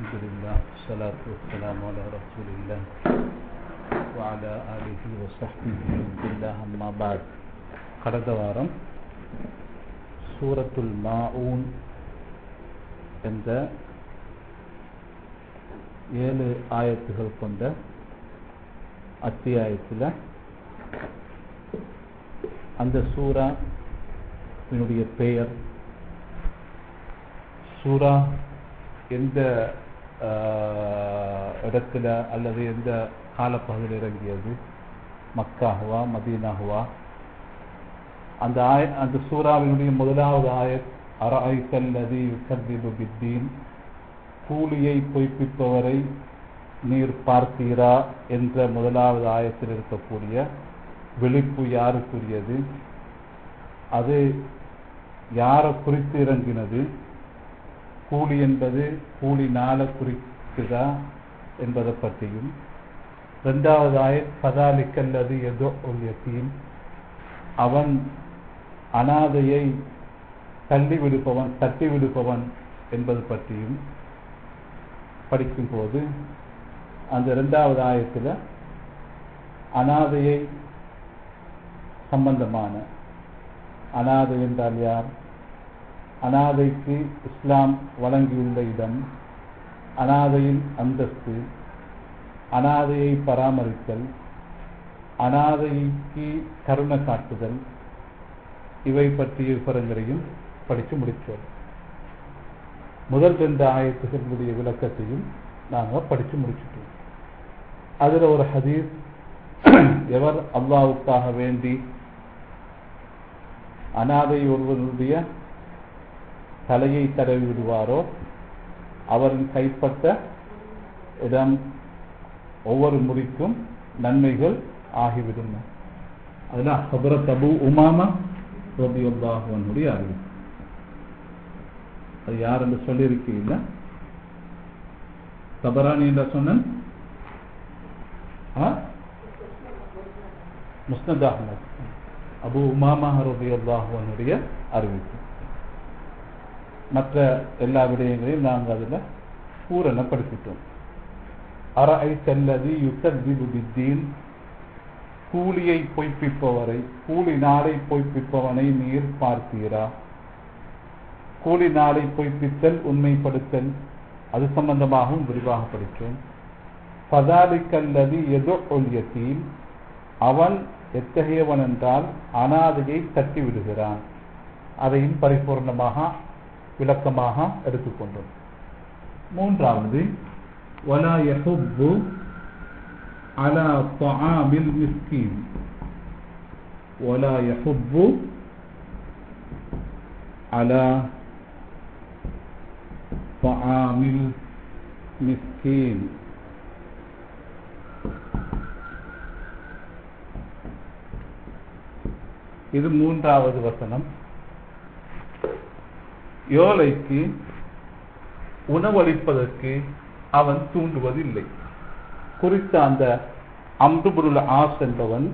الحمد لله والصلاة والسلام على رسول الله وعلى آله وصحبه بالله أما بعد கடந்த வாரம் சூரத்துல் மாஊன் என்ற ஏழு ஆயத்துகள் கொண்ட அத்தியாயத்தில் அந்த சூரா இதனுடைய பெயர் சூரா எந்த ஆஹ், இடத்துல அல்லது எந்த காலப்பகுதியில் இறங்கியது மக்காகவா மதீனாகவா அந்த ஆய அந்த சூறாவினுடைய முதலாவது ஆயத் அராய்கல்லதி யுகர்திபு பித்தீன் கூலியை பொய்ப்பிப்பவரை நீர் பார்த்தீரா என்ற முதலாவது ஆயத்தில் இருக்கக்கூடிய விழிப்பு யாருக்குரியது அது யாரை குறித்து இறங்கினது கூலி என்பது கூலி நாளை குறிக்குதா என்பதை பற்றியும் ரெண்டாவது ஆயத் பதாலிக்கல்லது எதோ யத்தீம் அவன் அனாதையை தள்ளி விடுப்பவன் தட்டி விடுப்பவன் என்பது பற்றியும் படிக்கும்போது அந்த இரண்டாவது ஆயத்தில் அனாதையை சம்பந்தமான அனாதை என்றால் யார் அனாதைக்கு இஸ்லாம் வழங்கியுள்ள இடம் அனாதையின் அந்தஸ்து அனாதையை பராமரித்தல் அனாதைக்கு கருணை காட்டுதல் இவை பற்றிய விவரங்களையும் படித்து முடித்தோம் முதல் ரெண்டு ஆயத்துகளுடைய விளக்கத்தையும் நாங்கள் படித்து முடிச்சிட்டோம் அதில் ஒரு ஹதீஸ் எவர் அல்லாவுக்காக வேண்டி அனாதை ஒருவனுடைய தலையை தடவி விடுவாரோ அவரின் கைப்பட்ட இடம் ஒவ்வொரு முறிக்கும் நன்மைகள் ஆகிவிடும் அதில் ஹபரத் அபு உமாமா ரபியுல்லாஹனுடைய அறிவு அது யார் என்று சொல்லியிருக்கீங்கள தபரானி என்ற சொன்னன் முஸ்னத் அஹ்மத் அபு உமாமா ரபியுல்லாஹனுடைய அறிவிப்பு மற்ற எல்லா விடயங்களையும் நாங்கள் அதில் பூரணப்படுத்திட்டோம் அரை செல்லது யுத்தீபு பித்தீன் கூலியை பொய்ப்பிப்பவரை கூலி நாளை பொய்ப்பிப்பவனை நீர் பார்த்தீரா கூலி நாளை பொய்ப்பித்தல் உண்மைப்படுத்தல் அது சம்பந்தமாகவும் விரிவாக படித்தோம் பதாலிக்கல்லது எதோ ஒல்யத்தீன் அவன் எத்தகையவன் என்றால் அனாதையை தட்டி விடுகிறான் அதையும் பரிபூர்ணமாக விளக்கமாக எடுத்துக்கொண்டோம் மூன்றாவது ولا يحب على طعام المسكين ولا يحب على طعام المسكين இது மூன்றாவது வசனம் யோலைக்கு உணவளிப்பதற்கு அவன் தூண்டுவதில்லை குறித்த அந்த அம்புபுருள் ஆஸ் என்பவன்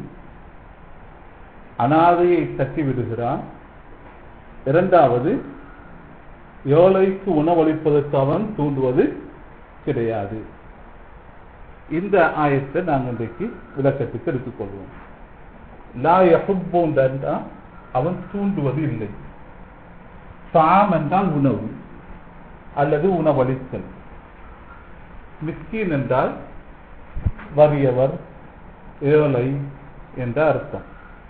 அனாதையை தட்டி விடுகிறான் இரண்டாவது யோலைக்கு உணவளிப்பதற்கு அவன் தூண்டுவது கிடையாது இந்த ஆயத்தை நாங்கள் இன்றைக்கு விளக்கத்துக்கு எடுத்துக்கொள்வோம் லா யஹுப்போன் அவன் தூண்டுவது இல்லை சாம் என்றால் உணவு அல்லது உணவளித்தல் மிஸ்கீன் என்றால் வறியவர் ஏழை என்ற அர்த்தம்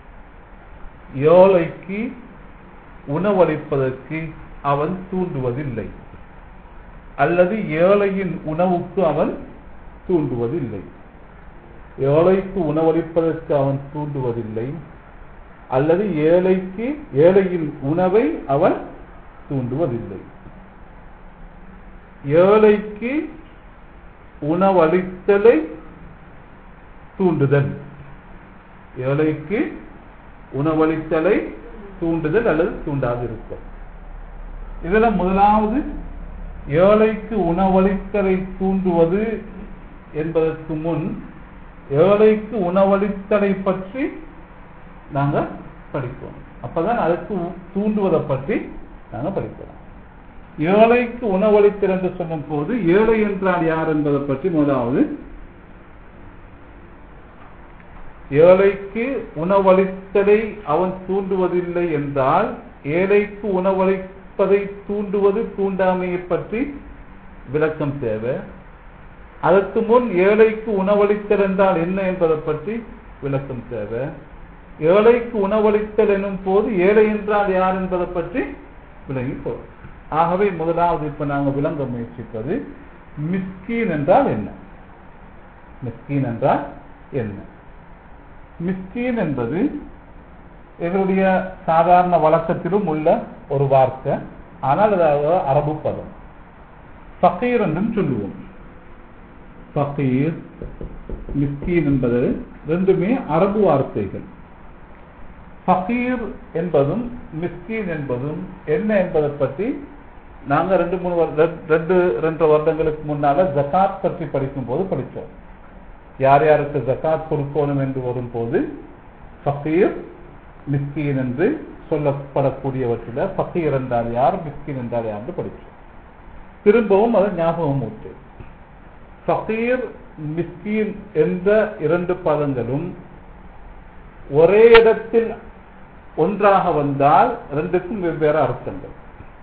ஏழைக்கு உணவளிப்பதற்கு அவன் தூண்டுவதில்லை அல்லது ஏழையின் உணவுக்கு அவன் தூண்டுவதில்லை ஏழைக்கு உணவளிப்பதற்கு அவன் தூண்டுவதில்லை அல்லது ஏழைக்கு ஏழையின் உணவை அவன் தூண்டுவதில்லை ஏழைக்கு உணவளித்தலை தூண்டுதல் ஏழைக்கு உணவளித்தலை தூண்டுதல் அல்லது தூண்டாதிருத்தல் இதுல முதலாவது ஏழைக்கு உணவளித்தலை தூண்டுவது என்பதற்கு முன் ஏழைக்கு உணவளித்தலை பற்றி நாங்க படிப்போம் அப்பதான் அதுக்கு தூண்டுவதை பற்றி நாங்க படிக்கலாம் ஏழைக்கு உணவளித்தல் என்று சொல்லும் போது ஏழை என்றால் யார் என்பதை பற்றி முதலாவது ஏழைக்கு உணவளித்தலை அவன் தூண்டுவதில்லை என்றால் ஏழைக்கு உணவளிப்பதை தூண்டுவது தூண்டாமையை பற்றி விளக்கம் தேவை அதற்கு முன் ஏழைக்கு உணவளித்தல் என்றால் என்ன என்பதை பற்றி விளக்கம் தேவை ஏழைக்கு உணவளித்தல் எனும் போது ஏழை என்றால் யார் என்பதை பற்றி விளங்கி போகும் ஆகவே முதலாவது இப்ப நாங்கள் விளங்க முயற்சிப்பது மிஸ்கீன் என்றால் என்ன மிஸ்கீன் என்றால் என்ன மிஸ்கீன் என்பது எங்களுடைய சாதாரண வழக்கத்திலும் உள்ள ஒரு வார்த்தை ஆனால் அது அரபு பதம் ஃபகீர் என்றும் சொல்லுவோம் ஃபகீர் மிஸ்கீன் என்பது ரெண்டுமே அரபு வார்த்தைகள் ஃபகீர் என்பதும் மிஸ்கீன் என்பதும் என்ன என்பதை பற்றி நாங்க ரெண்டு மூணு வரு- ரெண்டு- ரெண்டு ரெண்டு வருடங்களுக்கு முன்னால ஜகாத் பற்றி படிக்கும் போது படித்தோம் யார் யாருக்கு ஜகாத் கொடுக்கணும் என்று வரும்போது ஃபகீர் மிஸ்கீன் என்று சொல்லப்படக்கூடியவற்றில் ஃபகீர் என்றால் யார் மிஸ்கீன் என்றால் யார் என்று படித்தோம் திரும்பவும் அதை ஞாபகம் ஊட்டு ஃபகீர் மிஸ்கீன் என்ற இரண்டு பதங்களும் ஒரே இடத்தில் ஒன்றாக வந்தால் ரெண்டுக்கும் வெவ்வேறு அர்த்தங்கள்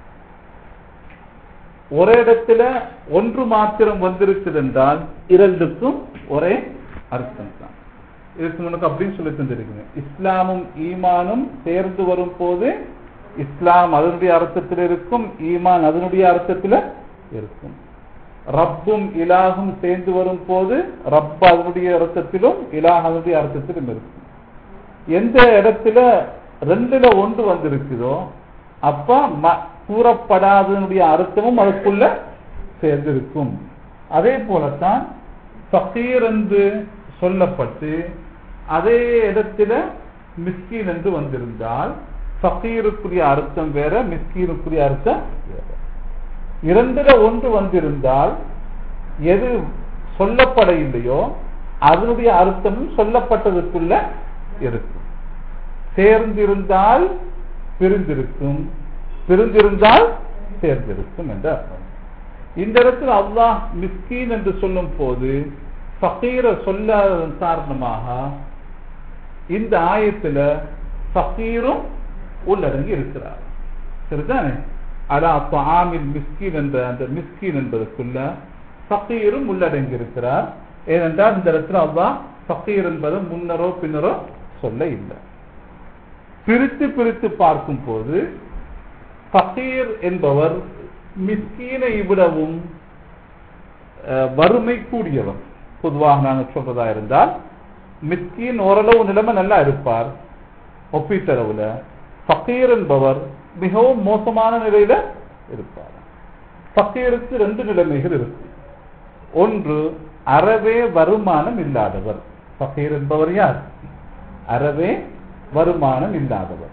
ஒரே இடத்துல ஒன்று மாத்திரம் வந்திருக்குது என்றால் இரண்டுக்கும் ஒரே அர்த்தம் தான் இதுக்கு முன்னுக்கு அப்படின்னு சொல்லி தந்திருக்குங்க இஸ்லாமும் ஈமானும் சேர்ந்து வரும் போது இஸ்லாம் அதனுடைய அர்த்தத்தில் இருக்கும் ஈமான் அதனுடைய அர்த்தத்தில் இருக்கும் ரப்பும் இலாகும் சேர்ந்து வரும் போது ரப் அதனுடைய அர்த்தத்திலும் இலாஹ் அதனுடைய அர்த்தத்திலும் இருக்கும் எந்த இடத்துல ரெண்டுல ஒன்று வந்திருக்குதோ அப்ப ம- கூறப்படாதனுடைய அர்த்தமும் அதுக்குள்ள சேர்ந்திருக்கும் அதே போலத்தான் ஃபகீர் என்று சொல்லப்பட்டு அதே இடத்துல மிஸ்கீன் என்று வந்திருந்தால் ஃபகீருக்குரிய அர்த்தம் வேற மிஸ்கீனுக்குரிய அர்த்தம் வேற இரண்டுல ஒன்று வந்திருந்தால் எது சொல்லப்பட இல்லையோ அதனுடைய அர்த்தமும் சொல்லப்பட்டதுக்குள்ள இருக்கும் சேர்ந்திருந்தால் பிரிந்திருக்கும் பிரிந்திருந்தால் சேர்ந்திருக்கும் என்ற அர்த்தம் இந்த இடத்தில் அல்லாஹ் மிஸ்கீன் என்று சொல்லும் போது ஃபகீர சொல்லாததன் காரணமாக இந்த ஆயத்துல ஃபகீரும் உள்ளடங்கி இருக்கிறார் சரிதானே அலா தாமில் மிஸ்கீன் என்ற அந்த மிஸ்கீன் என்பதற்குள்ள ஃபகீரும் உள்ளடங்கி இருக்கிறார் ஏனென்றால் இந்த இடத்துல அல்லாஹ் ஃபகீர் என்பதை முன்னரோ பின்னரோ சொல்ல இல்லை பிரித்து பிரித்து பார்க்கும் போது ஃபகீர் என்பவர் மிஸ்கீனை விடவும் அஹ், வறுமை கூடியவர் பொதுவாக நாங்கள் சொல்றதா இருந்தால் மிஸ்கீன் ஓரளவு நிலைமை நல்லா இருப்பார் ஒப்பீட்டளவுல ஃபகீர் என்பவர் மிகவும் மோசமான நிலையில இருப்பார் ஃபகீருக்கு ரெண்டு நிலைமைகள் இருக்கு ஒன்று அறவே வருமானம் இல்லாதவர் ஃபகீர் என்பவர் யார் அறவே வருமானம் இல்லாதவர்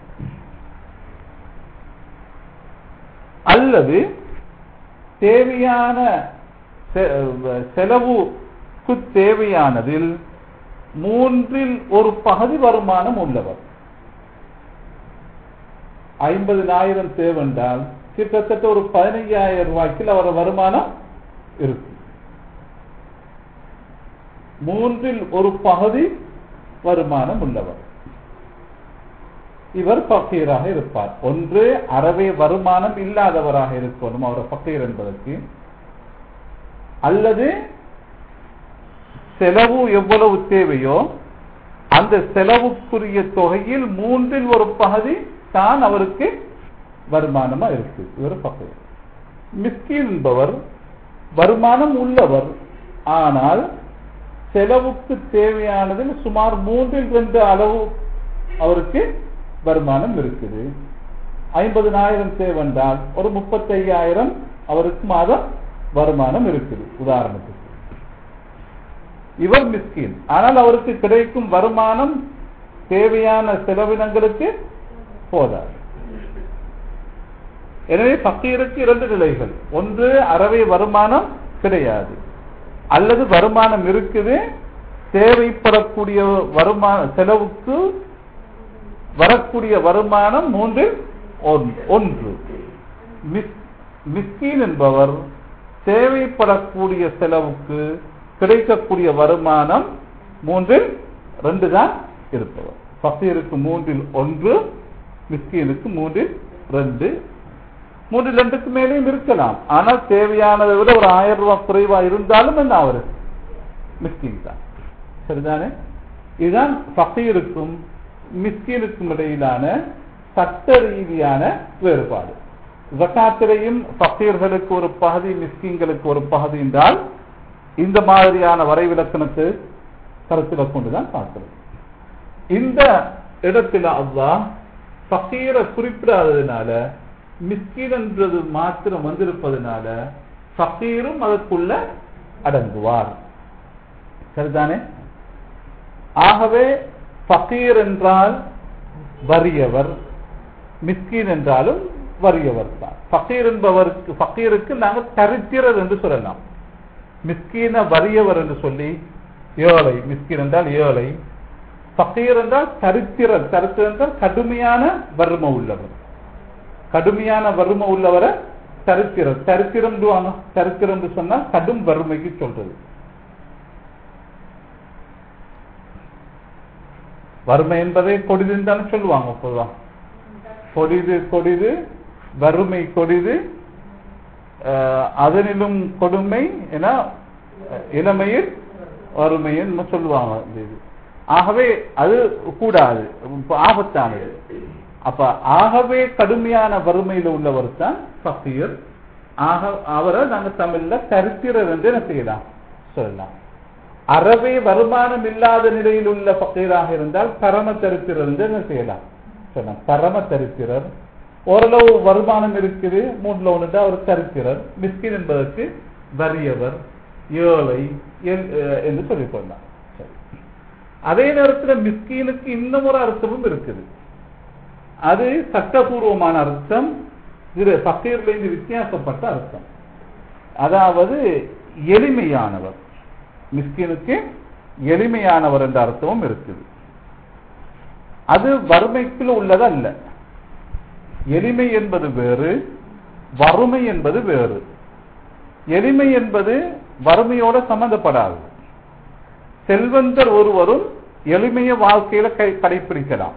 அல்லது தேவையான செ- செலவுக்கு தேவையானதில் மூன்றில் ஒரு பகுதி வருமானம் உள்ளவர் ஐம்பதினாயிரம் தேவென்றால் கிட்டத்தட்ட ஒரு பதினைஞ்சாயிரம் ரூபாய்க்கு அவர் வருமானம் இருக்கும் மூன்றில் ஒரு பகுதி வருமானம் உள்ளவர் இவர் பக்கீராக இருப்பார் ஒன்று அறவே வருமானம் இல்லாதவராக இருக்கணும் அவர் பக்கீர் என்பதற்கு அல்லது செலவு எவ்வளவு தேவையோ அந்த செலவுக்குரிய தொகையில் மூன்றில் ஒரு பகுதி தான் அவருக்கு வருமானமா இருக்கு இவர் பக்கீர் மிஸ்கீன் என்பவர் வருமானம் உள்ளவர் ஆனால் செலவுக்கு தேவையானதில் சுமார் மூன்றில் ரெண்டு அளவு அவருக்கு வருமானம் இருக்குது ஐம்பதுனாயிரம் தேவென்றால் ஒரு முப்பத்தையாயிரம் அவருக்கு மாதம் வருமானம் இருக்குது உதாரணத்துக்கு இவர் மிஸ்கின் ஆனால் அவருக்கு கிடைக்கும் வருமானம் தேவையான செலவினங்களுக்கு போதாது எனவே பக்கீருக்கு இரண்டு நிலைகள் ஒன்று அறவே வருமானம் கிடையாது அல்லது வருமானம் இருக்குது தேவைப்படக்கூடிய வருமான செலவுக்கு வரக்கூடிய வருமானம் மூன்றில் ஒன்- ஒன்று மிஸ் மிஸ்கீன் என்பவர் தேவைப்படக்கூடிய செலவுக்கு கிடைக்கக்கூடிய வருமானம் மூன்றில் ரெண்டு தான் இருப்பவர் ஃபகீருக்கு மூன்றில் ஒன்று மிஸ்கீனுக்கு மூன்றில் ரெண்டு மூன்றில் ரெண்டுக்கு மேலேயும் இருக்கலாம் ஆனால் தேவையானதை விட ஒரு ஆயிரம் ரூபாய் குறைவா இருந்தாலும் என்ன அவரு மிஸ்கின் தான் சரிதானே இதுதான் ஃபகீருக்கும் மிஸ்கீனுக்கும் இடையிலான சட்ட ரீதியான வேறுபாடு ஜக்காத்திலையும் ஃபகீர்களுக்கு ஒரு பகுதி மிஸ்கின்களுக்கு ஒரு பகுதி என்றால் இந்த மாதிரியான வரைவிலக்கணத்தை கருத்தில் கொண்டுதான் பார்க்கிறோம் இந்த இடத்துல அல்லாஹ் ஃபகீரை குறிப்பிடாததுனால மிஸ்கின் என்றது மாத்திரம் வந்திருப்பதனால ஃபகீரும் அதற்குள்ள அடங்குவார் சரிதானே ஆகவே ஃபகீர் என்றால் வறியவர் மிஸ்கின் என்றாலும் வறியவர் தான் ஃபகீர் என்பவருக்கு ஃபகீருக்கு நாங்கள் தரித்திரர் என்று சொல்லலாம் மிஸ்கீன வறியவர் என்று சொல்லி ஏழை மிஸ்கின் என்றால் ஏழை ஃபகீர் என்றால் தரித்திரர் தரித்திரர் என்றால் கடுமையான வறுமை உள்ளவர் கடுமையான வறுமை உள்ளவரை தரித்திரர் தரித்திரம் தரித்திரம் என்று சொன்னா கடும் வறுமைக்கு சொல்றது வறுமை என்பதை கொடிதுன்னு தானே சொல்லுவாங்க பொதுவா கொடிது கொடிது வறுமை கொடிது அதனிலும் கொடுமை என இளமையில் வறுமையில் சொல்லுவாங்க இந்த இது ஆகவே அது கூடாது ஆபத்தானது அப்ப ஆகவே கடுமையான வறுமையில் உள்ளவர் தான் ஃபகீர் ஆக அவரை நாங்க தமிழ்ல கருத்திரர் என்று என்ன செய்யலாம் சொல்லலாம் அறவே வருமானம் இல்லாத நிலையில் உள்ள ஃபகீராக இருந்தால் பரம தரித்திரர் என்று என்ன செய்யலாம் சொல்லலாம் பரம தரித்திரர் ஓரளவு வருமானம் இருக்குது மூணுல ஒன்று அவர் தரித்திரர் மிஸ்கின் என்பதற்கு வறியவர் ஏழை என்று சொல்லிக் கொள்ளலாம் அதே நேரத்தில் மிஸ்கீனுக்கு இன்னும் ஒரு அர்த்தமும் இருக்குது அது சட்டபூர்வமான அர்த்தம் இது ஃபக்கீர்ல இருந்து வித்தியாசப்பட்ட அர்த்தம் அதாவது எளிமையானவர் மிஸ்கினுக்கு எளிமையானவர் என்ற அர்த்தமும் இருக்குது அது வறுமைக்குள்ள உள்ளது அல்ல எளிமை என்பது வேறு வறுமை என்பது வேறு எளிமை என்பது வறுமையோட சம்பந்தப்படாது செல்வந்தர் ஒருவரும் எளிமைய வாழ்க்கையில கடைபிடிக்கலாம்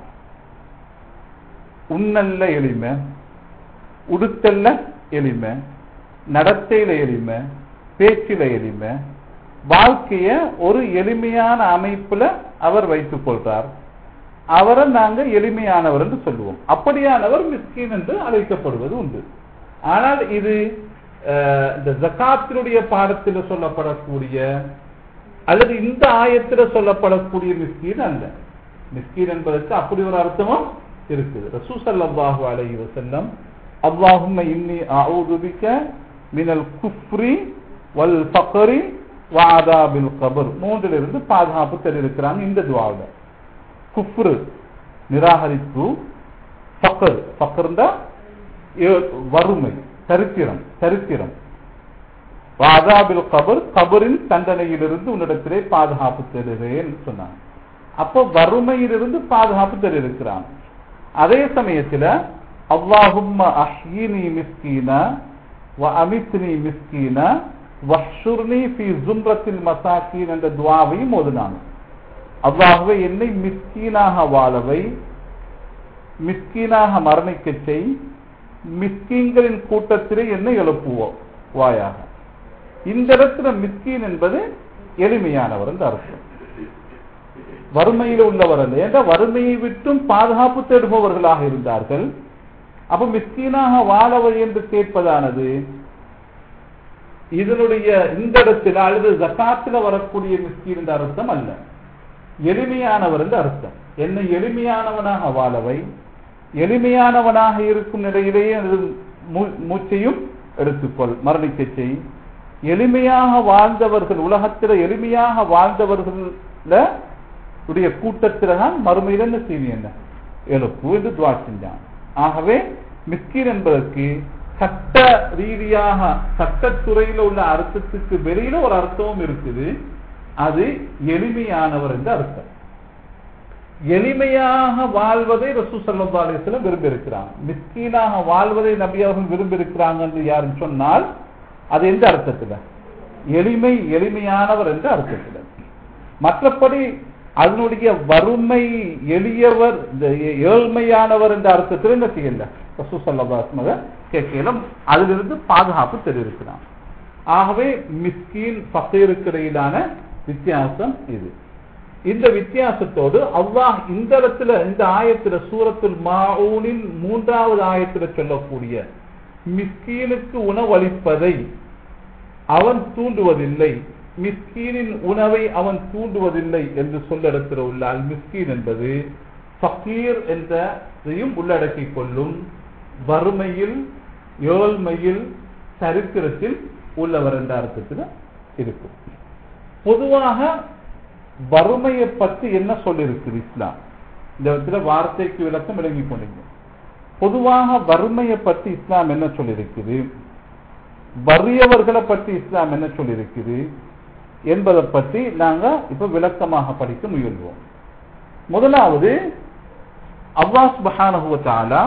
உண்ணல்ல எளிமை உடுத்தல்ல எளிமை நடத்தையில எளிமை பேச்சில எளிமை வாழ்க்கைய ஒரு எளிமையான அமைப்புல அவர் வைத்துக் கொள்றார் அவரை நாங்க எளிமையானவர் என்று சொல்லுவோம் அப்படியானவர் மிஸ்கின் என்று அழைக்கப்படுவது உண்டு ஆனால் இது இந்த ஜக்காத்தினுடைய பாடத்தில் சொல்லப்படக்கூடிய அல்லது இந்த ஆயத்தில் சொல்லப்படக்கூடிய மிஸ்கீன் அல்ல மிஸ்கீன் என்பதற்கு அப்படி ஒரு அர்த்தமும் இருக்குது ரசூசல்லாஹு அலைஹி வஸல்லம் அல்லாஹும்ம இன்னி அஊது பிக மினல் குஃப்ரி வல் ஃபக்ரி வஅதாபில் கபர் மூன்றிலிருந்து பாதுகாப்பு தெரிவிக்கிறாங்க இந்த துவாவில் குஃப்ரு நிராகரிப்பு ஃபக்ர் ஃபக்ர்ந்தா வறுமை சரித்திரம் சரித்திரம் வாதாபில் கபர் கபரின் தண்டனையிலிருந்து உன்னிடத்திலே பாதுகாப்பு தருகிறேன் சொன்னாங்க அப்போ வறுமையிலிருந்து பாதுகாப்பு தருகிறான் அதே சமயத்துல அல்லாஹும்ம அஹ்யினி மிஸ்கீன வ அமித்னி மிஸ்கீன வஹ்ஷுர்னி ஃபி ஜும்ரத்தில் மசாக்கீன் என்ற துவாவையும் ஓதுனாங்க அல்லாஹுவே என்னை மிஸ்கீனாக வாழவை மிஸ்கீனாக மரணிக்க செய் மிஸ்கீன்களின் கூட்டத்திலே என்னை எழுப்புவோம் வாயாக இந்த இடத்துல மிஸ்கீன் என்பது எளிமையானவர் என்று அர்த்தம் வறுமையில் உள்ளவர் அல்ல என்ற வறுமையை விட்டும் பாதுகாப்பு தேடுபவர்களாக இருந்தார்கள் அப்ப மிஸ்கீனாக வாழவர் என்று கேட்பதானது இதனுடைய இந்த இடத்துல அல்லது ஜக்காத்துல வரக்கூடிய மிஸ்கீன் என்ற அர்த்தம் அல்ல எளிமையானவர் என்று அர்த்தம் என்னை எளிமையானவனாக வாழவை எளிமையானவனாக இருக்கும் நிலையிலேயே மூச்சையும் எடுத்துக்கொள் மரணிக்க செய் எளிமையாக வாழ்ந்தவர்கள் உலகத்தில் எளிமையாக வாழ்ந்தவர்கள உடைய கூட்டத்தில் தான் மறுமையில் என்ன செய்வி என்ன எழுப்பு என்று துவா செஞ்சான் ஆகவே மிஸ்கீன் என்பதற்கு சட்ட ரீதியாக சட்டத்துறையில உள்ள அர்த்தத்துக்கு வெளியில ஒரு அர்த்தமும் இருக்குது அது எளிமையானவர் என்ற அர்த்தம் எளிமையாக வாழ்வதை ரசூ சல்லா அலிஸ்லம் விரும்பி இருக்கிறாங்க மிஸ்கீனாக வாழ்வதை நபி அவர்கள் விரும்பி இருக்கிறாங்க என்று யாருன்னு சொன்னால் அது எந்த அர்த்தத்தில் எளிமை எளிமையானவர் என்ற அர்த்தத்தில் மற்றபடி அதனுடைய வறுமை எளியவர் இந்த ஏழ்மையானவர் என்ற அர்த்தத்தில் என்ன செய்யல ரசூ சல்லா கேட்கலும் அதிலிருந்து பாதுகாப்பு தெரிவிக்கிறான் ஆகவே மிஸ்கீன் ஃபக்கீருக்கு இடையிலான வித்தியாசம் இது இந்த வித்தியாசத்தோடு அல்லாஹ் இந்த இடத்துல இந்த ஆயத்துல சூரத்துல் மாஊனின் மூன்றாவது ஆயத்துல சொல்லக்கூடிய மிஸ்கீனுக்கு உணவளிப்பதை அவன் தூண்டுவதில்லை மிஸ்கீனின் உணவை அவன் தூண்டுவதில்லை என்று சொல்ல இடத்துல உள்ள அல் மிஸ்கீன் என்பது ஃபக்கீர் என்றதையும் உள்ளடக்கிக் கொள்ளும் வறுமையில் ஏழ்மையில் சரித்திரத்தில் உள்ளவர் என்ற அர்த்தத்தில் இருக்கும் பொதுவாக வறுமையை பற்றி என்ன சொல்லியிருக்கு இஸ்லாம் இந்த இடத்துல வார்த்தைக்கு விளக்கம் விளங்கி கொண்டீங்க பொதுவாக வறுமையை பற்றி இஸ்லாம் என்ன சொல்லியிருக்குது வறியவர்களை பற்றி இஸ்லாம் என்ன சொல்லியிருக்குது என்பதை பற்றி நாங்க இப்ப விளக்கமாக படிக்க முயல்வோம் முதலாவது அல்லாஹ் சுபஹானஹுவத்தாலா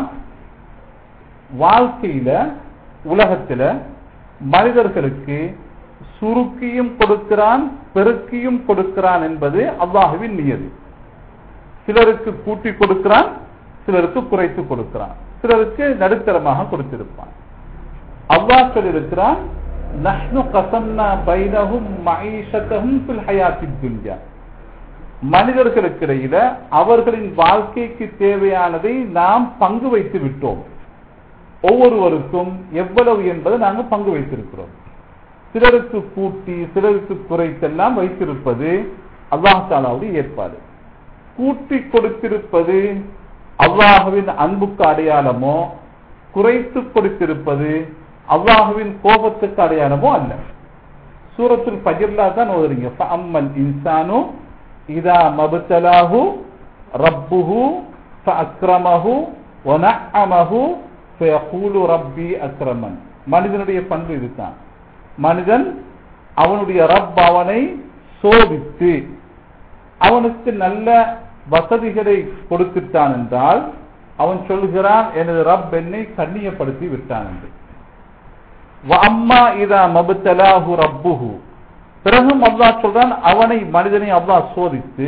வாழ்க்கையில உலகத்துல மனிதர்களுக்கு சுருக்கியும் கொடுக்கிறான் பெருக்கியும் கொடுக்கிறான் என்பது அல்லாஹுவின் நியதி சிலருக்கு கூட்டி கொடுக்கிறான் சிலருக்கு குறைத்து கொடுக்கிறான் சிலருக்கு நடுத்தரமாக கொடுத்திருப்பான் அல்லாஹ் சொல்லியிருக்கிறான் நஹ்னு கசம்னா பைனஹும் மஈஷத்தஹும் ஃபில் ஹயாத்தித் துன்யா மனிதர்களுக்கு இடையில அவர்களின் வாழ்க்கைக்கு தேவையானதை நாம் பங்கு வைத்து விட்டோம் ஒவ்வொருவருக்கும் எவ்வளவு என்பதை நாங்கள் பங்கு வைத்திருக்கிறோம் சிலருக்கு கூட்டி சிலருக்கு குறைத்தெல்லாம் வைத்திருப்பது அல்லாஹாலாவுடைய ஏற்பாடு கூட்டி கொடுத்திருப்பது அல்லாஹுவின் அன்புக்கு அடையாளமோ குறைத்து கொடுத்திருப்பது அல்லாஹுவின் கோபத்துக்கு அடையாளமோ அல்ல சூரத்தில் பகிர்லா தான் ஓதுறீங்க அம்மன் இன்சானு இதா மபுத்தலாஹு ரப்புஹு அக்ரமஹு ஒனஅமஹு ஃபயகூலு ரப்பி அக்ரமன் மனிதனுடைய பண்பு இதுதான் மனிதன் அவனுடைய ரப் அவனை சோதித்து அவனுக்கு நல்ல வசதிகளை கொடுத்துட்டான் என்றால் அவன் சொல்கிறான் எனது ரப் என்னை கண்ணியப்படுத்தி விட்டான் என்று அம்மா இதா மபுத்தலாஹு ரப்புஹு பிறகும் அல்லாஹ் சொல்றான் அவனை மனிதனை அல்லாஹ் சோதித்து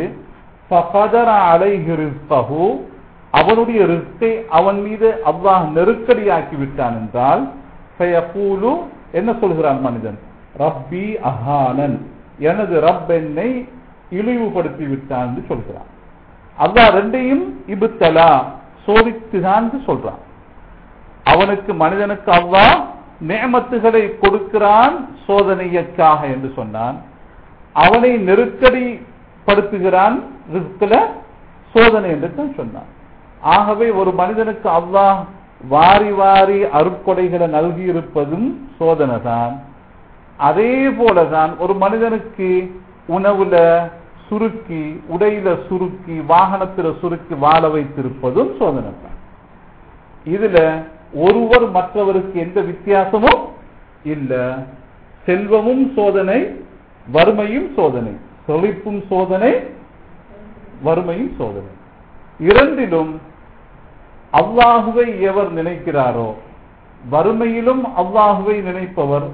அவனுடைய ரிஸ்கை அவன் மீது அல்லாஹ் நெருக்கடியாக்கி விட்டான் என்றால் என்ன சொல்கிறான் மனிதன் ரப்பி அஹானன் எனது ரப் என்னை இழிவுபடுத்தி விட்டான் என்று சொல்கிறான் அல்லாஹ் ரெண்டையும் இபுத்தலா சோதித்துதான் சொல்றான் அவனுக்கு மனிதனுக்கு அல்லாஹ் நேமத்துகளை கொடுக்கிறான் சோதனையற்காக என்று சொன்னான் அவனை நெருக்கடி படுத்துகிறான் சோதனை என்று தான் சொன்னான் ஆகவே ஒரு மனிதனுக்கு அல்லாஹ் வாரி வாரி அருட்கொடைகளை நல்கி இருப்பதும் சோதனை தான் அதே போலதான் ஒரு மனிதனுக்கு உணவுல சுருக்கி உடையில சுருக்கி வாகனத்துல சுருக்கி வாழ வைத்திருப்பதும் சோதனை தான் இதுல ஒருவர் மற்றவருக்கு எந்த வித்தியாசமும் இல்ல செல்வமும் சோதனை வறுமையும் சோதனை செழிப்பும் சோதனை வறுமையும் சோதனை இரண்டிலும் அல்லாஹுவை எவர் நினைக்கிறாரோ வறுமையிலும் அல்லாஹுவை நினைப்பவர்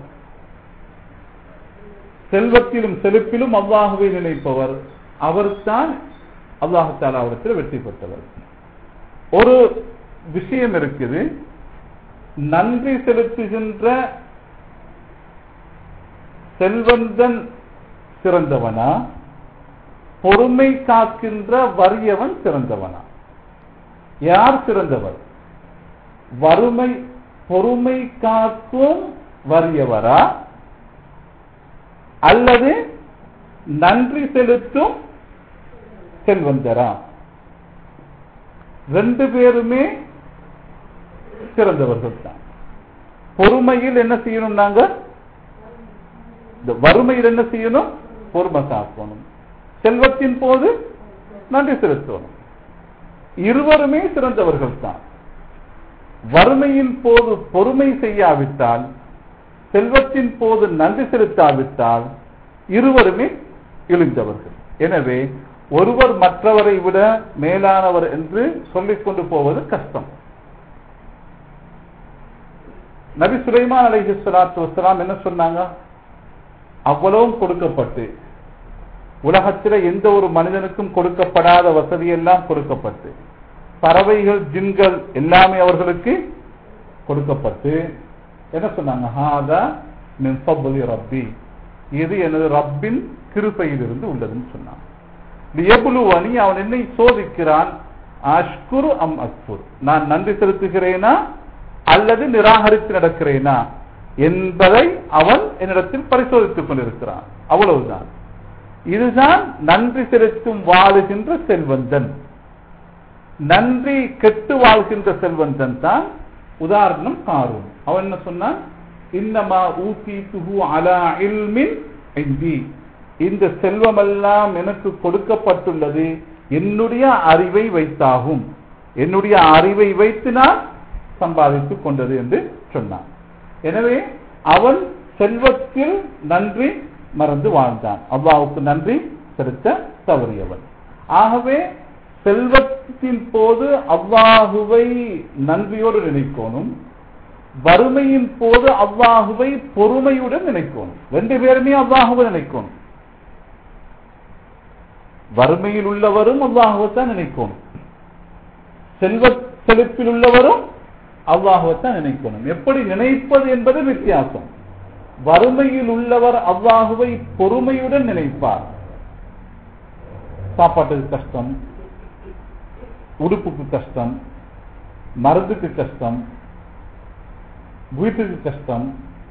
செல்வத்திலும் செழிப்பிலும் அல்லாஹுவை நினைப்பவர் அவர்தான் அல்லாஹு தாலாவிடத்தில் வெற்றி பெற்றவர் ஒரு விஷயம் இருக்குது நன்றி செலுத்துகின்ற செல்வந்தன் சிறந்தவனா பொறுமை காக்கின்ற வறியவன் சிறந்தவனா யார் சிறந்தவர் வறுமை பொறுமை காக்கும் வறியவரா அல்லது நன்றி செலுத்தும் செல்வந்தரா ரெண்டு பேருமே சிறந்தவர்கள் தான் பொறுமையில் என்ன செய்யணும் நாங்க இந்த வறுமையில் என்ன செய்யணும் பொறுமை காக்கணும் செல்வத்தின் போது நன்றி செலுத்தணும் இருவருமே சிறந்தவர்கள் தான் வறுமையின் போது பொறுமை செய்யாவிட்டால் செல்வத்தின் போது நன்றி செலுத்தாவிட்டால் இருவருமே இழிந்தவர்கள் எனவே ஒருவர் மற்றவரை விட மேலானவர் என்று சொல்லிக் கொண்டு போவது கஷ்டம் நபி சுலைமான் அலைஹி ஸலாத்து வஸலாம் என்ன சொன்னாங்க அவ்வளவும் கொடுக்கப்பட்டு உலகத்தில் எந்த ஒரு மனிதனுக்கும் கொடுக்கப்படாத வசதியெல்லாம் கொடுக்கப்பட்டு பறவைகள் ஜின்கள் எல்லாமே அவர்களுக்கு கொடுக்கப்பட்டு என்ன சொன்னாங்க ஹாதா மின் ஃபضل ரப்பி இது எனது ரப்பின் கிருபையிலிருந்து உள்ளதுன்னு சொன்னான் லியபுலுவனி அவன் என்னை சோதிக்கிறான் அஷ்குரு அம் அக்புர் நான் நன்றி செலுத்துகிறேனா அல்லது நிராகரித்து நடக்கிறேனா என்பதை அவன் என்னிடத்தில் பரிசோதித்துக் கொண்டிருக்கிறான் அவ்வளவுதான் இதுதான் நன்றி செலுத்தும் வாழுகின்ற செல்வந்தன் நன்றி கெட்டு வாழ்கின்ற செல்வந்தன் தான் உதாரணம் காரும் அவன் என்ன சொன்னான் இன்னமா ஊசி துகு அலா இல்மின் இந்தி இந்த செல்வமெல்லாம் எனக்கு கொடுக்கப்பட்டுள்ளது என்னுடைய அறிவை வைத்தாகும் என்னுடைய அறிவை வைத்து நான் சம்பாதித்துக் கொண்டது என்று சொன்னான் எனவே அவன் செல்வத்தில் நன்றி மறந்து வாழ்ந்தான் அல்லாவுக்கு நன்றி செலுத்த தவறியவன் ஆகவே செல்வத்தின் போது அல்லாஹுவை நன்றியோடு நினைக்கணும் வறுமையின் போது அல்லாஹுவை பொறுமையுடன் நினைக்கணும் ரெண்டு பேருமே அல்லாஹுவை நினைக்கணும் வறுமையில் உள்ளவரும் அல்லாஹுவைத்தான் நினைக்கணும் செல்வ செழிப்பில் உள்ளவரும் அல்லாஹுவைத்தான் நினைக்கணும் எப்படி நினைப்பது என்பது வித்தியாசம் வறுமையில் உள்ளவர் அல்லாஹுவை பொறுமையுடன் நினைப்பார் சாப்பாட்டுக்கு கஷ்டம் உடுப்புக்கு கஷ்டம் மருந்துக்கு கஷ்டம் வீட்டுக்கு கஷ்டம்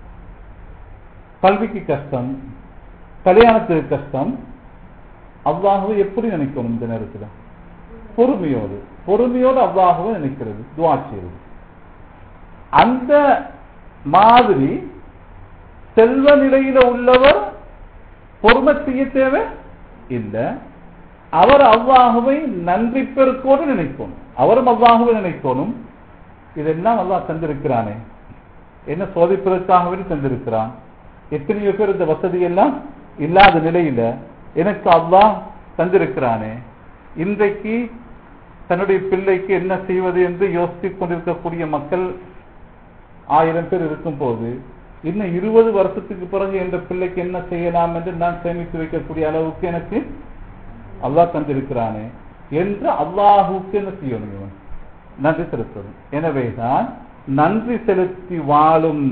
கல்விக்கு கஷ்டம் கல்யாணத்துக்கு கஷ்டம் அல்லாஹுவை எப்படி நினைக்கணும் இந்த நேரத்தில் பொறுமையோடு பொறுமையோடு அல்லாஹுவை நினைக்கிறது துவா செய்வது அந்த மாதிரி செல்வ நிலையில உள்ளவர் பொறுமை செய்ய தேவை இல்லை அவர் அல்லாஹுவை நன்றி பெருக்கோடு நினைக்கணும் அவரும் அல்லாஹுவை நினைக்கணும் இதெல்லாம் அல்லாஹ் தந்திருக்கிறானே என்ன சோதிப்பதற்காகவே தந்திருக்கிறான் எத்தனையோ பேர் இந்த வசதி எல்லாம் இல்லாத நிலையில எனக்கு அல்லாஹ் தந்திருக்கிறானே இன்றைக்கு தன்னுடைய பிள்ளைக்கு என்ன செய்வது என்று யோசித்துக் கொண்டிருக்கக்கூடிய மக்கள் ஆயிரம் பேர் இருக்கும் போது இன்னும் இருபது வருஷத்துக்கு பிறகு என்ற பிள்ளைக்கு என்ன செய்யலாம் என்று நான் சேமித்து வைக்கக்கூடிய அளவுக்கு எனக்கு அல்லாஹ் தந்திருக்கிறானே என்று அல்லாஹுக்கு என்ன செய்யணும் இவன் நன்றி செலுத்தணும் எனவேதான் நன்றி செலுத்தி வாழும்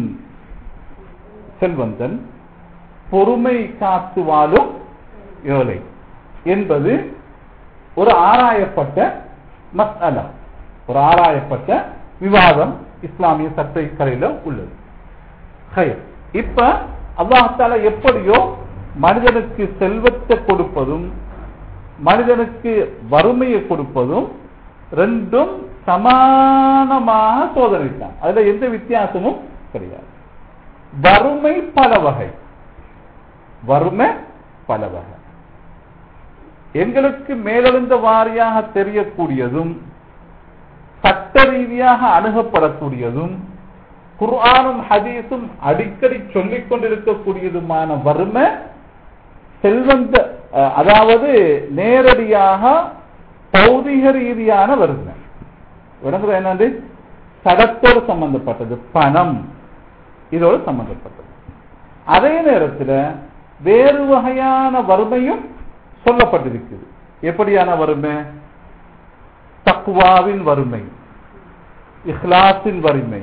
செல்வந்தன் பொறுமை காத்து வாழும் ஏழை என்பது ஒரு ஆராயப்பட்ட மசாலா ஒரு ஆராயப்பட்ட விவாதம் இஸ்லாமிய சட்டக்கரையில உள்ளது ஹைர். இப்ப அல்லாஹால எப்படியோ மனிதனுக்கு செல்வத்தை கொடுப்பதும் மனிதனுக்கு வறுமையை கொடுப்பதும் ரெண்டும் சமானமாக சோதனைத்தான் அதுல எந்த வித்தியாசமும் கிடையாது வறுமை பல வகை வறுமை பல வகை எங்களுக்கு மேலெழுந்த வாரியாக தெரியக்கூடியதும் சட்ட ரீதியாக அணுகப்படக்கூடியதும் குர்ஆனும் ஹதீஸும் அடிக்கடி சொல்லிக் கொண்டிருக்கக்கூடியதுமான வறுமை செல்வந்த அஹ், அதாவது நேரடியாக பௌதிக ரீதியான வறுமை விளங்குது என்னது சடத்தோடு சம்பந்தப்பட்டது பணம் இதோடு சம்பந்தப்பட்டது அதே நேரத்தில் வேறு வகையான வறுமையும் சொல்லப்பட்டிருக்குது எப்படியான வறுமை தக்குவாவின் வறுமை இஹ்லாஸின் வறுமை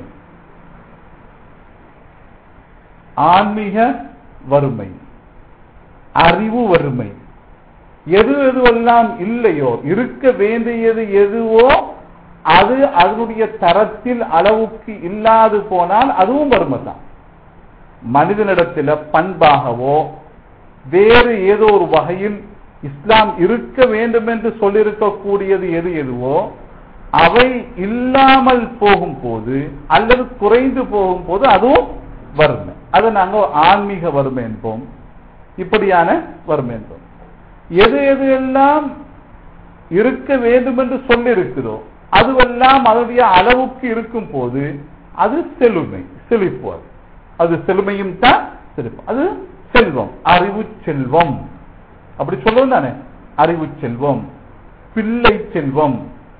ஆன்மீக வறுமை அறிவு வறுமை எது எதுவெல்லாம் இல்லையோ இருக்க வேண்டியது எதுவோ அது அதனுடைய தரத்தில் அளவுக்கு இல்லாது போனால் அதுவும் வறுமை தான் மனிதனிடத்தில் பண்பாகவோ வேறு ஏதோ ஒரு வகையில் இஸ்லாம் இருக்க வேண்டும் என்று சொல்லியிருக்கக்கூடியது எது எதுவோ அவை இல்லாமல் போகும் போது அல்லது குறைந்து போகும் போது அதுவும் வறுமை அதை நாங்கள் ஆன்மீக வறுமை என்போம் இப்படியான வறுமை என்போம் எது எது எல்லாம் இருக்க வேண்டும் என்று சொல்லியிருக்கிறோம் அதுவெல்லாம் அதனுடைய அளவுக்கு இருக்கும் போது அது செழுமை செழிப்பு அது. அது செழுமையும் தான் செழிப்பு அது செல்வம் அறிவு செல்வம் அப்படி சொல்லுவோம் தானே அறிவு செல்வம் பிள்ளை செல்வம்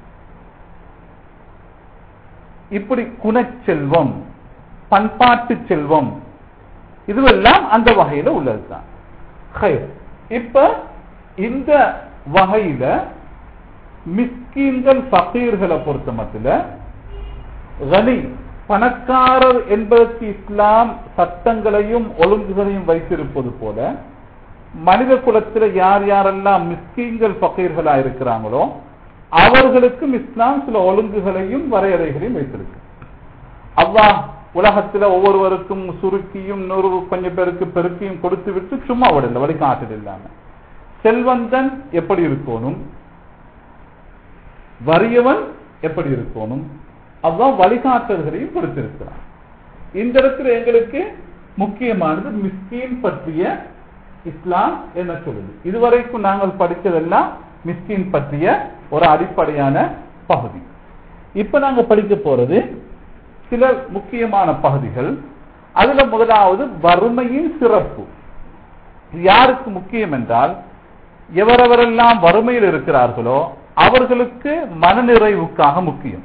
இப்படி குணச்செல்வம் பண்பாட்டு செல்வம் இதுவெல்லாம் அந்த வகையில உள்ளதுதான் ஹைர். இப்ப இந்த வகையில மிஸ்கீன்கள் ஃபகீர்களை பொறுத்த மத்தில கனி பணக்காரர் என்பதற்கு இஸ்லாம் சட்டங்களையும் ஒழுங்குகளையும் வைத்திருப்பது போல மனித குலத்தில் யார் யாரெல்லாம் மிஸ்கீன்கள் ஃபகீர்களா இருக்கிறாங்களோ அவர்களுக்கும் இஸ்லாம் சில ஒழுங்குகளையும் வரையறைகளையும் வைத்திருக்கு அல்லாஹ் உலகத்துல ஒவ்வொருவருக்கும் சுருக்கியும் நூறு கொஞ்சம் பேருக்கு பெருக்கியும் கொடுத்து விட்டு சும்மா விடல வழிகாட்டல் இல்லாம செல்வந்தன் எப்படி இருக்கணும் வறியவன் எப்படி இருக்கணும் அல்லாஹ் வழிகாட்டல்களையும் கொடுத்திருக்கிறான் இந்த இடத்துல எங்களுக்கு முக்கியமானது மிஸ்கீன் பற்றிய இஸ்லாம் என்ன சொல்லுது இதுவரைக்கும் நாங்கள் படித்ததெல்லாம் மிஸ்கீன் பற்றிய ஒரு அடிப்படையான பகுதி இப்ப நாங்க படிக்க போறது சில முக்கியமான பகுதிகள் அதுல முதலாவது வறுமையின் சிறப்பு இது யாருக்கு முக்கியம் என்றால் எவரவரெல்லாம் வறுமையில் இருக்கிறார்களோ அவர்களுக்கு மனநிறைவுக்காக முக்கியம்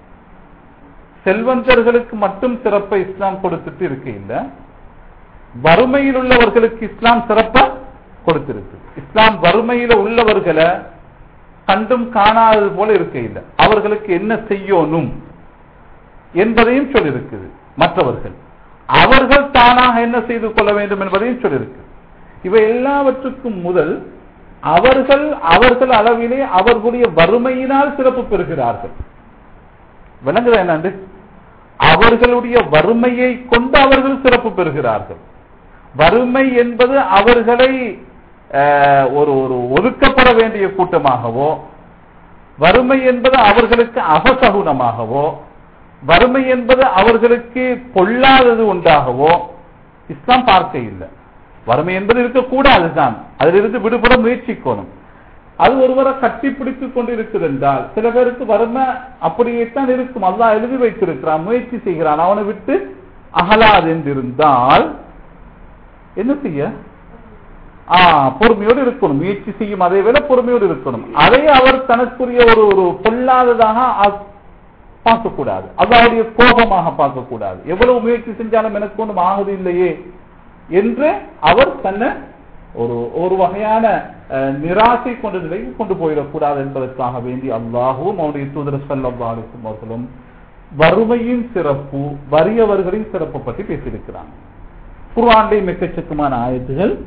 செல்வந்தர்களுக்கு மட்டும் சிறப்பை இஸ்லாம் கொடுத்துட்டு இருக்க இல்ல வறுமையில் உள்ளவர்களுக்கு இஸ்லாம் சிறப்ப கொடுத்திருக்கு இஸ்லாம் வறுமையில உள்ளவர்களை கண்டும் காணாதது போல இருக்க இல்லை அவர்களுக்கு என்ன செய்யணும் என்பதையும் சொல்லியிருக்குது மற்றவர்கள் அவர்கள் தானாக என்ன செய்து கொள்ள வேண்டும் என்பதையும் சொல்லியிருக்கு இவை எல்லாவற்றுக்கும் முதல் அவர்கள் அவர்கள் அளவிலே அவர்களுடைய வறுமையினால் சிறப்பு பெறுகிறார்கள் விளங்குதா என்னண்டு அவர்களுடைய வறுமையை கொண்டு அவர்கள் சிறப்பு பெறுகிறார்கள் வறுமை என்பது அவர்களை அஹ், ஒரு ஒரு ஒதுக்கப்பட வேண்டிய கூட்டமாகவோ வறுமை என்பது அவர்களுக்கு அபசகுனமாகவோ வறுமை என்பது அவர்களுக்கு பொல்லாதது உண்டாகவோ இஸ்லாம் பார்க்க இல்லை வறுமை என்பது இருக்கக்கூடாது தான் அதிலிருந்து விடுபட முயற்சிக்கணும் அது ஒருவரை கட்டி பிடித்துக் கொண்டு இருக்குது என்றால் சில பேருக்கு வறுமை அப்படியே தான் இருக்கும் அல்லாஹ் எழுதி வைத்திருக்கிறான் முயற்சி செய்கிறான் அவனை விட்டு அகலாது என்றிருந்தால் என்ன செய்ய ஆ பொறுமையோடு இருக்கணும் முயற்சி செய்யும் அதே வேளை பொறுமையோடு இருக்கணும் அதை அவர் தனக்குரிய ஒரு ஒரு பொல்லாததாக ஆ- பார்க்கக்கூடாது அதாவுடைய கோபமாக பார்க்கக்கூடாது எவ்வளவு முயற்சி செஞ்சாலும் எனக்கு ஒன்றும் ஆகுது இல்லையே என்று அவர் தன்னை ஒரு ஒரு வகையான அஹ், நிராசை கொண்ட நிலைக்கு கொண்டு போயிடக்கூடாது என்பதற்காக வேண்டி அல்லாஹும் அவருடைய தூதர் சல்லா அலிஸ்லம் அவர்களும் வறுமையின் சிறப்பு வறியவர்களின் சிறப்பை பற்றி பேசியிருக்கிறாங்க குர்ஆனிலே மிக்கச்சக்கமான ஆயத்துகள்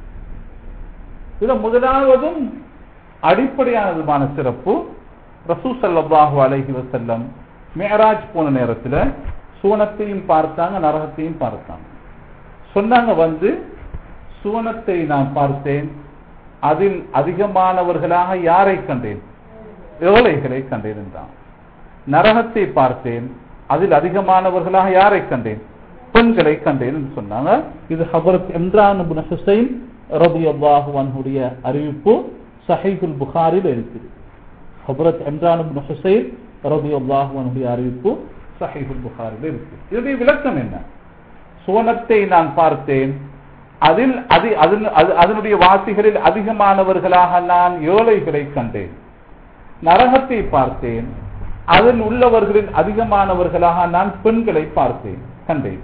இதுல முதலாவதும் அடிப்படையானதுமான சிறப்பு ரசூ ஸல்லல்லாஹு அலைஹி வஸல்லம் மேராஜ் போன நேரத்துல சுவனத்தையும் பார்த்தாங்க நரகத்தையும் பார்த்தாங்க சொன்னாங்க வந்து சுவனத்தை நான் பார்த்தேன் அதில் அதிகமானவர்களாக யாரை கண்டேன் ஏழைகளை கண்டேன் என்றான் நரகத்தை பார்த்தேன் அதில் அதிகமானவர்களாக யாரை கண்டேன் பெண்களை கண்டேன் என்று சொன்னாங்க இது ஹபரத் இம்ரான் இப்னு ஹுசைன் ரலியல்லாஹு அன்ஹுடைய அறிவிப்பு சஹீஹுல் புகாரில் இருக்குது ஹபரத் இம்ரான் இப்னு ஹுசைன் ரலியல்லாஹு அன்ஹுடைய அறிவிப்பு சஹீஹுல் புகாரில் இருக்குது இதனுடைய விளக்கம் என்ன சுவனத்தை நான் பார்த்தேன் அதில் அது அதில் அது- அதனுடைய வாசிகளில் அதிகமானவர்களாக நான் ஏழைகளை கண்டேன் நரகத்தை பார்த்தேன் அதில் உள்ளவர்களில் அதிகமானவர்களாக நான் பெண்களை பார்த்தேன் கண்டேன்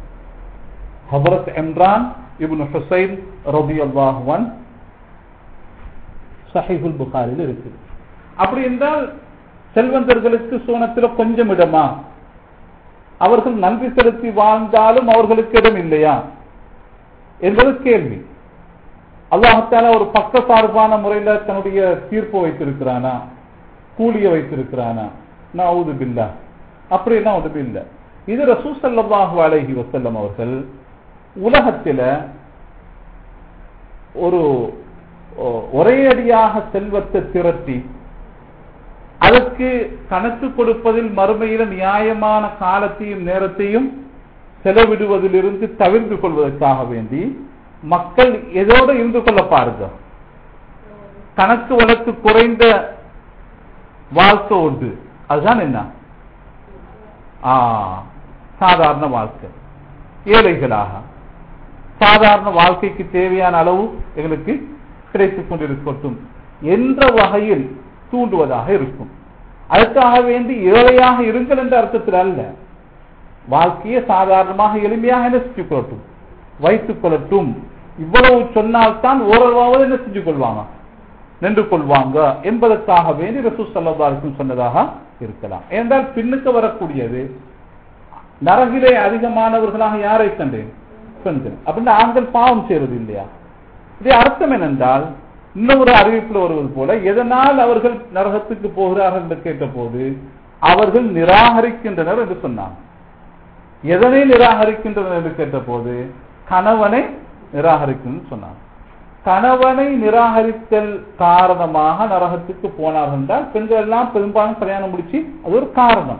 ஹபரத் இம்ரான் இப்னு ஹுசைன் ரலியல்லாஹு அன்ஹு சஹீஹுல் புகாரில் இருக்குது அப்படி என்றால் செல்வந்தர்களுக்கு சூனத்தில் கொஞ்சம் இடமா அவர்கள் நன்றி செலுத்தி வாழ்ந்தாலும் அவர்களுக்கு இடம் இல்லையா என்பது கேள்வி அல்லாஹால ஒரு பக்க சார்பான முறையில தன்னுடைய தீர்ப்பு வைத்திருக்கிறானா கூலிய வைத்திருக்கிறானா நவுது பில்லா அப்படியெல்லாம் ஒன்றும் இல்லை இது ரசூ ஸல்லல்லாஹு அலைஹி வஸல்லம் அவர்கள் உலகத்தில ஒரு ஒ- ஒரே அடியாக செல்வத்தை திரட்டி அதற்கு கணக்கு கொடுப்பதில் மறுமையில நியாயமான காலத்தையும் நேரத்தையும் செலவிடுவதிலிருந்து தவிர்த்து கொள்வதற்காக வேண்டி மக்கள் எதோடு இருந்து கொள்ள பாருங்க கணக்கு வழக்கு குறைந்த வாழ்க்கை உண்டு அதுதான் என்ன ஆ, சாதாரண வாழ்க்கை ஏழைகளாக சாதாரண வாழ்க்கைக்கு தேவையான அளவு எங்களுக்கு கிடைத்துக் கொண்டிருக்கட்டும் என்ற வகையில் தூண்டுவதாக இருக்கும் அதற்காக வேண்டி ஏழையாக இருங்கள் என்ற அர்த்தத்தில் அல்ல வாழ்க்கையை சாதாரணமாக எளிமையாக என்ன செஞ்சு கொள்ளட்டும் வைத்துக் கொள்ளட்டும் இவ்வளவு சொன்னால்தான் ஓரளவாவது என்ன செஞ்சு கொள்வாங்க நின்று கொள்வாங்க என்பதற்காக வேண்டி ரசூ சல்லாருக்கும் சொன்னதாக இருக்கலாம் ஏனென்றால் பின்னுக்கு வரக்கூடியது நரகிலே அதிகமானவர்களாக யாரை கண்டேன் பெண்கள் அப்படின்னு ஆண்கள் பாவம் செய்யறது இல்லையா இது அர்த்தம் என்னென்றால் இன்னொரு அறிவிப்பில் வருவது போல எதனால் அவர்கள் நரகத்துக்கு போகிறார்கள் என்று கேட்டபோது அவர்கள் நிராகரிக்கின்றனர் என்று சொன்னாங்க எதனை நிராகரிக்கின்றனர் என்று கேட்டபோது கணவனை நிராகரிக்கும் சொன்னாங்க கணவனை நிராகரித்தல் காரணமாக நரகத்துக்கு போனார்கள் என்றால் பெண்கள் எல்லாம் பெரும்பாலும் கல்யாணம் முடிச்சு அது ஒரு காரணம்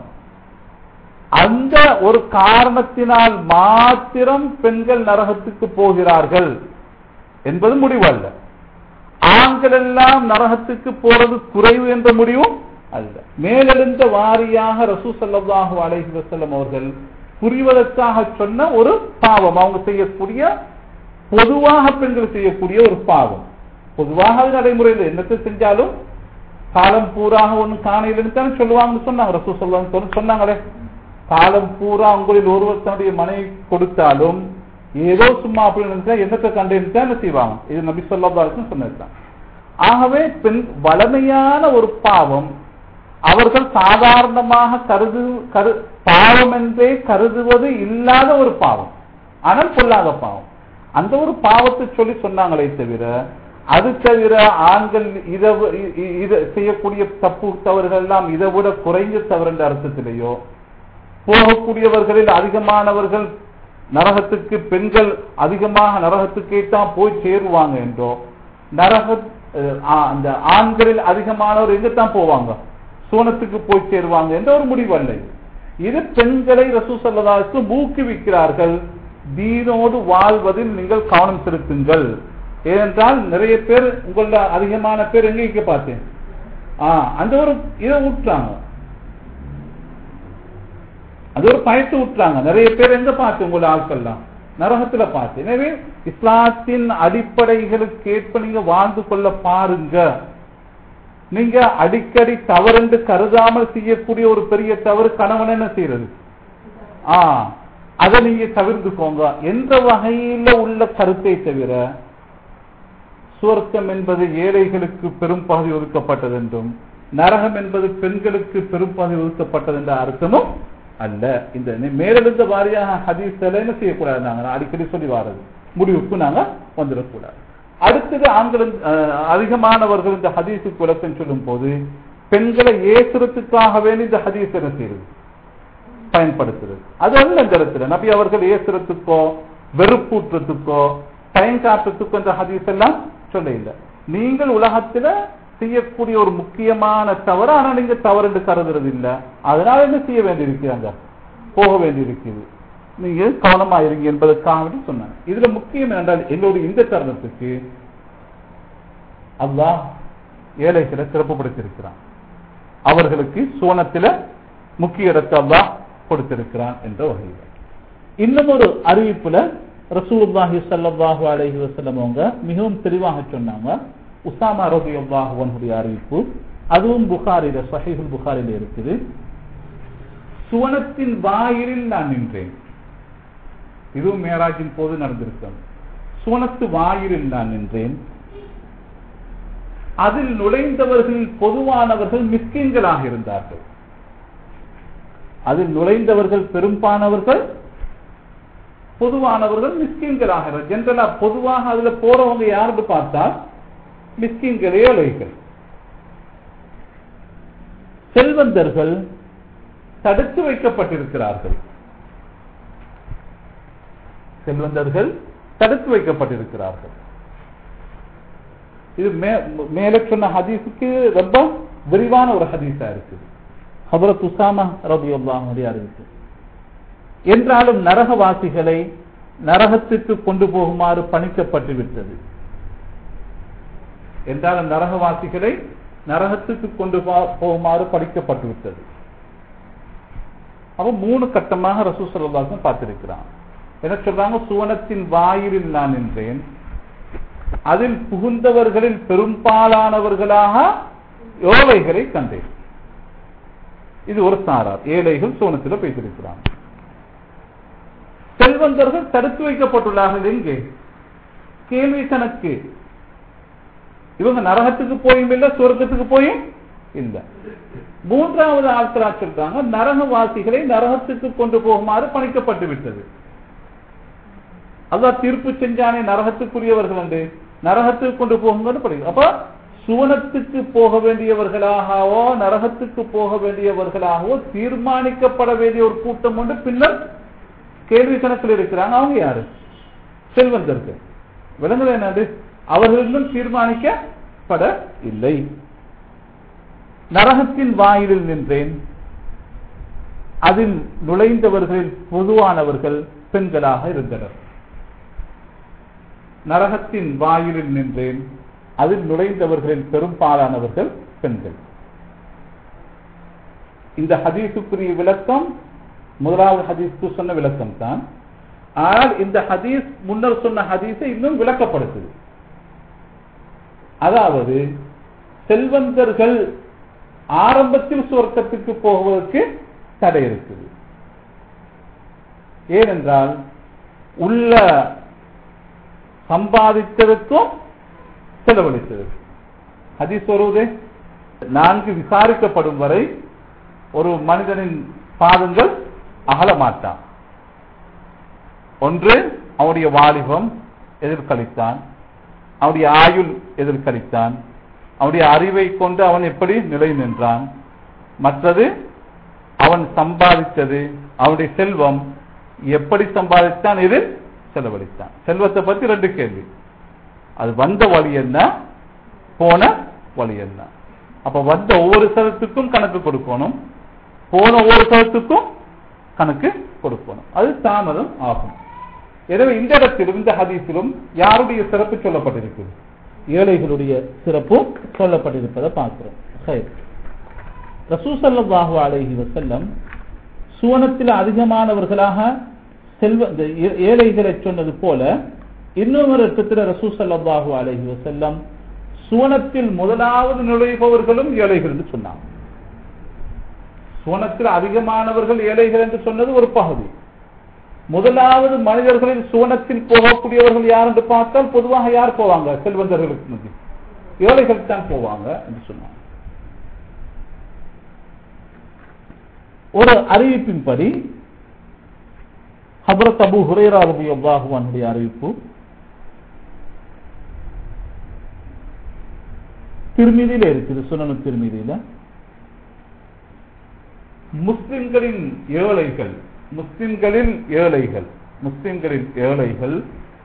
அந்த ஒரு காரணத்தினால் மாத்திரம் பெண்கள் நரகத்துக்கு போகிறார்கள் என்பது முடிவல்ல ஆண்கள் எல்லாம் நரகத்துக்கு போறது குறைவு என்ற முடிவும் அல்ல மேலெழுந்த வாரியாக ரசூ சல்லாஹூ அலைஹி வசல்லம் அவர்கள் புரிவதற்காக சொன்ன ஒரு பாவம் அவங்க செய்யக்கூடிய பொதுவாக பெண்கள் செய்யக்கூடிய ஒரு பாவம் பொதுவாக அது நடைமுறையில் என்னத்தை செஞ்சாலும் காலம் பூராக ஒன்றும் காணையில் தானே சொல்லுவாங்கன்னு சொன்னாங்க ரசூ சொல்லாங்க சொன்னாங்களே காலம் பூரா உங்களில் ஒருவர் தன்னுடைய மனைவி கொடுத்தாலும் ஏதோ சும்மா அப்படி நினைச்சா என்னத்தை கண்டேன்னு என்ன செய்வாங்க இது நபி சொல்லாக்கும் சொன்னதுதான் ஆகவே பெண் வளமையான ஒரு பாவம் அவர்கள் சாதாரணமாக கருது கரு பாவம் என்றே கருதுவது இல்லாத ஒரு பாவம் ஆனால் பொல்லாத பாவம் அந்த ஒரு பாவத்தை சொல்லி சொன்னாங்களே தவிர அது தவிர ஆண்கள் இதை இதை செய்யக்கூடிய தப்பு தவறுகள் எல்லாம் இதை விட குறைஞ்ச தவறு என்ற அர்த்தத்திலேயோ போகக்கூடியவர்களில் அதிகமானவர்கள் நரகத்துக்கு பெண்கள் அதிகமாக நரகத்துக்கே தான் போய் சேருவாங்க என்றோ நரக அந்த ஆண்களில் அதிகமானவர் எங்கத்தான் போவாங்க சோனத்துக்கு போய் சேருவாங்க என்ற ஒரு முடிவு அல்ல இது பெண்களை ரசூ சல்லதாவுக்கு ஊக்குவிக்கிறார்கள் தீனோடு வாழ்வதில் நீங்கள் கவனம் செலுத்துங்கள் ஏனென்றால் நிறைய பேர் உங்கள அதிகமான பேர் எங்க இங்க பார்த்தேன் ஆஹ் அந்த ஒரு இதை விட்டுறாங்க அது ஒரு பயத்து விட்டுறாங்க நிறைய பேர் எங்க பார்த்து உங்களோட ஆட்கள்லாம் நரகத்துல பார்த்து எனவே இஸ்லாத்தின் அடிப்படைகளுக்கு ஏற்ப நீங்க வாழ்ந்து கொள்ள பாருங்க நீங்க அடிக்கடி தவறென்று கருதாமல் செய்யக்கூடிய ஒரு பெரிய தவறு கணவன் என்ன செய்யறது ஆ அதை நீங்க தவிர்த்துக்கோங்க எந்த வகையில உள்ள கருத்தை தவிர சுவர்க்கம் என்பது ஏழைகளுக்கு பெரும் பகுதி ஒதுக்கப்பட்டது என்றும் நரகம் என்பது பெண்களுக்கு பெரும் பகுதி ஒதுக்கப்பட்டது என்ற அர்த்தமும் அல்ல இந்த மேலெழுந்த வாரியாக ஹதீஸ் என்ன செய்யக்கூடாது நாங்க அடிக்கடி சொல்லி வாரது முடிவுக்கு நாங்க வந்துடக்கூடாது அடுத்தது ஆண்கள் அதிகமானவர்கள் இந்த ஹதீஸுக்கு விளக்கம் சொல்லும் போது பெண்களை ஏசுறதுக்காக வேண்டி இந்த ஹதீஸ் என்ன செய்யுது பயன்படுத்துறது அது அல்ல இந்த இடத்துல நபி அவர்கள் ஏசுறதுக்கோ வெறுப்பூற்றத்துக்கோ பயன் காட்டுறதுக்கோ இந்த ஹதீஸ் எல்லாம் சொல்ல இல்லை நீங்கள் உலகத்துல செய்யக்கூடிய ஒரு முக்கியமான தவறு ஆனா நீங்க தவறு என்று கருதுறது இல்ல அதனால என்ன செய்ய வேண்டியிருக்கிறாங்க போக வேண்டியிருக்குது நீங்க கவனமா இருங்க என்பதற்காக சொன்னாங்க இதுல முக்கியம் என்றால் எங்களுடைய இந்த தருணத்துக்கு அல்லாஹ் ஏழைகளை சிறப்புப்படுத்தியிருக்கிறான் அவர்களுக்கு சோனத்தில முக்கிய இடத்தை அல்லாஹ் கொடுத்திருக்கிறான் என்ற வகையில் இன்னும் ஒரு அறிவிப்புல ரசூல்லாஹி சல்லாஹு அலஹி வசல்லம் அவங்க மிகவும் தெளிவாக சொன்னாங்க உசாமா ரபி அல்லாஹுவனுடைய அறிவிப்பு அதுவும் புகாரில சஹிஹுல் புகாரில இருக்குது சுவனத்தின் வாயிலில் நான் நின்றேன் இதுவும் மேராஜின் போது நடந்திருக்கும் சுவனத்து வாயிலில் நான் நின்றேன் அதில் நுழைந்தவர்கள் பொதுவானவர்கள் மிஸ்கின்களாக இருந்தார்கள் அதில் நுழைந்தவர்கள் பெரும்பானவர்கள் பொதுவானவர்கள் மிஸ்கின்களாக ஜென்ரலா பொதுவாக அதுல போறவங்க யாருன்னு பார்த்தா மிஸ்கின்கள் ஏழைகள் செல்வந்தர்கள் தடுத்து வைக்கப்பட்டிருக்கிறார்கள் செல்வந்தர்கள் தடுத்து வைக்கப்பட்டிருக்கிறார்கள் இது மேல சொன்ன ஹதீஸுக்கு ரொம்ப விரிவான ஒரு ஹதீஸா இருக்குது ஹபரத் உசாமா ரபி அல்லாஹுடைய அறிவிப்பு என்றாலும் நரகவாசிகளை நரகத்திற்கு கொண்டு போகுமாறு பணிக்கப்பட்டு விட்டது என்றாலும் நரகவாசிகளை நரகத்துக்கு கொண்டு போகுமாறு படிக்கப்பட்டு விட்டது அவன் மூணு கட்டமாக ரசூ சொல்லதாசன் பார்த்திருக்கிறான் என்ன சொல்றாங்க சுவனத்தின் வாயிலில் நான் நின்றேன் அதில் புகுந்தவர்களில் பெரும்பாலானவர்களாக ஏழைகளை கண்டேன் இது ஒரு சாரார் ஏழைகள் சோனத்தில் பேசியிருக்கிறாங்க செல்வந்தர்கள் தடுத்து வைக்கப்பட்டுள்ளார்கள் எங்கே கேள்வி கணக்கு இவங்க நரகத்துக்கு போயும் இல்ல சொர்க்கத்துக்கு போயும் இல்ல மூன்றாவது ஆட்களா சொல்றாங்க நரகவாசிகளை நரகத்துக்கு கொண்டு போகுமாறு பணிக்கப்பட்டு விட்டது அதான் தீர்ப்பு செஞ்சானே நரகத்துக்குரியவர்கள் என்று நரகத்துக்கு கொண்டு போகுங்கன்னு படிக்கும் அப்ப சுவனத்துக்கு போக வேண்டியவர்களாகவோ நரகத்துக்கு போக வேண்டியவர்களாகவோ தீர்மானிக்கப்பட வேண்டிய ஒரு கூட்டம் ஒன்று பின்னர் கேள்வி கணக்கில் இருக்கிறாங்க அவங்க யாரு செல்வந்தர்கள் விலங்குகள் என்னது அவர்கள் இன்னும் தீர்மானிக்கப்பட இல்லை நரகத்தின் வாயிலில் நின்றேன் அதில் நுழைந்தவர்களில் பொதுவானவர்கள் பெண்களாக இருந்தனர் நரகத்தின் வாயிலில் நின்றேன் அதில் நுழைந்தவர்களில் பெரும்பாலானவர்கள் பெண்கள் இந்த ஹதீஸுக்குரிய விளக்கம் முதலாவது ஹதீஸ்க்கு சொன்ன விளக்கம் தான் ஆனால் இந்த ஹதீஸ் முன்னர் சொன்ன ஹதீஸை இன்னும் விளக்கப்படுத்துது அதாவது செல்வந்தர்கள் ஆரம்பத்தில் சுவர்க்கத்துக்கு போவதற்கு தடை இருக்குது ஏனென்றால் உள்ள சம்பாதித்ததற்கும் செலவழித்தது ஹதீஸ் வருவதே நான்கு விசாரிக்கப்படும் வரை ஒரு மனிதனின் பாதங்கள் அகல மாட்டான் ஒன்று அவனுடைய வாலிபம் எதிர்கழித்தான் அவனுடைய ஆயுள் எதிர்கழித்தான் அவனுடைய அறிவை கொண்டு அவன் எப்படி நிலை நின்றான் மற்றது அவன் சம்பாதித்தது அவனுடைய செல்வம் எப்படி சம்பாதித்தான் எதில் செலவழித்தான் செல்வத்தை பத்தி ரெண்டு கேள்வி அது வந்த வழி என்ன போன வழி என்ன அப்ப வந்த ஒவ்வொரு சதத்துக்கும் கணக்கு கொடுக்கணும் போன ஒவ்வொரு சதத்துக்கும் கணக்கு கொடுக்கணும் அது தாமதம் ஆகும் எனவே இந்த இடத்திலும் இந்த ஹதீஸிலும் யாருடைய சிறப்பு சொல்லப்பட்டிருக்கிறது ஏழைகளுடைய சிறப்பும் சொல்லப்பட்டிருப்பதை பார்க்கிறோம் சரி ரசூசல்லாஹு அலைஹி வசல்லம் சுவனத்தில் அதிகமானவர்களாக செல்வ இந்த ஏ- ஏழைகளை சொன்னது போல இன்னொரு இடத்துல ரசூசல்லாஹு அலைஹி வசல்லம் சுவனத்தில் முதலாவது நுழைபவர்களும் ஏழைகள் என்று சொன்னாங்க சுவனத்தில் அதிகமானவர்கள் ஏழைகள் என்று சொன்னது ஒரு பகுதி முதலாவது மனிதர்களில் சுவனத்தில் போகக்கூடியவர்கள் யார் என்று பார்த்தால் பொதுவாக யார் போவாங்க செல்வந்தர்களுக்கு மத்தியில் ஏழைகள் தான் போவாங்க என்று சொன்னாங்க ஒரு அறிவிப்பின்படி ஹபரத் அபு ஹுரேரா ரலியல்லாஹு அன்ஹுடைய அறிவிப்பு திருமீதியில இருக்குது சுனனு திருமீதியில முஸ்லிம்களின் ஏழைகள் முஸ்லிம்களில் ஏழைகள் முஸ்லிம்களின் ஏழைகள்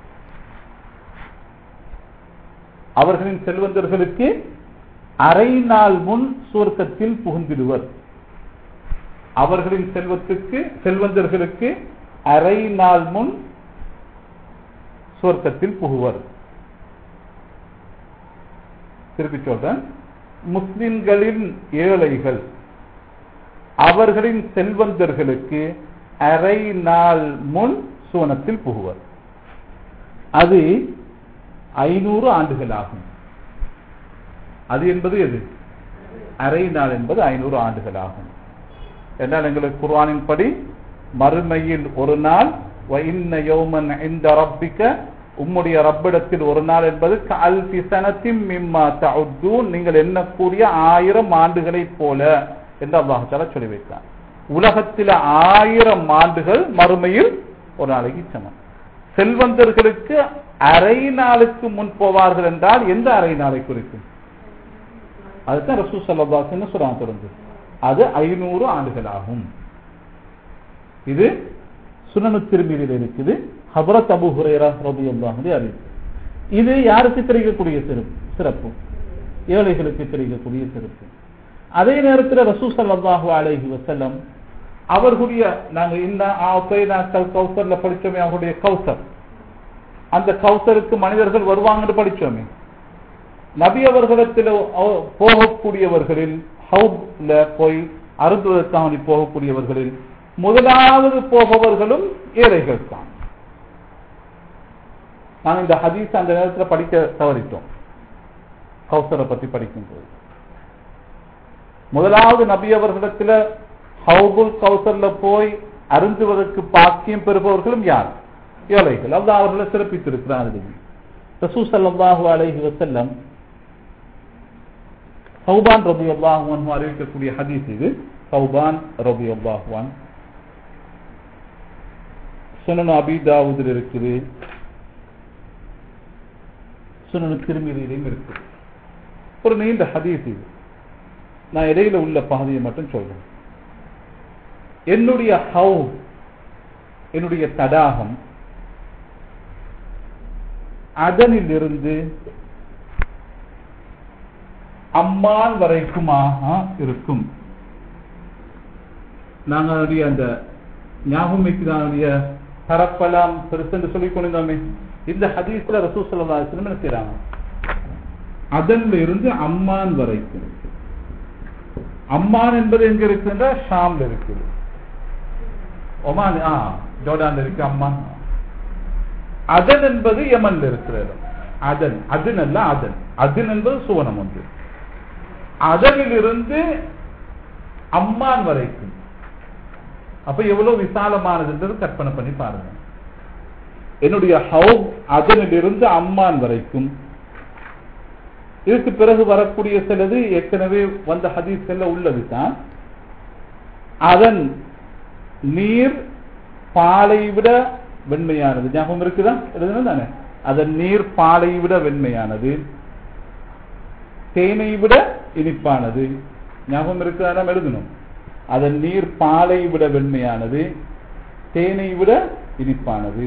அவர்களின் செல்வந்தர்களுக்கு அரை நாள் முன் சுவர்க்கத்தில் புகுந்திடுவர் அவர்களின் செல்வத்துக்கு செல்வந்தர்களுக்கு அரை நாள் முன் சுவர்க்கத்தில் புகுவர் திருப்பி சொல்றேன் முஸ்லிம்களின் ஏழைகள் அவர்களின் செல்வந்தர்களுக்கு அரை நாள் முன் சுவனத்தில் புகுவர் அது ஐநூறு ஆண்டுகள் ஆகும் அது என்பது எது அரை நாள் என்பது ஐநூறு ஆண்டுகள் ஆகும் என்றால் எங்களுக்கு குர்ஆனின் படி மறுமையில் ஒரு நாள் وَإِنَّ يَوْمًا عِنْدَ رَبِّكَ உம்முடைய ரப்பிடத்தில் ஒரு நாள் என்பது கல்பி சனத்தின் மிம்மா தஉத்தூன் நீங்கள் எண்ணக்கூடிய ஆயிரம் ஆண்டுகளைப் போல என்று அல்லாஹ் தஆலா சொல்லி வைத்தார் உலகத்தில் ஆயிரம் ஆண்டுகள் மறுமையில் ஒரு நாளைக்கு சமம் செல்வந்தர்களுக்கு அரை நாளுக்கு முன் போவார்கள் என்றால் எந்த அரை நாளை குறிக்கும் அதுதான் ரசூ சல்லாஸ் என்ன சொல்றாங்க தொடர்ந்து அது ஐநூறு ஆண்டுகள் ஆகும் இது சுனனு திருமீதியில் இருக்குது ஹபரத் அபு ஹுரேரா ரலியல்லாஹு அறிவிப்பு இது யாருக்கு கிடைக்கக்கூடிய சிறப்பு சிறப்பு ஏழைகளுக்கு கிடைக்கக்கூடிய சிறப்பு அதே நேரத்தில் ரசூ ஸல்லல்லாஹு அலைஹி வஸல்லம் அவர்களுடைய நாங்க இந்த நாட்கள் கௌசர்ல படிச்சோமே அவர்களுடைய கௌசர் அந்த கௌசருக்கு மனிதர்கள் வருவாங்கன்னு படிச்சோமே நபி அவர்களிடத்தில் அவ- போகக்கூடியவர்களில் ஹவுத்ல போய் அருந்துவதற்காக போகக்கூடியவர்களில் முதலாவது போபவர்களும் ஏழைகள் தான் நாங்க இந்த ஹதீஸ் அந்த நேரத்துல படிக்க தவறிட்டோம் கௌசரை பத்தி படிக்கும்போது முதலாவது நபி அவர்களிடத்துல ஹவுபுல் கௌசர்ல போய் அருந்துவதற்கு பாக்கியம் பெறுபவர்களும் யார் ஏழைகள் அல்லாஹ் அவர்களை சிறப்பித்திருக்கிறார் ரசூ ஸல்லல்லாஹு அலைஹி வஸல்லம் சௌபான் ரபியுல்லாஹு அன்ஹு அறிவிக்கக்கூடிய ஹதீஸ் இது சௌபான் ரபியுல்லாஹு அன் சுனன் அபி தாவூதில் இருக்குது சுனன் திருமதியிலையும் இருக்குது ஒரு நீண்ட ஹதீஸ் இது நான் இடையில உள்ள பகுதியை மட்டும் சொல்றேன் என்னுடைய ஹவு என்னுடைய தடாகம் அதனிலிருந்து அம்மான் வரைக்குமாக இருக்கும் நாங்க அதனுடைய அந்த ஞாபகம் வைக்கிறானுடைய பரப்பலாம் பெருசு என்று சொல்லிக் கொண்டிருந்தோமே இந்த ஹதீஸ்ல ரசூ சல்லா என்ன செய்யறாங்க அதன்ல இருந்து அம்மான் வரைக்கும் அம்மான் என்பது எங்க இருக்குன்ற ஷாம்ல இருக்குது ஒமான் ஆ ஜோர்டான்ல இருக்கு அம்மான் அதன் என்பது யமன்ல இருக்கிற இடம் அதன் அதன் அல்ல அதன் அதன் என்பது சுவனம் ஒன்று அதனிலிருந்து அம்மான் வரைக்கும் அப்ப எவ்வளவு விசாலமானதுன்றது கற்பனை பண்ணி பாருங்க என்னுடைய ஹவுஸ் அதனிலிருந்து அம்மான் வரைக்கும் இதுக்கு பிறகு வரக்கூடிய சிலது ஏற்கனவே வந்த ஹதீஸ்ல உள்ளது தான் அதன் நீர் பாலை விட வெண்மையானது ஞாபகம் இருக்குதா எழுதுனது தானே அதன் நீர் பாலை விட வெண்மையானது தேனை விட இனிப்பானது ஞாபகம் இருக்குதா நாம் எழுதணும் அதன் நீர் பாலை விட வெண்மையானது தேனை விட இனிப்பானது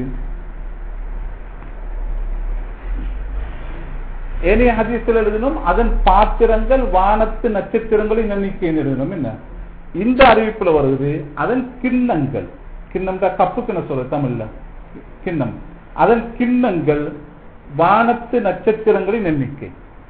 ஏனைய ஹதீஸ்ல எழுதணும் அதன் பாத்திரங்கள் வானத்து நட்சத்திரங்களின் எண்ணிக்கைன்னு எழுதணும் என்ன இந்த அறிவிப்புல வருது அதன் கிண்ணங்கள் கிண்ணம் தான் கப்புக்கு நான் சொல்ல தமிழ்ல கிண்ணம் அதன் கிண்ணங்கள் வானத்து நட்சத்திரங்களின் எண்ணிக்கை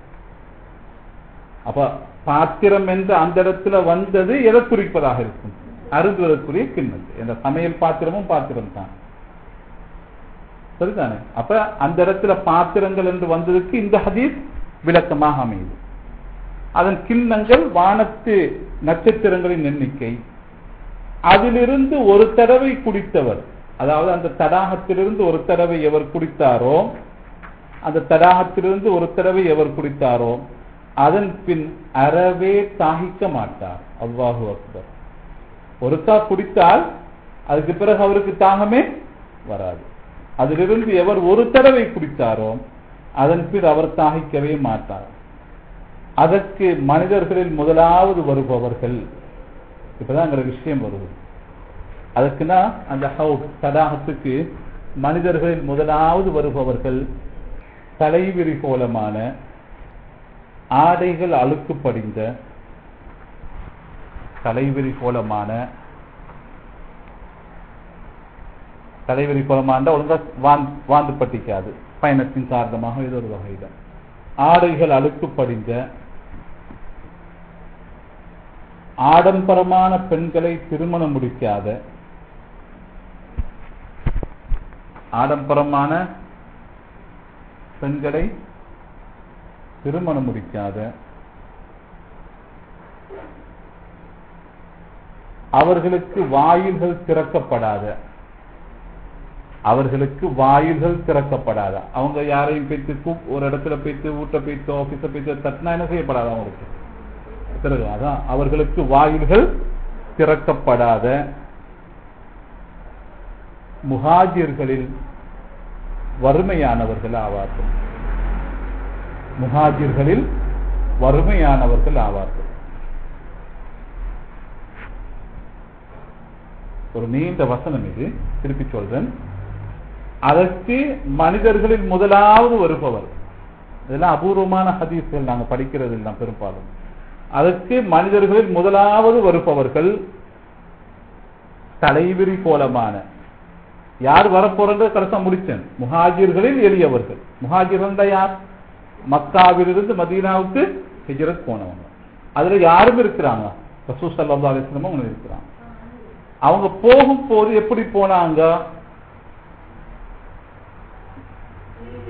அப்ப பாத்திரம் என்று அந்த இடத்துல வந்தது எதை குறிப்பதாக இருக்கும் அருந்துவதற்குரிய கிண்ணம் இந்த சமையல் பாத்திரமும் பாத்திரம் தான் சரிதானே அப்ப அந்த இடத்துல பாத்திரங்கள் என்று வந்ததுக்கு இந்த ஹதீஸ் விளக்கமாக அமையுது அதன் கிண்ணங்கள் வானத்து நட்சத்திரங்களின் எண்ணிக்கை அதிலிருந்து ஒரு தடவை குடித்தவர் அதாவது அந்த தடாகத்திலிருந்து ஒரு தடவை எவர் குடித்தாரோ அந்த தடாகத்திலிருந்து ஒரு தடவை எவர் குடித்தாரோ அதன் பின் அறவே தாகிக்க மாட்டார் அல்லாஹு அக்பர் ஒருக்கா குடித்தால் அதுக்கு பிறகு அவருக்கு தாகமே வராது அதிலிருந்து எவர் ஒரு தடவை குடித்தாரோ அதன் பின் அவர் தாகிக்கவே மாட்டார் அதற்கு மனிதர்களில் முதலாவது வருபவர்கள் இப்பதான் எங்களுக்கு விஷயம் வருது அதுக்குன்னா அந்த தடாகத்துக்கு மனிதர்களில் முதலாவது வருபவர்கள் தலைவிரி கோலமான ஆடைகள் அழுக்கு படிந்த தலைவிரி கோலமான தலைவரி கோலமாண்ட ஒழுங்கா வாழ்ந்து பட்டிக்காது பயணத்தின் காரணமாக இது ஒரு வகையில ஆடைகள் அழுக்கு படிந்த ஆடம்பரமான பெண்களை திருமணம் முடிக்காத ஆடம்பரமான பெண்களை திருமணம் முடிக்காத அவர்களுக்கு வாயில்கள் திறக்கப்படாத அவர்களுக்கு வாயில்கள் திறக்கப்படாத அவங்க யாரையும் போய்த்து கூப் ஒரு இடத்துல போய்த்து வீட்டை போய்த்து ஆபீஸ போய்த்து தட்டினா என்ன செய்யப்படாது அவங்களுக்கு திறகு அதான் அவர்களுக்கு வாயில்கள் திறக்கப்படாத முஹாஜிர்களில் வறுமையானவர்கள் ஆவார்கள் முஹாஜிர்களில் வறுமையானவர்கள் ஆவார்கள் ஒரு நீண்ட வசனம் இது திருப்பி சொல்றேன் அதற்கு மனிதர்களில் முதலாவது வருபவர் இதெல்லாம் அபூர்வமான ஹதீஸ்கள் நாங்க படிக்கிறது இல்லை பெரும்பாலும் அதற்கு மனிதர்களில் முதலாவது வருபவர்கள் தலைவிரி கோலமான யார் வரப்போறது கடைசா முடிச்சேன் முஹாஜிர்களில் எளியவர்கள் முஹாஜிர்கள் யார் மக்காவிலிருந்து மதீனாவுக்கு ஹிஜரத் போனவங்க அதுல யாரும் இருக்கிறாங்க ரசூ சல்லா அலிஸ்லமும் இருக்கிறாங்க அவங்க போகும் போது எப்படி போனாங்க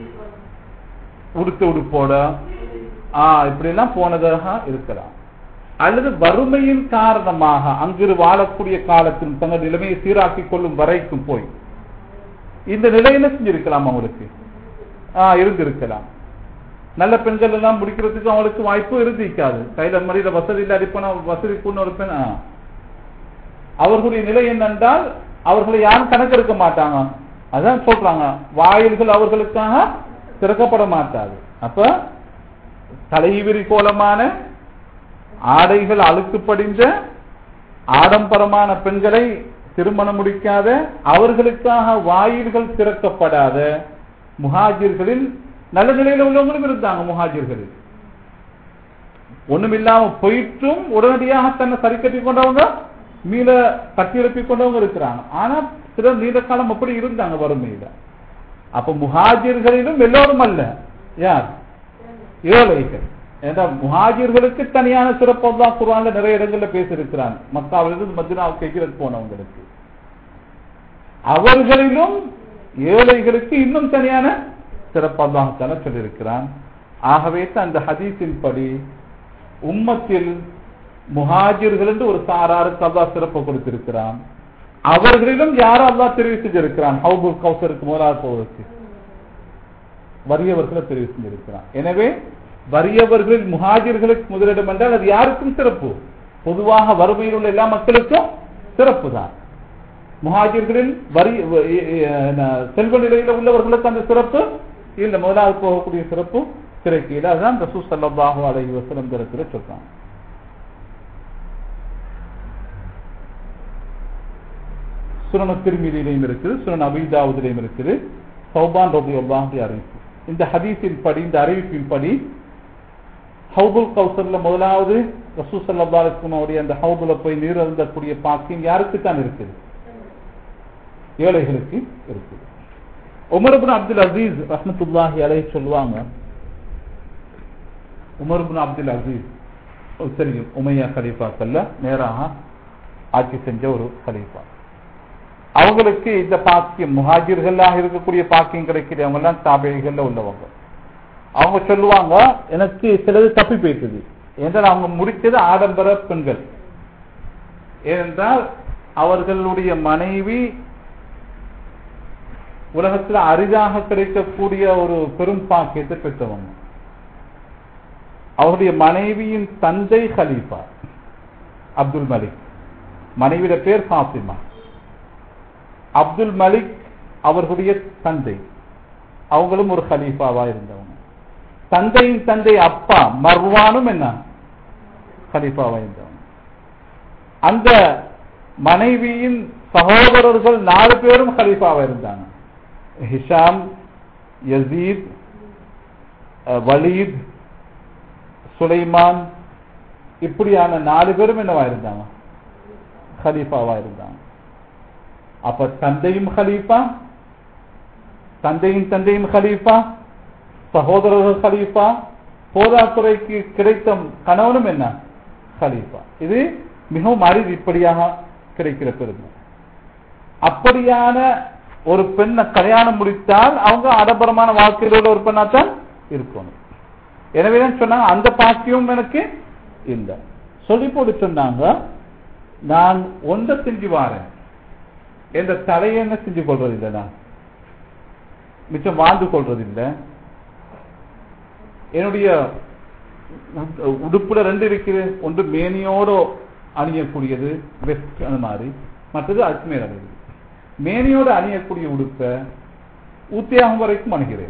உடுத்த உடுப்போட ஆ இப்படி எல்லாம் போனதாக இருக்கலாம் அல்லது வறுமையின் காரணமாக அங்கு வாழக்கூடிய காலத்தில் தங்கள் நிலைமையை சீராக்கி கொள்ளும் வரைக்கும் போய் இந்த நிலையில செஞ்சிருக்கலாம் அவங்களுக்கு ஆ இருந்திருக்கலாம் நல்ல பெண்கள் எல்லாம் முடிக்கிறதுக்கு அவங்களுக்கு வாய்ப்பு இருந்திருக்காது கையில மடியில வசதி இல்ல அடிப்பன வசதி கூட ஒரு பெண் ஆ. அவர்களுடைய நிலை என்னென்றால் அவர்களை யாரும் கணக்கெடுக்க மாட்டாங்க அதான் சொல்றாங்க வாயில்கள் அவர்களுக்காக திறக்கப்பட மாட்டாது அப்ப தலைவிரி கோலமான ஆடைகள் அழுக்கு படிந்த ஆடம்பரமான பெண்களை திருமணம் முடிக்காத அவர்களுக்காக வாயில்கள் திறக்கப்படாத முஹாஜிர்களில் நல்ல நிலையில உள்ளவங்களும் இருந்தாங்க முஹாஜிர்களில் ஒண்ணுமில்லாம போயிட்டும் உடனடியாக தன்னை சரி கட்டி கொண்டவங்க மீள கட்டி எழுப்பி கொண்டவங்க இருக்கிறாங்க ஆனா சில நீண்ட காலம் அப்படி இருந்தாங்க வறுமையில அப்ப முஹாஜிர்களிலும் எல்லோரும் அல்ல யார் ஏழைகள் ஏன்னா முஹாஜிர்களுக்கு தனியான சிறப்பு தான் குர்ஆன்ல நிறைய இடங்கள்ல பேசியிருக்கிறாங்க மக்காவிலிருந்து மதினாவுக்கு ஹிஜ்ரத் போனவங்களுக்கு அவர்களிலும் ஏழைகளுக்கு இன்னும் தனியான சிறப்பு அல்லாஹால சொல்லியிருக்கிறான் ஆகவே தான் அந்த ஹதீஸின் படி உம்மத்தில் முஹாஜிர்கள் என்று ஒரு சாராருக்கு அல்லாஹ் சிறப்பு கொடுத்திருக்கிறான் அவர்களிலும் யாரும் அல்லாஹ் தெரிவு செஞ்சிருக்கிறான் ஹவுபுல் கௌசருக்கு முதலாவது போவதற்கு வறியவர்களை தெரிவு செஞ்சிருக்கிறான் எனவே வறியவர்களில் முஹாஜிர்களுக்கு முதலிடம் என்றால் அது யாருக்கும் சிறப்பு பொதுவாக வறுமையில் உள்ள எல்லா மக்களுக்கும் சிறப்பு தான் முஹாஜிர்களில் வரி வ- எ- எ- என்ன, செல்வ நிலையில உள்ளவர்களுக்கு அந்த சிறப்பு இல்ல முதலாவது போகக்கூடிய சிறப்பு கிடைக்கல அதுதான் ரசூ ஸல்லல்லாஹு அலைஹி வஸல்லம் தரத்துல சொல்றாங்க சுரண திருமீதியிலையும் இருக்குது சுரண அபிதாவுதிலையும் இருக்குது சௌபான் ரபி அறிவிப்பு இந்த ஹதீஸின் படி இந்த அறிவிப்பின் படி ஹவுபுல் கௌசர்ல முதலாவது ரசூ சல்லா அலுவலுடைய அந்த ஹவுபுல போய் நீர் அருந்தக்கூடிய பாக்கியம் யாருக்கு தான் இருக்குது ஏழைகளுக்கு இருக்குது உமர்பின் அப்துல் அசீஸ் ரஹ்மத்துல்லாஹி அலை சொல்லுவாங்க உமர்பின் அப்துல் அசீஸ் ஓ, தெரியும் உமையா கலீஃபாக்கல்ல நேராக ஆட்சி செஞ்ச ஒரு கலீஃபா அவங்களுக்கு இந்த பாக்கியம் முஹாஜிர்களாக இருக்கக்கூடிய பாக்கியம் கிடைக்கிது அவங்க எல்லாம் தாபைகள்ல உள்ளவங்க அவங்க சொல்லுவாங்க எனக்கு சிலது தப்பி போயிட்டது என்றால் அவங்க முடித்தது ஆடம்பர பெண்கள் ஏனென்றால் அவர்களுடைய மனைவி உலகத்தில் அரிதாக கிடைக்கக்கூடிய ஒரு பெரும் பாக்கியத்தை பெற்றவங்க அவருடைய மனைவியின் தந்தை ஹலீஃபா அப்துல் மலிக் மனைவியோட பேர் ஃபாத்திமா அப்துல் மலிக் அவர்களுடைய தந்தை அவங்களும் ஒரு ஹலீஃபாவா இருந்தவங்க தந்தையின் தந்தை அப்பா மர்வானும் என்ன ஹலீஃபாவா இருந்தவங்க அந்த மனைவியின் சகோதரர்கள் நாலு பேரும் ஹலீஃபாவா இருந்தாங்க ஹிஷாம் யசீத் அஹ், வலீத் சுலைமான் இப்படியான நாலு பேரும் என்னவா இருந்தாங்க ஹலீஃபாவா இருந்தாங்க அப்ப தந்தையும் ஹலீஃபா தந்தையின் தந்தையும் ஹலீஃபா சகோதரர்கள் ஹலீஃபா போதாத்துறைக்கு கிடைத்த கணவனும் என்ன ஹலீஃபா இது மிகவும் அரிது இப்படியாக கிடைக்கிற பெருமை அப்படியான ஒரு பெண்ணை கல்யாணம் முடித்தால் அவங்க ஆடம்பரமான வாழ்க்கையில் உள்ள ஒரு பெண்ணாத்தான் இருக்கணும் எனவே தான் சொன்னாங்க அந்த பாக்கியம் எனக்கு இல்லை சொல்லி போட்டு சொன்னாங்க நான் ஒன்றை செஞ்சு வாரேன் என்ற தலையை என்ன செஞ்சு கொள்றது இல்லை நான் மிச்சம் வாழ்ந்து கொள்றது இல்லை என்னுடைய உடு- உடுப்புல ரெண்டு இருக்குது ஒன்று மேனியோட அணியக்கூடியது வெஸ்ட் அந்த மாதிரி மற்றது அஜ்மேர் அணியுது மேனியோடு அணியக்கூடிய உடுப்பை ஊத்தியாகும் வரைக்கும் அணுகிறேன்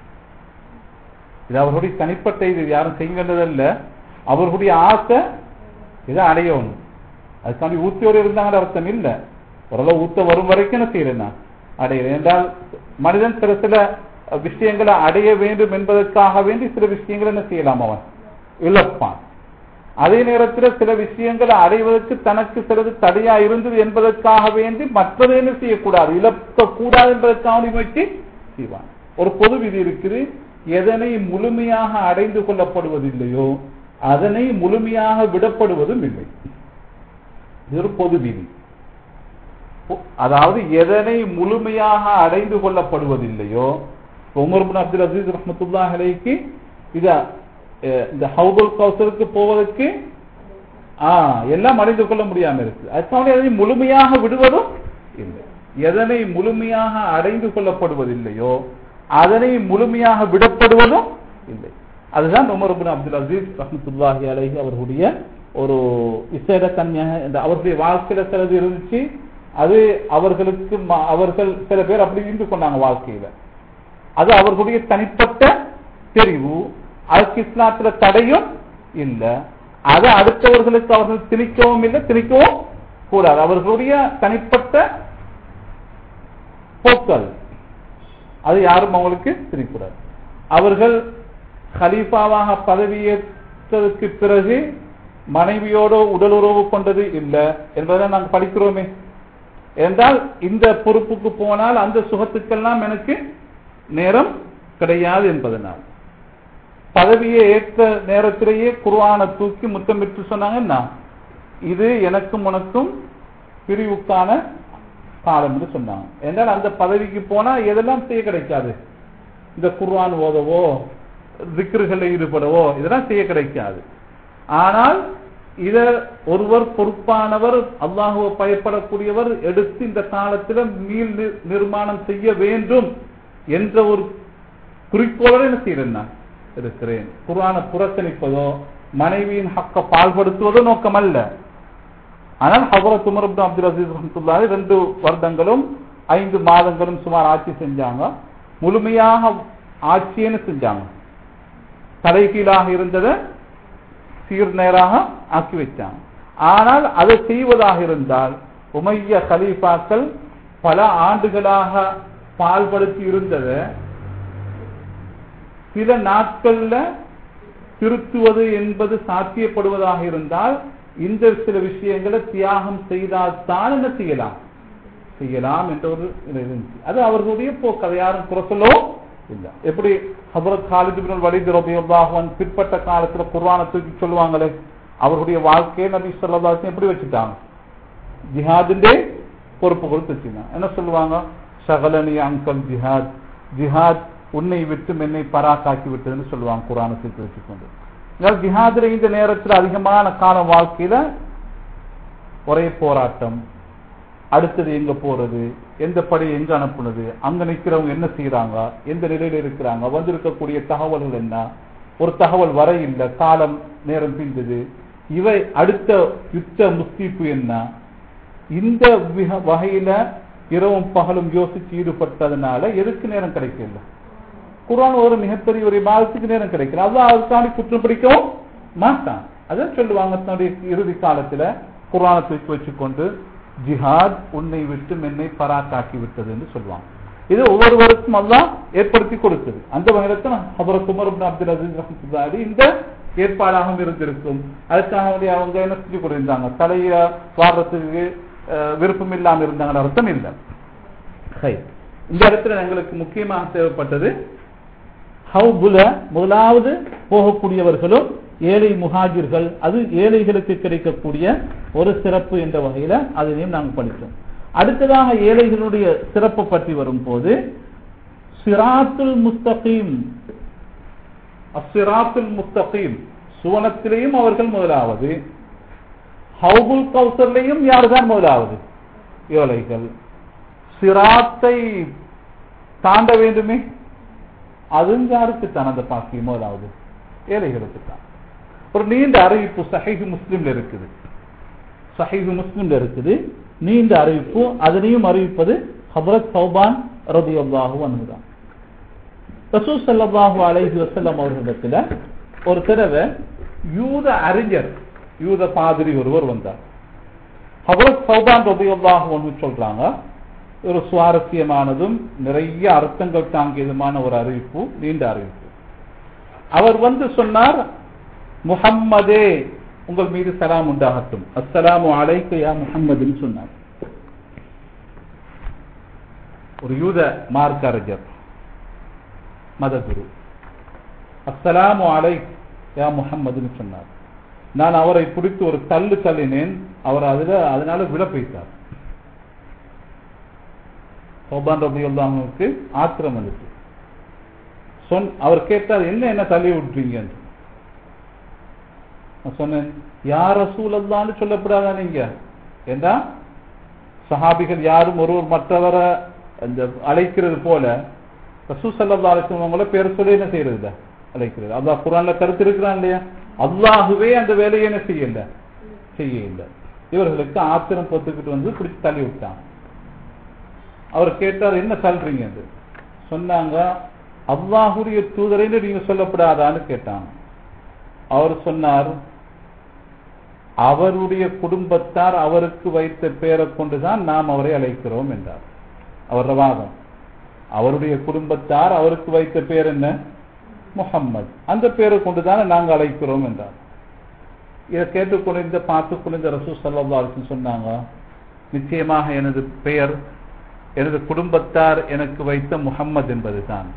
இது அவர்களுடைய தனிப்பட்ட இது யாரும் செய்கின்றதல்ல அவர்களுடைய ஆசை இதை அடையணும் அதுக்காண்டி ஊத்தியோடு இருந்தாங்க அர்த்தம் இல்லை ஓரளவு ஊத்த வரும் வரைக்கும் என்ன செய்யறேன் நான் அடைகிறேன் என்றால் மனிதன் சில சில விஷயங்களை அடைய வேண்டும் என்பதற்காக வேண்டி சில விஷயங்களை என்ன செய்யலாம் அவன் இழப்பான் அதே நேரத்தில் சில விஷயங்களை அடைவதற்கு தனக்கு சிலது தடையா இருந்தது என்பதற்காக வேண்டி மற்றதை என்ன செய்யக்கூடாது இழக்க கூடாது என்பதற்காக முயற்சி செய்வான் ஒரு பொது விதி இருக்குது எதனை முழுமையாக அடைந்து கொள்ளப்படுவதில்லையோ அதனை முழுமையாக விடப்படுவதும் இல்லை இது ஒரு பொது விதி அதாவது எதனை முழுமையாக அடைந்து கொள்ளப்படுவதில்லையோ உமர் பின் அப்துல் அசீஸ் ரஹமத்துல்லா அலைக்கு இத அஹ், இந்த ஹவுதுல் கௌசருக்கு போவதற்கு ஆ எல்லாம் அடைந்து கொள்ள முடியாம இருக்கு அதுக்காக எதனை முழுமையாக விடுவதும் இல்லை எதனை முழுமையாக அடைந்து கொள்ளப்படுவதில்லையோ அதனை முழுமையாக விடப்படுவதும் இல்லை அதுதான் உமர் பின் அப்துல் அசீஸ் ரஹமத்துல்லாஹி அலைஹி அவர்களுடைய ஒரு விசேட தன்மையாக இந்த அவர்களுடைய வாழ்க்கையில சிலது இருந்துச்சு அது அவர்களுக்கு ம- அவர்கள் சில பேர் அப்படி இருந்து கொண்டாங்க வாழ்க்கையில அது அவர்களுடைய தனிப்பட்ட தெரிவு அதுக்கு இஸ்லாத்துல தடையும் இல்ல அதை அடுத்தவர்களுக்கு அவர்கள் திணிக்கவும் இல்லை திணிக்கவும் கூடாது அவர்களுடைய தனிப்பட்ட போக்கள் அது யாரும் அவங்களுக்கு திணிக்கூடாது அவர்கள் ஹலீஃபாவாக பதவியேற்றதற்கு பிறகு மனைவியோடு உடலுறவு கொண்டது இல்லை என்பதை நாங்கள் படிக்கிறோமே என்றால் இந்த பொறுப்புக்கு போனால் அந்த சுகத்துக்கெல்லாம் எனக்கு நேரம் கிடையாது என்பதனால் பதவியை ஏற்ற நேரத்திலேயே குர்ஆனை தூக்கி முத்தமிட்டு சொன்னாங்கன்னா இது எனக்கும் உனக்கும் பிரிவுக்கான காலம் என்று சொன்னாங்க என்றால் அந்த பதவிக்கு போனா எதெல்லாம் செய்ய கிடைக்காது இந்த குர்ஆன் ஓதவோ திக்ருகளில் ஈடுபடவோ இதெல்லாம் செய்ய கிடைக்காது ஆனால் இத ஒருவர் பொறுப்பானவர் அல்லாஹுவை பயப்படக்கூடியவர் எடுத்து இந்த காலத்தில் மீள் நி- நிர்மாணம் செய்ய வேண்டும் என்ற ஒரு குறிக்கோளோட என்ன செய்யறேன் நான் இருக்கிறேன் குர்ஆனை புறக்கணிப்பதோ மனைவியின் ஹக்க பால்படுத்துவதோ நோக்கமல்ல ஆனால் ஹசரத் உமர் இப்னு அப்துல் அசீஸ் ரஹ்மத்துல்லாஹி ரெண்டு வருடங்களும் ஐந்து மாதங்களும் சுமார் ஆட்சி செஞ்சாங்க முழுமையாக ஆட்சியேன்னு செஞ்சாங்க தலைகீழாக இருந்ததை சீர்நேராக ஆக்கி வச்சாங்க ஆனால் அதை செய்வதாக இருந்தால் உமைய கலீஃபாக்கள் பல ஆண்டுகளாக பால்படுத்தி இருந்ததை சில நாட்கள்ல திருத்துவது என்பது சாத்தியப்படுவதாக இருந்தால் இந்த சில விஷயங்களை தியாகம் செய்தால் தான் என்ன செய்யலாம் செய்யலாம் என்ற ஒரு இது இருந்துச்சு அது அவர்களுடைய போக்கு அதை யாரும் குறைச்சலோ இல்ல எப்படி ஹசரத் காலித் பின் வலித் ரபியுல்லாஹு அன்ஹு பிற்பட்ட காலத்துல குர்ஆனை தூக்கி சொல்லுவாங்களே அவருடைய வாழ்க்கையை நபி ஸல்லல்லாஹு அலைஹி வஸல்லம் எப்படி வச்சுட்டாங்க ஜிஹாதிന്റെ பொறுப்பு கொடுத்து வச்சுருந்தாங்க என்ன சொல்லுவாங்க ஷகலனி அங்கல் ஜிஹாத் ஜிஹாத் உன்னை விட்டு என்னை பராக்காக்கி விட்டதுன்னு சொல்லுவாங்க குரானை தூக்கி வச்சுக்கொண்டு இதனால் ஜிஹாதுல இந்த நேரத்தில் அதிகமான காலம் வாழ்க்கையில ஒரே போராட்டம் அடுத்தது எங்க போறது எந்த படை எங்க அனுப்புனது அங்க நிக்கிறவங்க என்ன செய்யறாங்க எந்த நிலையில இருக்கிறாங்க வந்திருக்கக்கூடிய தகவல்கள் என்ன ஒரு தகவல் வர இல்லை காலம் நேரம் பிந்தது இவை அடுத்த யுத்த முஸ்தீப்பு என்ன இந்த விக- வகையில இரவும் பகலும் யோசிச்சு ஈடுபட்டதுனால எதுக்கு நேரம் கிடைக்கல குர்ஆன் ஒரு மிகப்பெரிய ஒரு இபாதத்துக்கு நேரம் கிடைக்கல அல்லாஹ் அதுக்காண்டி குற்றம் பிடிக்கவும் மாட்டான் அதான் சொல்லுவாங்க தன்னுடைய இறுதி காலத்துல குர்ஆனை தூக்கி வச்சுக்கொண்டு ஜிஹாத் உன்னை விட்டு என்னை பராக்காக்கி விட்டது என்று சொல்லுவாங்க இது ஒவ்வொருவருக்கும் அல்லாஹ் ஏற்படுத்தி கொடுத்தது அந்த வகையில தான் ஹபரத் உமர் இப்னு அப்துல் அசீஸ் ரஹ்மத்துல்லாஹி இந்த ஏற்பாடாகவும் இருந்திருக்கும் அதுக்காக வேண்டி அவங்க என்ன செஞ்சு கொடுத்திருந்தாங்க தலையில வாடுறதுக்கு அஹ், விருப்பம் இல்லாம இருந்தாங்க அர்த்தம் இல்லை ஹை. இந்த இடத்துல எங்களுக்கு முக்கியமாக தேவைப்பட்டது ஹவுபுல முதலாவது போகக்கூடியவர்களும் ஏழை முஹாஜிர்கள் அது ஏழைகளுக்கு கிடைக்கக்கூடிய ஒரு சிறப்பு என்ற வகையில அதையும் நாங்கள் படித்தோம் அடுத்ததாக ஏழைகளுடைய சிறப்பு பற்றி வரும்போது சிராத்துல் முஸ்தகீம் அஸ்ஸிராத்துல் முஸ்தகீம் சுவனத்திலேயும் அவர்கள் முதலாவது ஹவுபுல் கௌசர்லையும் யார்தான் முதலாவது ஏழைகள் சிராத்தை தாண்ட வேண்டுமே அதுவும் யாருக்கு தான் அந்த பாக்கியம் முதலாவது ஏழைகளுக்கு தான் ஒரு நீண்ட அறிவிப்பு சஹீஹ் முஸ்லிம்ல இருக்குது சஹீஹ் முஸ்லிம்ல இருக்குது நீண்ட அறிவிப்பு அதனையும் அறிவிப்பது ஹபரத் சௌபான் ரதியல்லாஹு அன்ஹுதான் ரசூல் ஸல்லல்லாஹு அலைஹி வஸல்லம் அவர்களிடத்துல ஒரு தடவை யூத அறிஞர் யூத பாதிரி ஒருவர் வந்தார் ஹபரத் சௌபான் ரதியல்லாஹு அன்ஹு சொல்றாங்க ஒரு சுவாரஸ்யமானதும் நிறைய அர்த்தங்கள் தாங்கியதுமான ஒரு அறிவிப்பு நீண்ட அறிவிப்பு அவர் வந்து சொன்னார் முஹம்மதே உங்கள் மீது சலாம் உண்டாகட்டும் அஸ்ஸலாமு அலைக்கு யா முஹம்மதுன்னு சொன்னார் ஒரு யூத மார்க்க அறிஞர் மதகுரு அஸ்ஸலாமு அலைக் யா முஹம்மதுன்னு சொன்னார் நான் அவரை பிடித்து ஒரு தள்ளு தள்ளினேன் அவர் அதுல அதனால விழ போயிட்டார் சௌபான் ரபி அல்லாமுக்கு ஆத்திரம் வந்துச்சு சொன் அவர் கேட்டார் என்ன என்ன தள்ளி விட்டுறீங்க நான் சொன்னேன் யார் ரசூலல்லான்னு சொல்லப்படாதா நீங்க ஏண்டா சஹாபிகள் யாரும் ஒருவர் மற்றவரை அந்த அழைக்கிறது போல ரசூ சல்லா அலிஸ்லவங்கள பேர் சொல்லி என்ன செய்யறது இல்ல அழைக்கிறது அல்லாஹ் குரான்ல கருத்து இருக்கிறான் இல்லையா அல்லாஹுவே அந்த வேலையை என்ன செய்யல செய்ய இல்லை இவர்களுக்கு ஆத்திரம் பொத்துக்கிட்டு வந்து பிடிச்சி தள்ளி விட்டான் அவர் கேட்டார் என்ன தள்ளுறீங்க அது சொன்னாங்க அல்லாஹுடைய தூதரைன்னு நீங்க சொல்லப்படாதான்னு கேட்டாங்க அவர் சொன்னார் அவருடைய குடும்பத்தார் அவருக்கு வைத்த பெயரை கொண்டுதான் நாம் அவரை அழைக்கிறோம் என்றார் அவரோட வாதம் அவருடைய குடும்பத்தார் அவருக்கு வைத்த பேர் என்ன முகம்மது அந்த பேரை கொண்டுதானே நாங்கள் அழைக்கிறோம் என்றார் இதை கேட்டுக்கொண்டிருந்த பார்த்து கொண்டிருந்த ரசூ சல்லா சொன்னாங்க நிச்சயமாக எனது பெயர் எனது குடும்பத்தார் எனக்கு வைத்த முகம்மது என்பதுதான்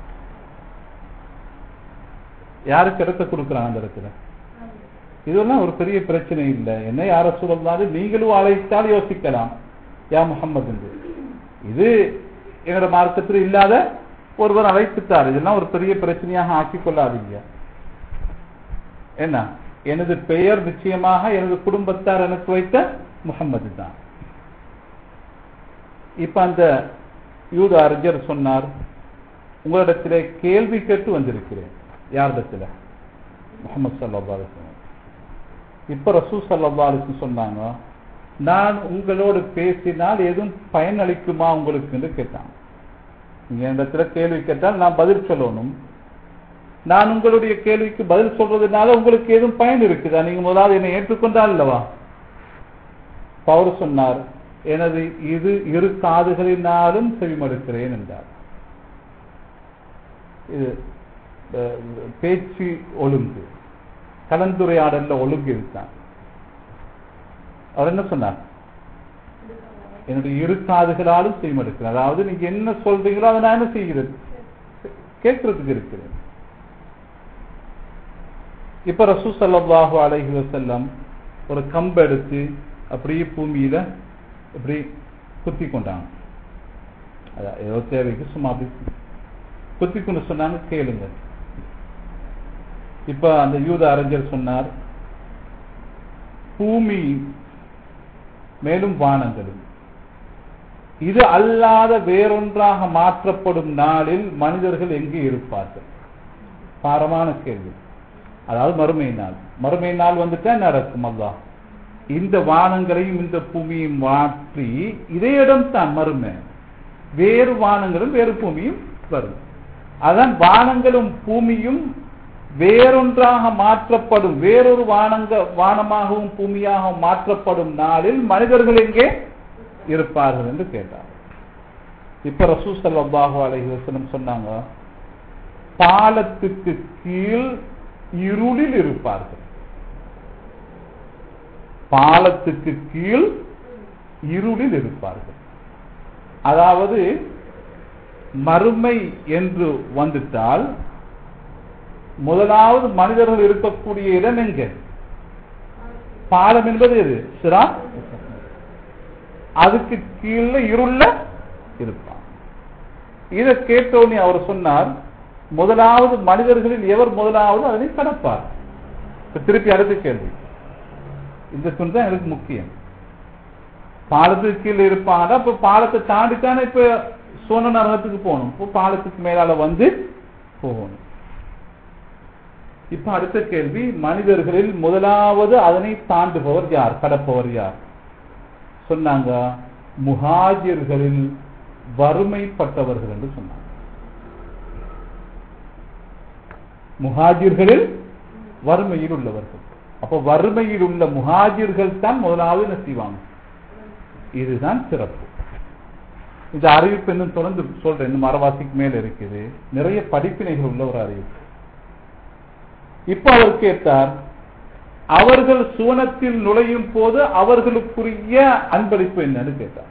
யாருக்கு இடத்த கொடுக்குறாங்க அந்த இடத்துல இதெல்லாம் ஒரு பெரிய பிரச்சனை இல்லை என்ன யார சொல்லலாம் நீங்களும் அழைத்தால் யோசிக்கலாம் யா முகம்மது என்று இது எங்களோட மார்க்கத்தில் இல்லாத ஒருவர் அழைத்துட்டார் இதெல்லாம் ஒரு பெரிய பிரச்சனையாக ஆக்கிக் கொள்ளாதீங்க என்ன எனது பெயர் நிச்சயமாக எனது குடும்பத்தார் எனக்கு வைத்த முகம்மது தான் இப்ப அந்த யூத அறிஞர் சொன்னார் உங்களிடத்திலே கேள்வி கேட்டு வந்திருக்கிறேன் யாரிடத்துல முகமது சல்லா இப்ப ரசூ சல்லா சொன்னாங்க நான் உங்களோடு பேசினால் எதுவும் பயன் அளிக்குமா உங்களுக்கு கேட்டான் நீங்க இடத்துல கேள்வி கேட்டால் நான் பதில் சொல்லணும் நான் உங்களுடைய கேள்விக்கு பதில் சொல்றதுனால உங்களுக்கு எதுவும் பயன் இருக்குதா நீங்க முதலாவது என்னை ஏற்றுக்கொண்டால் அல்லவா பவர் சொன்னார் எனது இது இரு காதுகளினாலும் செவிமடுக்கிறேன் என்றார் இது பேச்சு ஒழுங்கு கலந்துரையாடல்ல ஒழுங்கு இதுதான் அவர் என்ன சொன்னார் என்னுடைய இரு காதுகளாலும் செய்மடுக்கிறேன் அதாவது நீங்க என்ன சொல்றீங்களோ அதை நான் என்ன செய்கிறது கேட்கறதுக்கு இருக்கிறேன் இப்ப ரசூ சல்லாஹூ அலஹி வசல்லம் ஒரு கம்பு எடுத்து அப்படியே பூமியில இப்படி குத்தி கொண்டாங்க அதான் ஏதோ தேவைக்கு சும்மா அப்படி குத்தி கொண்டு சொன்னாங்க கேளுங்க இப்ப அந்த யூத அறிஞர் சொன்னார் பூமி மேலும் வானங்களும் இது அல்லாத வேறொன்றாக மாற்றப்படும் நாளில் மனிதர்கள் எங்கே இருப்பார்கள் பாரமான கேள்வி அதாவது மறுமை நாள் மறுமை நாள் வந்துட்டா நடக்கும் அல்லா இந்த வானங்களையும் இந்த பூமியையும் மாற்றி இதே இடம் தான் மறுமை வேறு வானங்களும் வேறு பூமியும் வரும் அதான் வானங்களும் பூமியும் வேறொன்றாக மாற்றப்படும் வேறொரு வானங்க வானமாகவும் பூமியாகவும் மாற்றப்படும் நாளில் மனிதர்கள் எங்கே இருப்பார்கள் என்று கேட்டார் இப்ப ரசூ சல்லாஹூ அலஹி வசனம் சொன்னாங்க பாலத்துக்கு கீழ் இருளில் இருப்பார்கள் பாலத்துக்கு கீழ் இருளில் இருப்பார்கள் அதாவது மறுமை என்று வந்துட்டால் முதலாவது மனிதர்கள் இருக்கக்கூடிய இடம் எங்க பாலம் என்பது எது சிரா அதுக்கு கீழே இருள இருப்பான் இதை கேட்டோன்னே அவர் சொன்னார் முதலாவது மனிதர்களில் எவர் முதலாவது அதனை கடப்பார் திருப்பி அடுத்த கேள்வி இந்த சொல் தான் எனக்கு முக்கியம் பாலத்துக்கு கீழே இருப்பாங்க இப்ப பாலத்தை தாண்டித்தானே இப்ப சோன நரகத்துக்கு போகணும் இப்போ பாலத்துக்கு மேலால வந்து போகணும் இப்ப அடுத்த கேள்வி மனிதர்களில் முதலாவது அதனை தாண்டுபவர் யார் கடப்பவர் யார் சொன்னாங்க முஹாஜிர்களில் வறுமைப்பட்டவர்கள் என்று சொன்னாங்க முஹாஜிர்களில் வறுமையில் உள்ளவர்கள் அப்ப வறுமையில் உள்ள முஹாஜிர்கள் தான் முதலாவது என்ன செய்வாங்க இதுதான் சிறப்பு இந்த அறிவிப்பு இன்னும் தொடர்ந்து சொல்றேன் இன்னும் மரவாசிக்கு மேல இருக்குது நிறைய படிப்பினைகள் உள்ள ஒரு அறிவிப்பு இப்ப அவர் கேட்டார் அவர்கள் சுவனத்தில் நுழையும் போது அவர்களுக்குரிய அன்பளிப்பு என்னன்னு கேட்டார்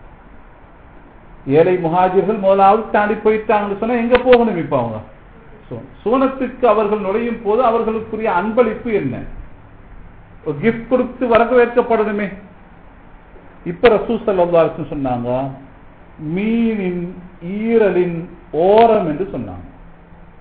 ஏழை முகாஜிர்கள் முதலாவது தாண்டி போயிட்டாங்கன்னு சொன்னா எங்க போகணும் இப்ப அவங்க சூனத்துக்கு அவர்கள் நுழையும் போது அவர்களுக்குரிய அன்பளிப்பு என்ன ஒரு கிஃப்ட் கொடுத்து வரவேற்கப்படணுமே இப்ப ரசூ சல்லாசு சொன்னாங்க மீனின் ஈரலின் ஓரம் என்று சொன்னாங்க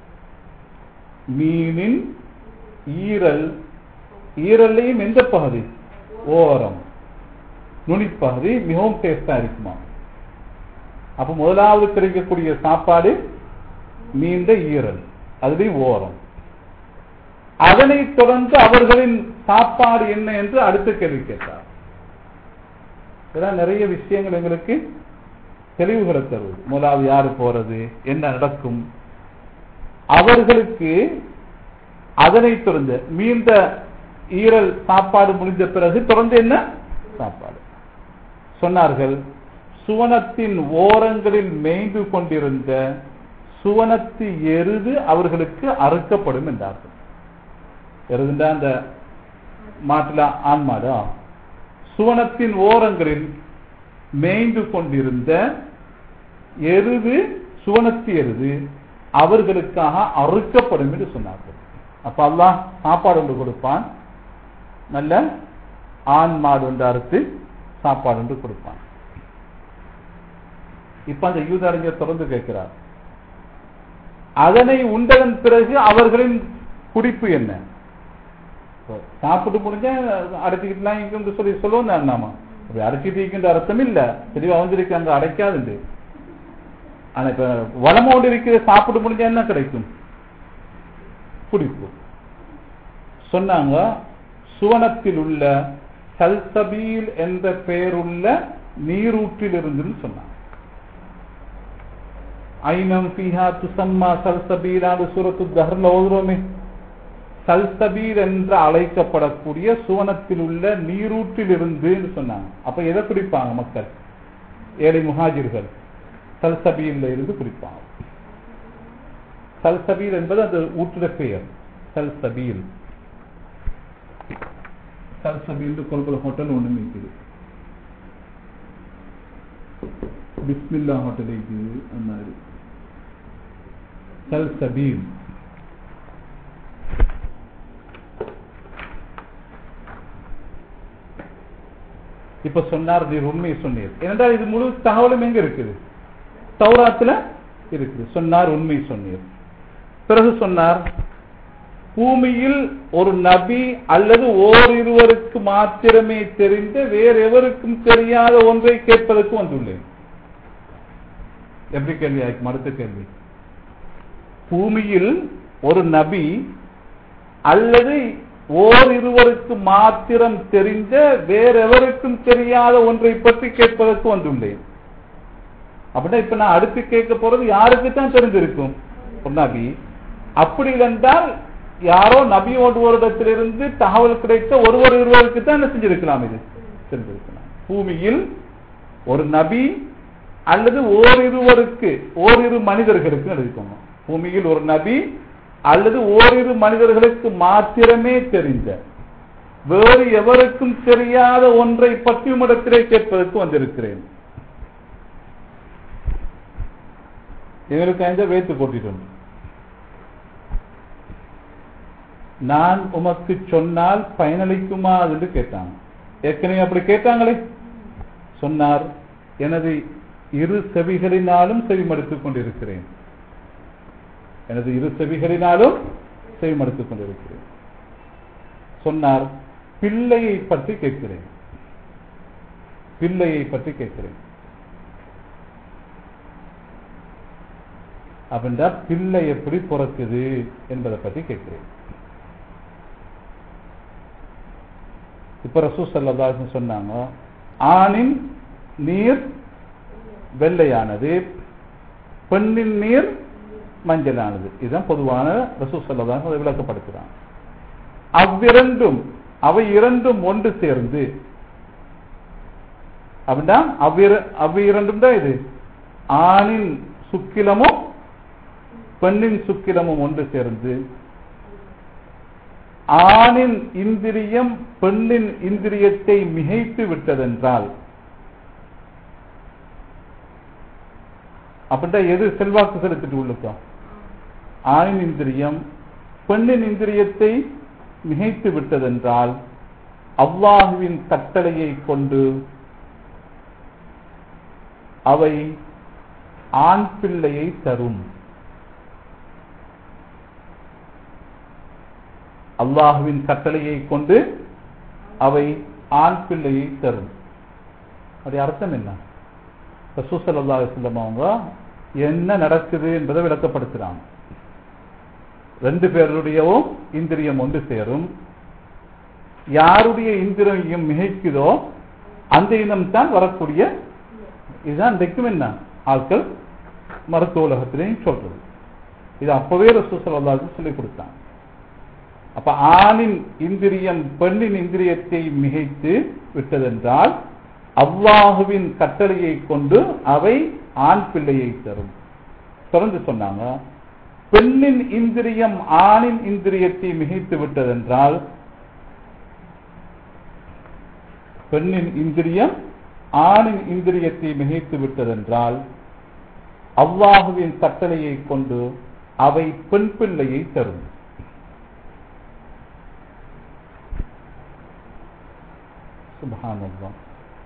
மீனின் ஈரல் ஈரல்லையும் எந்த பகுதி ஓரம் நுனிப்பகுதி மிகவும் டேஸ்டா இருக்குமா அப்ப முதலாவது கிடைக்கக்கூடிய சாப்பாடு மீண்ட ஈரல் அதுலேயும் ஓரம் அதனைத் தொடர்ந்து அவர்களின் சாப்பாடு என்ன என்று அடுத்த கேள்வி கேட்டார் இதெல்லாம் நிறைய விஷயங்கள் எங்களுக்கு தெளிவுகளை தருவது முதலாவது யாரு போறது என்ன நடக்கும் அவர்களுக்கு அதனைத் தொடர்ந்து மீண்ட ஈரல் சாப்பாடு முடிந்த பிறகு தொடர்ந்து என்ன சாப்பாடு சொன்னார்கள் சுவனத்தின் ஓரங்களில் மேய்ந்து கொண்டிருந்த சுவனத்து எருது அவர்களுக்கு அறுக்கப்படும் என்றார்கள் எருதுண்டா அந்த மாட்டுல ஆண் மாடு ஆ. சுவனத்தின் ஓரங்களில் மேய்ந்து கொண்டிருந்த எருது சுவனத்து எருது அவர்களுக்காக அறுக்கப்படும் என்று சொன்னார்கள் அப்ப அல்லாஹ் சாப்பாடு ஒன்று கொடுப்பான் நல்ல ஆண் மாடு ஒன்று அறுத்து சாப்பாடு ஒன்று கொடுப்பான் இப்ப அந்த யூதறிஞர் தொடர்ந்து கேட்கிறார் அதனை உண்டதன் பிறகு அவர்களின் குடிப்பு என்ன இப்ப சாப்பிட்டு முடிஞ்சா அடைச்சிக்கிட்டுலாம் இங்க சொல்லி சொல்லுவோம் நாம அப்படி அடைச்சிட்டு இருக்கின்ற அர்த்தம் இல்ல தெளிவா வந்திருக்கு அங்க அடைக்காதுண்டு ஆனா இப்ப வளமோடு இருக்கிற சாப்பிட்டு முடிஞ்சா என்ன கிடைக்கும் குடிப்பு சொன்னாங்க சுவனத்தில் உள்ள சல்சபீல் என்ற பெயருள்ள நீரூற்றில் இருந்துன்னு சொன்னாங்க ஐனம் ஃபீஹா துசம்மா சல்சபீலான சூரத்து தஹர்ல ஓதுறோமே சல்சபீர் என்று அழைக்கப்படக்கூடிய சுவனத்தில் உள்ள நீரூற்றில் இருந்து சொன்னாங்க அப்ப எதை குடிப்பாங்க மக்கள் ஏழை முஹாஜிர்கள் சல்சபீல்ல இருந்து குடிப்பாங்க சல்சபீல் என்பது அந்த ஊற்றுட பெயர் சல்சபீல் சல்சபீல் கொள்கல ஹோட்டல் ஒண்ணு இருக்குது பிஸ்மில்லா ஹோட்டல் இருக்குது அந்த மாதிரி சல்சபீல் இப்ப சொன்னார் நீர் உண்மையை சொன்னீர் ஏனென்றால் இது முழு தகவலும் எங்க இருக்குது தௌராத்துல இருக்குது சொன்னார் உண்மை சொன்னீர் பிறகு சொன்னார் பூமியில் ஒரு நபி அல்லது ஓரிருவருக்கு மாத்திரமே தெரிந்த வேறு எவருக்கும் தெரியாத ஒன்றை கேட்பதற்கு வந்துள்ளேன் எப்படி கேள்வி ஆயிக்கும் அடுத்த கேள்வி பூமியில் ஒரு நபி அல்லது ஓரிருவருக்கு மாத்திரம் தெரிந்த வேறெவருக்கும் தெரியாத ஒன்றை பற்றி கேட்பதற்கு வந்துள்ளேன் அப்படின்னா இப்ப நான் அடுத்து கேட்க போறது யாருக்கு தான் தெரிஞ்சிருக்கும் ஒரு நபி அப்படி இருந்தால் யாரோ நபியோடு வருடத்திலிருந்து தகவல் கிடைத்த ஒருவர் இருவருக்கு தான் என்ன செஞ்சிருக்கலாம் இது தெரிஞ்சிருக்கலாம் பூமியில் ஒரு நபி அல்லது ஓரிருவருக்கு ஓரிரு மனிதர்களுக்கு எழுதிக்கோங்க பூமியில் ஒரு நபி அல்லது ஓரிரு மனிதர்களுக்கு மாத்திரமே தெரிந்த வேறு எவருக்கும் தெரியாத ஒன்றை பற்றி உம்மிடத்திலே கேட்பதற்கு வந்திருக்கிறேன் எங்களுக்கு எந்த வேத்து போட்டிட்டோம் நான் உமக்கு சொன்னால் பயனளிக்குமா என்று கேட்டாங்க ஏற்கனவே அப்படி கேட்டாங்களே சொன்னார் எனது இரு செவிகளினாலும் செவிமடுத்துக் கொண்டிருக்கிறேன் எனது இரு செவிகளினாலும் செவிமடுத்துக் கொண்டிருக்கிறேன் சொன்னார் பிள்ளையை பற்றி கேட்கிறேன் பிள்ளையை பற்றி கேட்கிறேன் அப்படின்றா பிள்ளை எப்படி பிறக்குது என்பதை பற்றி கேட்கிறேன் இப்ப ரசூ சல்லல்லாஹு சொன்னாங்க ஆணின் நீர் வெள்ளையானது பெண்ணின் நீர் மஞ்சளானது இதுதான் பொதுவான ரசூ சல்லல்லாஹு அதை விளக்கப்படுத்துறாங்க அவ்விரண்டும் அவை இரண்டும் ஒன்று சேர்ந்து அப்படின்னா அவ்விர அவ்விரண்டும் தான் இது ஆணின் சுக்கிலமும் பெண்ணின் சுக்கிலமும் ஒன்று சேர்ந்து ஆணின் இந்திரியம் பெண்ணின் இந்திரியத்தை மிகைத்து விட்டதென்றால் அப்படின்னா எது செல்வாக்கு செலுத்திட்டு உள்ளுக்கா ஆணின் இந்திரியம் பெண்ணின் இந்திரியத்தை மிகைத்து விட்டதென்றால் அல்லாஹுவின் கட்டளையை கொண்டு அவை ஆண் பிள்ளையை தரும் அல்லாஹுவின் கட்டளையை கொண்டு அவை ஆண் பிள்ளையை தரும் அது அர்த்தம் என்ன ரசூசல் அல்லா சொல்லம் அவங்க என்ன நடக்குது என்பதை விளக்கப்படுத்துறாங்க ரெண்டு பேருடையவும் இந்திரியம் ஒன்று சேரும் யாருடைய இந்திரியம் மிகைக்குதோ அந்த இனம் தான் வரக்கூடிய இதுதான் இன்றைக்கும் என்ன ஆட்கள் மருத்துவ உலகத்திலையும் சொல்றது இது அப்பவே ரசூசல்லாவுக்கு சொல்லிக் கொடுத்தாங்க அப்ப ஆணின் இந்திரியம் பெண்ணின் இந்திரியத்தை மிகைத்து விட்டதென்றால் அல்லாஹுவின் கட்டளையை கொண்டு அவை ஆண் பிள்ளையை தரும் தொடர்ந்து சொன்னாங்க பெண்ணின் இந்திரியம் ஆணின் இந்திரியத்தை மிகைத்து விட்டதென்றால் பெண்ணின் இந்திரியம் ஆணின் இந்திரியத்தை மிகைத்து விட்டதென்றால் அல்லாஹுவின் கட்டளையை கொண்டு அவை பெண் பிள்ளையை தரும் சுபஹானல்லாஹ்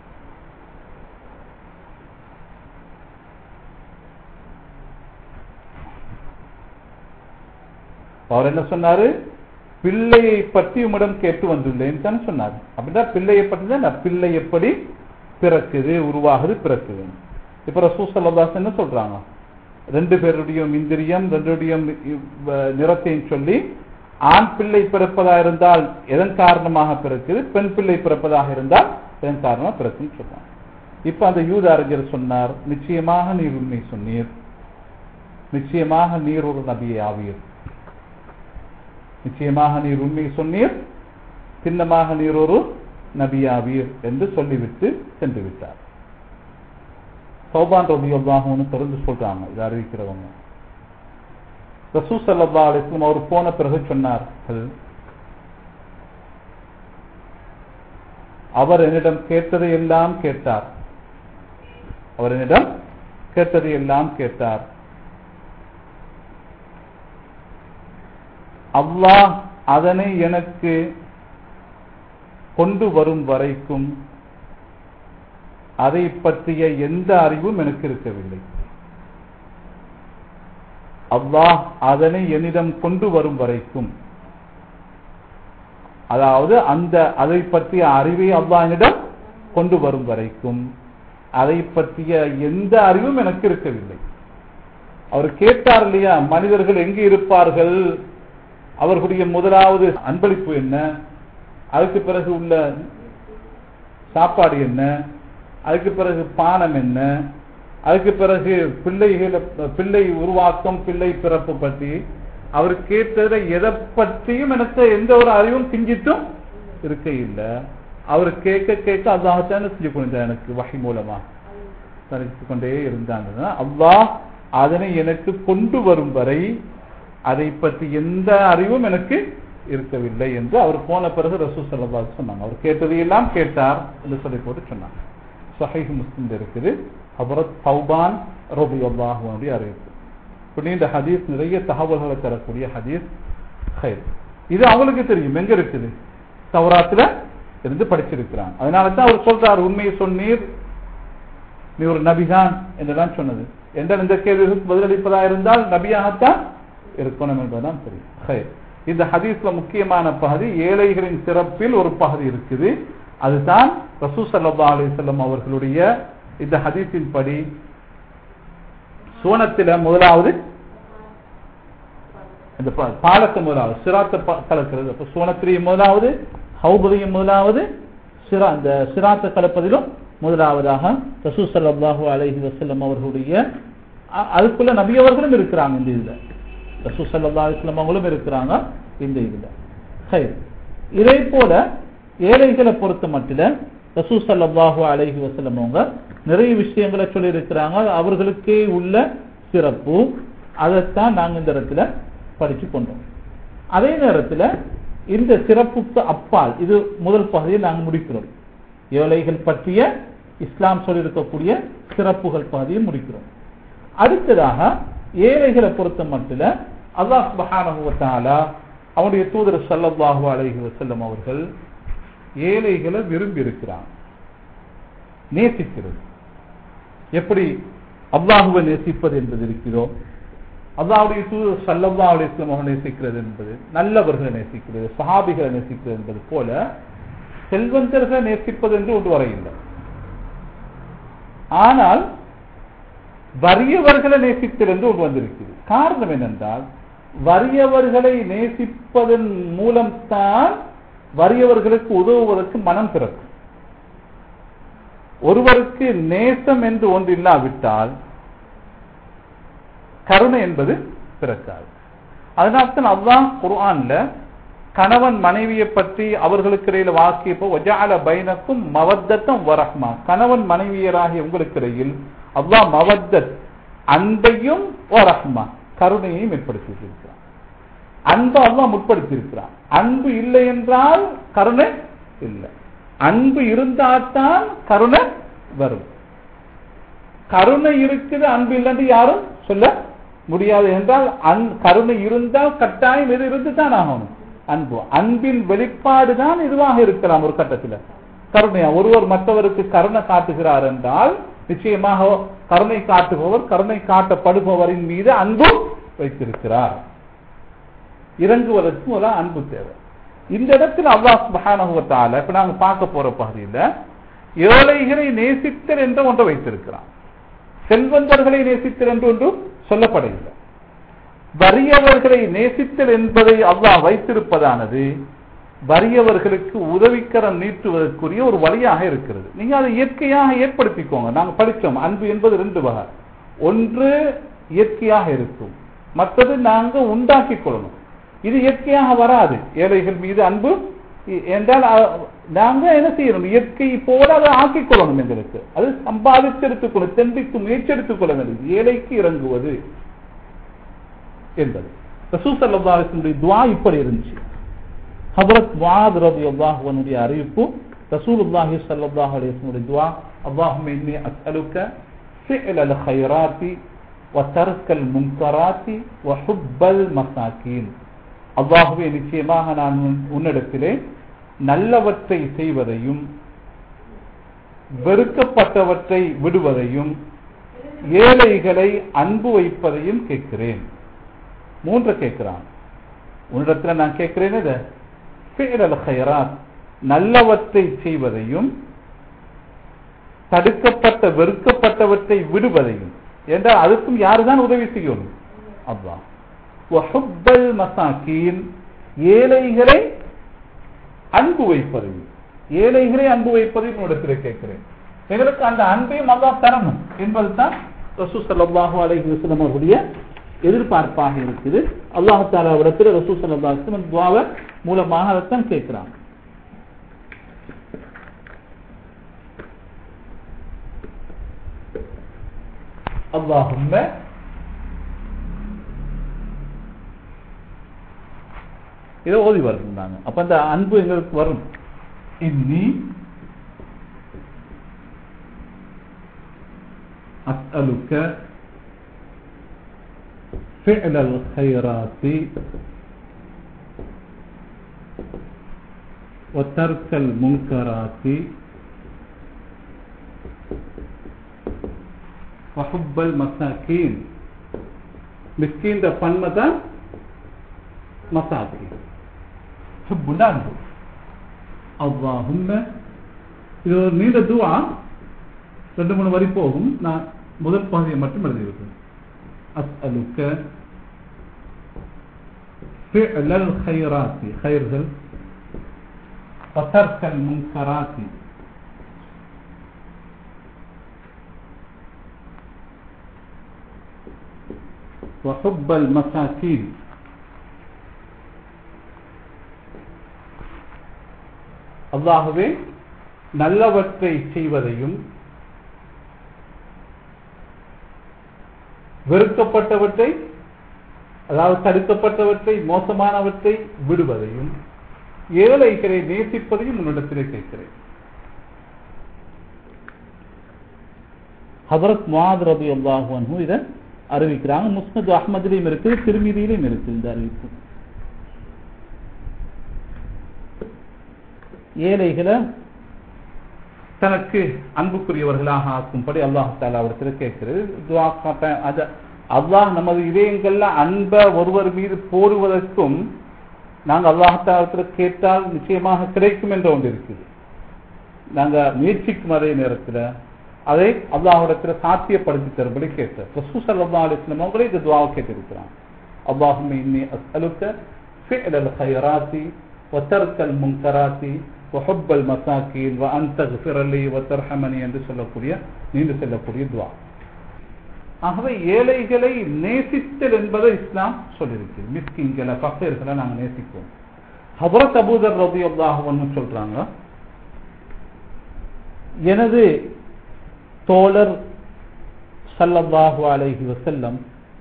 அவர் என்ன சொன்னாரு பிள்ளையை பற்றி உம்மிடம் கேட்டு வந்துள்ளேன் தான் சொன்னார் அப்படின்னா பிள்ளையை பற்றி தான் பிள்ளை எப்படி பிறக்குது உருவாகுது பிறக்குது இப்ப ரசூசல்லாஸ் என்ன சொல்றாங்க ரெண்டு பேருடைய இந்திரியம் ரெண்டுடைய நிறத்தையும் சொல்லி ஆண் பிள்ளை பிறப்பதா இருந்தால் எதன் காரணமாக பிறக்குது பெண் பிள்ளை பிறப்பதாக இருந்தால் எதன் காரணமாக பிறக்குன்னு சொல்றாங்க இப்ப அந்த யூத அறிஞர் சொன்னார் நிச்சயமாக நீர் உண்மை சொன்னீர் நிச்சயமாக நீர் ஒரு நபியை ஆவீர் நிச்சயமாக நீர் உண்மை சொன்னீர் சின்னமாக நீர் ஒரு நபியாவீர் என்று சொல்லிவிட்டு சென்று விட்டார் சௌபான் ரபியுல்லாஹுன்னு தொடர்ந்து சொல்றாங்க இதை அறிவிக்கிறவங்க ரசூ சல்லா அலிஸ்லாம் அவர் போன பிறகு சொன்னார்கள் அவர் என்னிடம் கேட்டதை எல்லாம் கேட்டார் அவர் என்னிடம் கேட்டதை எல்லாம் கேட்டார் அல்லாஹ் அதனை எனக்கு கொண்டு வரும் வரைக்கும் அதை பற்றிய எந்த அறிவும் எனக்கு இருக்கவில்லை அல்லாஹ் அதனை என்னிடம் கொண்டு வரும் வரைக்கும் அதாவது அந்த அதை பற்றிய அறிவை அல்லாஹ் என்னிடம் கொண்டு வரும் வரைக்கும் அதை பற்றிய எந்த அறிவும் எனக்கு இருக்கவில்லை அவர் கேட்டார் இல்லையா மனிதர்கள் எங்கே இருப்பார்கள் அவர்களுடைய முதலாவது அன்பளிப்பு என்ன அதுக்கு பிறகு உள்ள சாப்பாடு என்ன அதுக்கு பிறகு பானம் என்ன அதுக்கு பிறகு பிள்ளைகளை பிள்ளை உருவாக்கம் பிள்ளை பிறப்பு பற்றி அவர் கேட்டதை எதை பற்றியும் எனக்கு எந்த ஒரு அறிவும் கிஞ்சிட்டும் இருக்க இல்லை அவர் கேட்க கேட்க அல்லாஹத்தான செஞ்சு கொண்டார் எனக்கு வகை மூலமா தரித்து கொண்டே இருந்தாங்க அல்லாஹ் அதனை எனக்கு கொண்டு வரும் வரை அதை பற்றி எந்த அறிவும் எனக்கு இருக்கவில்லை என்று அவர் போன பிறகு ரசூ சல்லா சொன்னாங்க அவர் கேட்டதையெல்லாம் கேட்டார் என்று சொல்லி போட்டு சொன்னாங்க சஹீஹ் முஸ்லிம் இருக்குது ஹபரத் தௌபான் ரபி அல்லாஹுடைய அறிவிப்பு இப்ப நீண்ட ஹதீஸ் நிறைய தகவல்களை தரக்கூடிய ஹதீஸ் ஹைர் இது அவங்களுக்கு தெரியும் எங்க இருக்குது தவராத்துல இருந்து படிச்சிருக்கிறாங்க அதனால தான் அவர் சொல்றார் உண்மையை சொன்னீர் நீ ஒரு நபிதான் என்றுதான் சொன்னது என்றால் இந்த கேள்விகளுக்கு பதிலளிப்பதா இருந்தால் நபியாகத்தான் இருக்கணும் என்பதுதான் தெரியும் ஹைர் இந்த ஹதீஸ்ல முக்கியமான பகுதி ஏழைகளின் சிறப்பில் ஒரு பகுதி இருக்குது அதுதான் ரசூ சல்லா அலிசல்லம் அவர்களுடைய இந்த ஹதீஸின் படி சோனத்தில முதலாவது இந்த பாலத்தை முதலாவது சிராத்தை கலக்கிறது அப்ப சோனத்திலையும் முதலாவது ஹவுபதையும் முதலாவது சிரா இந்த சிராத்தை கலப்பதிலும் முதலாவதாக ரசூ சல்லாஹூ அலஹி வசல்லம் அவர்களுடைய அதுக்குள்ள நபியவர்களும் இருக்கிறாங்க இந்த இதுல ரசூ சல்லா அலிஸ்லாம் அவங்களும் இருக்கிறாங்க இந்த இதுல சரி இதே போல ஏழைகளை பொறுத்த மட்டில ரசூ சல்லாஹூ அலஹி வசல்லம் அவங்க நிறைய விஷயங்களை சொல்லி இருக்கிறாங்க அவர்களுக்கே உள்ள சிறப்பு அதைத்தான் நாங்க இந்த இடத்துல படிச்சு கொண்டோம் அதே நேரத்தில் இந்த சிறப்புக்கு அப்பால் இது முதல் பகுதியை நாங்கள் முடிக்கிறோம் ஏழைகள் பற்றிய இஸ்லாம் சொல்லியிருக்கக்கூடிய சிறப்புகள் பகுதியை முடிக்கிறோம் அடுத்ததாக ஏழைகளை பொறுத்த மட்டில் அல்லாஹ் சுபஹானஹுவத்தாலா அவனுடைய தூதர் சல்லல்லாஹு அலைஹி வசல்லம் அவர்கள் ஏழைகளை விரும்பி இருக்கிறாங்க நேசிக்கிறது எப்படி அல்லாஹுவை நேசிப்பது என்பது இருக்கிறோ அல்லாவுடைய தூதர் சல்லல்லா அலிஸ்லம் அவர்கள் நேசிக்கிறது என்பது நல்லவர்களை நேசிக்கிறது சஹாபிகளை நேசிக்கிறது என்பது போல செல்வந்தர்களை நேசிப்பது என்று ஒன்று வரையில்லை ஆனால் வறியவர்களை நேசித்தல் என்று ஒன்று வந்திருக்கிறது காரணம் என்னென்றால் வறியவர்களை நேசிப்பதன் மூலம்தான் வறியவர்களுக்கு உதவுவதற்கு மனம் பிறக்கும் ஒருவருக்கு நேசம் என்று ஒன்று இல்லாவிட்டால் கருணை என்பது பிறக்காது அதனால்தான் அல்லாஹ் குர்ஆன்ல கணவன் மனைவியை பற்றி அவர்களுக்கு இடையில வாக்கியப்போ ஒஜால பைனக்கும் மவத்தத்தம் வரஹ்மா கணவன் மனைவியராகிய உங்களுக்கு இடையில் அல்லாஹ் மவத்தத் அன்பையும் வரஹ்மா கருணையையும் ஏற்படுத்தியிருக்கிறான் அன்பை அல்லாஹ் முற்படுத்தியிருக்கிறான் அன்பு இல்லை என்றால் கருணை இல்லை அன்பு இருந்தால்தான் கருணை வரும் கருணை இருக்குது அன்பு இல்லைன்னு யாரும் சொல்ல முடியாது என்றால் அன்- கருணை இருந்தால் கட்டாயம் இது இருந்து தான் ஆகணும் அன்பு அன்பின் வெளிப்பாடு தான் இதுவாக இருக்கலாம் ஒரு கட்டத்தில் கருணையா ஒருவர் மற்றவருக்கு கருணை காட்டுகிறார் என்றால் நிச்சயமாக கருணை காட்டுபவர் கருணை காட்டப்படுபவரின் மீது அன்பு வைத்திருக்கிறார் இறங்குவதற்கு ஒரு அன்பு தேவை இந்த இடத்தில் அல்லாஹ் சுப்ஹானஹு வ தஆலா இப்ப நாங்க பார்க்க போற பகுதியில ஏழைகளை நேசித்தல் என்ற ஒன்றை வைத்திருக்கிறான் செல்வந்தர்களை நேசித்தல் என்று ஒன்று சொல்லப்படவில்லை வறியவர்களை நேசித்தல் என்பதை அல்லாஹ் வைத்திருப்பதானது வறியவர்களுக்கு உதவிக்கரம் நீட்டுவதற்குரிய ஒரு வழியாக இருக்கிறது நீங்க அதை இயற்கையாக ஏற்படுத்திக்கோங்க நாங்க படிச்சோம் அன்பு என்பது ரெண்டு வகை ஒன்று இயற்கையாக இருக்கும் மற்றது நாங்க உண்டாக்கி கொள்ளணும் இது இயற்கையாக வராது ஏழைகள் மீது அன்பு இ- என்றால் அ- நாங்க என்ன செய்யணும் இயற்கை போல அதை ஆக்கிக் கொள்ளணும் எங்களுக்கு அது சம்பாதித்து எடுத்துக்கொள்ளும் தெம்பிக்கு முயற்சி எடுத்துக் கொள்ள வேண்டும் ஏழைக்கு இறங்குவது என்பது ரசூல் ஸல்லல்லாஹு அலைஹி வஸல்லம் துஆ இப்படி இருந்துச்சு ஹஜரத் முஆத் ரலியல்லாஹு அன்ஹுடைய அறிவிப்பு ரசூலுல்லாஹி ஸல்லல்லாஹு அலைஹி வஸல்லம் துஆ அல்லாஹும்ம இன்னி அஸ்அலுக ஃபிஅலல் கைராத்தி وترك المنكرات وحب المساكين அல்லாஹுவே நிச்சயமாக நான் உன்- உன்னிடத்திலே நல்லவற்றை செய்வதையும் வெறுக்கப்பட்டவற்றை விடுவதையும் ஏழைகளை அன்பு வைப்பதையும் கேட்கிறேன் மூன்று கேட்கிறான் உன்னிடத்துல நான் கேட்கிறேன் இத ஃபிஅலல் கைராத் நல்லவற்றை செய்வதையும் தடுக்கப்பட்ட வெறுக்கப்பட்டவற்றை விடுவதையும் என்றால் அதுக்கும் யாருதான் உதவி செய்யணும் அல்லாஹ் வஹுப்பல் மசாக்கீன் ஏழைகளை அன்பு வைப்பதையும் ஏழைகளை அன்பு வைப்பதையும் உன்னிடத்தில் கேட்கிறேன் எங்களுக்கு அந்த அன்பையும் அல்லாஹ் தரணும் என்பதுதான் ரசூ ஸல்லல்லாஹு அலைஹி வஸல்லம் அவருடைய எதிர்பார்ப்பாக இருக்குது அல்லாஹ் தாலா இடத்துல ரசூ ஸல்லல்லாஹு அலைஹி வஸல்லம் துஆவை மூலமாக அதைத்தான் கேட்கிறாங்க اللهم இதை ஓதி வரணும் நாங்க அப்ப அந்த அன்பு எங்களுக்கு வரும் இன்னி أسألك فعل الخيرات وترك المنكرات وحب المساكين مسكين ده பன்மை தான் மசாக்கி ஹுப்புன்னா அன்பு அல்லாஹும்ம இது ஒரு நீண்ட துவா ரெண்டு மூணு வரி போகும் நான் முதல் பகுதியை மட்டும் எழுதியிருக்கேன் அஸ்அலுக்க فعل الخيرات خيرகள் وترك المنكرات وحب المساكين அல்லாகவே நல்லவற்றை செய்வதையும் வெறுக்கப்பட்டவற்றை அதாவது தடுக்கப்பட்டவற்றை மோசமானவற்றை விடுவதையும் ஏழைகளை நேசிப்பதையும் உன்னிடத்திலே கேட்கிறேன் ஹதரத் முஆத் ரலியல்லாஹு அன்ஹு இதை அறிவிக்கிறாங்க முஸ்னத் அஹ்மதிலையும் இருக்குது திருமிதியிலையும் இருக்குது இந்த அறிவிப்பு ஏழைகளை தனக்கு அன்புக்குரியவர்களாக ஆக்கும்படி அல்லாஹ் தாலா அவரிடத்தில் கேட்கிறது துவா காட்ட அது அல்லாஹ் நமது இதயங்கள்ல அன்ப ஒருவர் மீது போடுவதற்கும் நாங்க அல்லாஹாலத்துல கேட்டால் நிச்சயமாக கிடைக்கும் என்ற ஒன்று இருக்குது நாங்க முயற்சிக்கும் அதே நேரத்தில் அதை அல்லாஹிடத்துல சாத்தியப்படுத்தி தரும்படி கேட்டார் ரசூ சல்லா அலிஸ்லாம் அவங்களே இந்த துவாவை கேட்டிருக்கிறான் அல்லாஹும் இன்னி அஸ்அலுக்க فعل الخيرات وترك المنكرات وحب المساكين وأن تغفر لي وترحمني என்று சொல்லக்கூடிய நீண்டு செல்லக்கூடிய துவா ஆகவே ஏழைகளை நேசித்தல் என்பதை இஸ்லாம் சொல்லியிருக்கு மிஸ்கின்களை பக்தர்களை நாங்கள் நேசிப்போம் ஹபரத் அபூதர் ரபி அல்லாஹன்னு சொல்றாங்க எனது தோழர் சல்லல்லாஹு அலைஹி வசல்லம்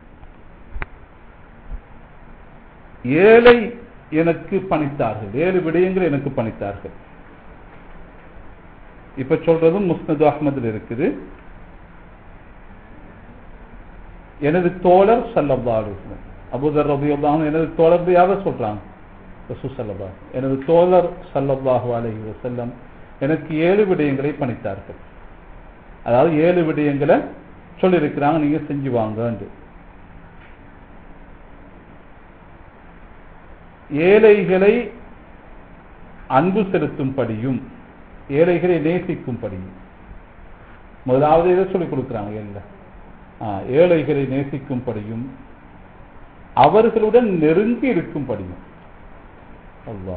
ஏழை எனக்கு பணித்தார்கள் ஏழு விடயங்கள் எனக்கு பணித்தார்கள் இப்ப சொல்றதும் முஸ்னது அஹ்மதில் இருக்குது எனது தோழர் சல்லல்லா அலிஸ்லம் அபுதர் ரபியுல்லாஹ் எனது தோழர் யாரும் சொல்றாங்க ரசூ சல்லல்லா எனது தோழர் சல்லல்லாஹு அலைஹி வஸல்லம் எனக்கு ஏழு விடயங்களை பணித்தார்கள் அதாவது ஏழு விடயங்களை சொல்லியிருக்கிறாங்க நீங்க செஞ்சு வாங்க ஏழைகளை அன்பு செலுத்தும்படியும் ஏழைகளை நேசிக்கும்படியும் முதலாவது இதை சொல்லிக் கொடுக்குறாங்க எல்லாம் ஏழைகளை நேசிக்கும்படியும் அவர்களுடன் நெருங்கி இருக்கும்படியும் அல்லா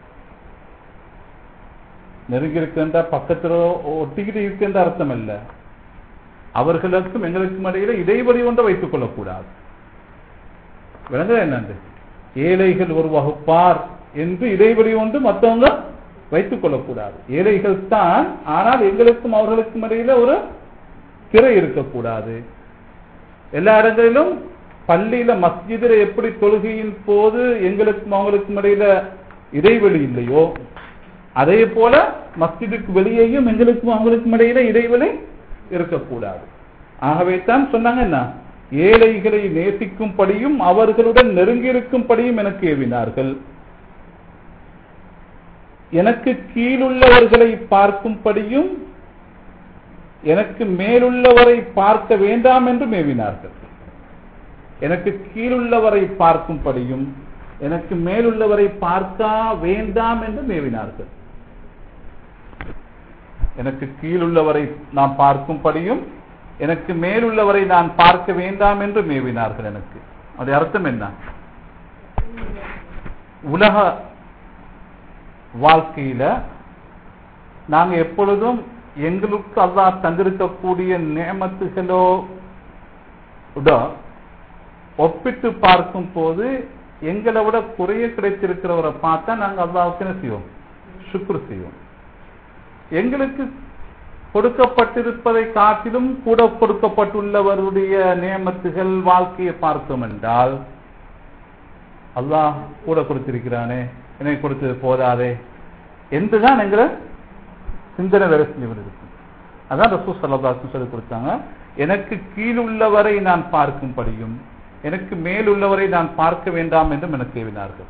நெருங்கி இருக்கின்ற பக்கத்தில் ஒட்டிக்கிட்டு இருக்கின்ற அர்த்தம் அல்ல அவர்களுக்கும் எங்களுக்கும் இடையில இடைவெளி ஒன்றை வைத்துக் கொள்ளக்கூடாது விளங்குது என்னண்டு ஏழைகள் ஒரு வகுப்பார் என்று இடைவெளி ஒன்று மற்றவங்க வைத்துக் கொள்ளக்கூடாது ஏழைகள் தான் ஆனால் எங்களுக்கும் அவர்களுக்கும் இடையில ஒரு திரை இருக்கக்கூடாது எல்லா இடங்களிலும் பள்ளியில மஸ்ஜிதில் எப்படி தொழுகையின் போது எங்களுக்கும் அவங்களுக்கும் இடையில இடைவெளி இல்லையோ அதே போல மஸ்ஜிதுக்கு வெளியேயும் எங்களுக்கும் அவங்களுக்கும் இடையில இடைவெளி இருக்கக்கூடாது ஆகவே தான் சொன்னாங்க என்ன ஏழைகளை நேசிக்கும்படியும் அவர்களுடன் நெருங்கி இருக்கும்படியும் எனக்கு ஏவினார்கள் எனக்கு கீழுள்ளவர்களை பார்க்கும்படியும் எனக்கு மேலுள்ளவரை பார்க்க வேண்டாம் என்று மேவினார்கள் எனக்கு கீழுள்ளவரை பார்க்கும்படியும் எனக்கு மேலுள்ளவரை பார்க்க வேண்டாம் என்று மேவினார்கள் எனக்கு கீழுள்ளவரை நான் பார்க்கும்படியும் எனக்கு மேலுள்ளவரை நான் பார்க்க வேண்டாம் என்று மேவினார்கள் எனக்கு அது அர்த்தம் என்ன உலக வாழ்க்கையில நாங்க எப்பொழுதும் எங்களுக்கு அல்லாஹ் தந்திருக்கக்கூடிய நியமத்துகளோ ஒப்பிட்டு பார்க்கும் போது எங்களை விட குறைய கிடைத்திருக்கிறவரை பார்த்தா நாங்க அல்லாவுக்கு என்ன செய்வோம் சுக்ரு செய்வோம் எங்களுக்கு கொடுக்கப்பட்டிருப்பதை காட்டிலும் கூட கொடுக்கப்பட்டுள்ளவருடைய நியமத்துகள் வாழ்க்கையை பார்த்தோம் என்றால் அல்லாஹ் கூட கொடுத்திருக்கிறானே எனக்கு கொடுத்தது போதாதே என்றுதான் என்கிற சிந்தனை வேலை செஞ்சு இருக்கும் அதான் ரசூ சல்லாசன் சொல்லி கொடுத்தாங்க எனக்கு கீழுள்ளவரை நான் பார்க்கும்படியும் எனக்கு மேலுள்ளவரை நான் பார்க்க வேண்டாம் என்றும் எனக்கு ஏவினார்கள்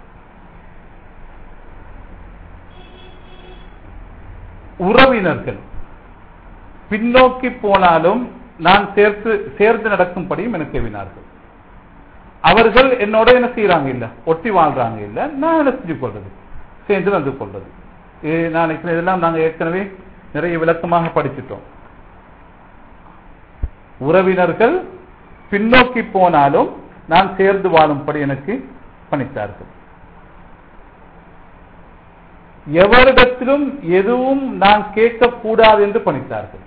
உறவினர்கள் பின்னோக்கி போனாலும் நான் சேர்த்து சேர்ந்து நடக்கும்படியும் எனக்கு ஏவினார்கள் அவர்கள் என்னோட என்ன செய்யறாங்க இல்ல ஒட்டி வாழ்றாங்க இல்ல நான் என்ன செஞ்சு கொள்றது சேர்ந்து வந்து கொள்றது நான் இதெல்லாம் நாங்க ஏற்கனவே நிறைய விளக்கமாக படிச்சிட்டோம் உறவினர்கள் பின்னோக்கி போனாலும் நான் சேர்ந்து வாழும்படி எனக்கு பணித்தார்கள் எவரிடத்திலும் எதுவும் நான் கேட்கக்கூடாது என்று பணித்தார்கள்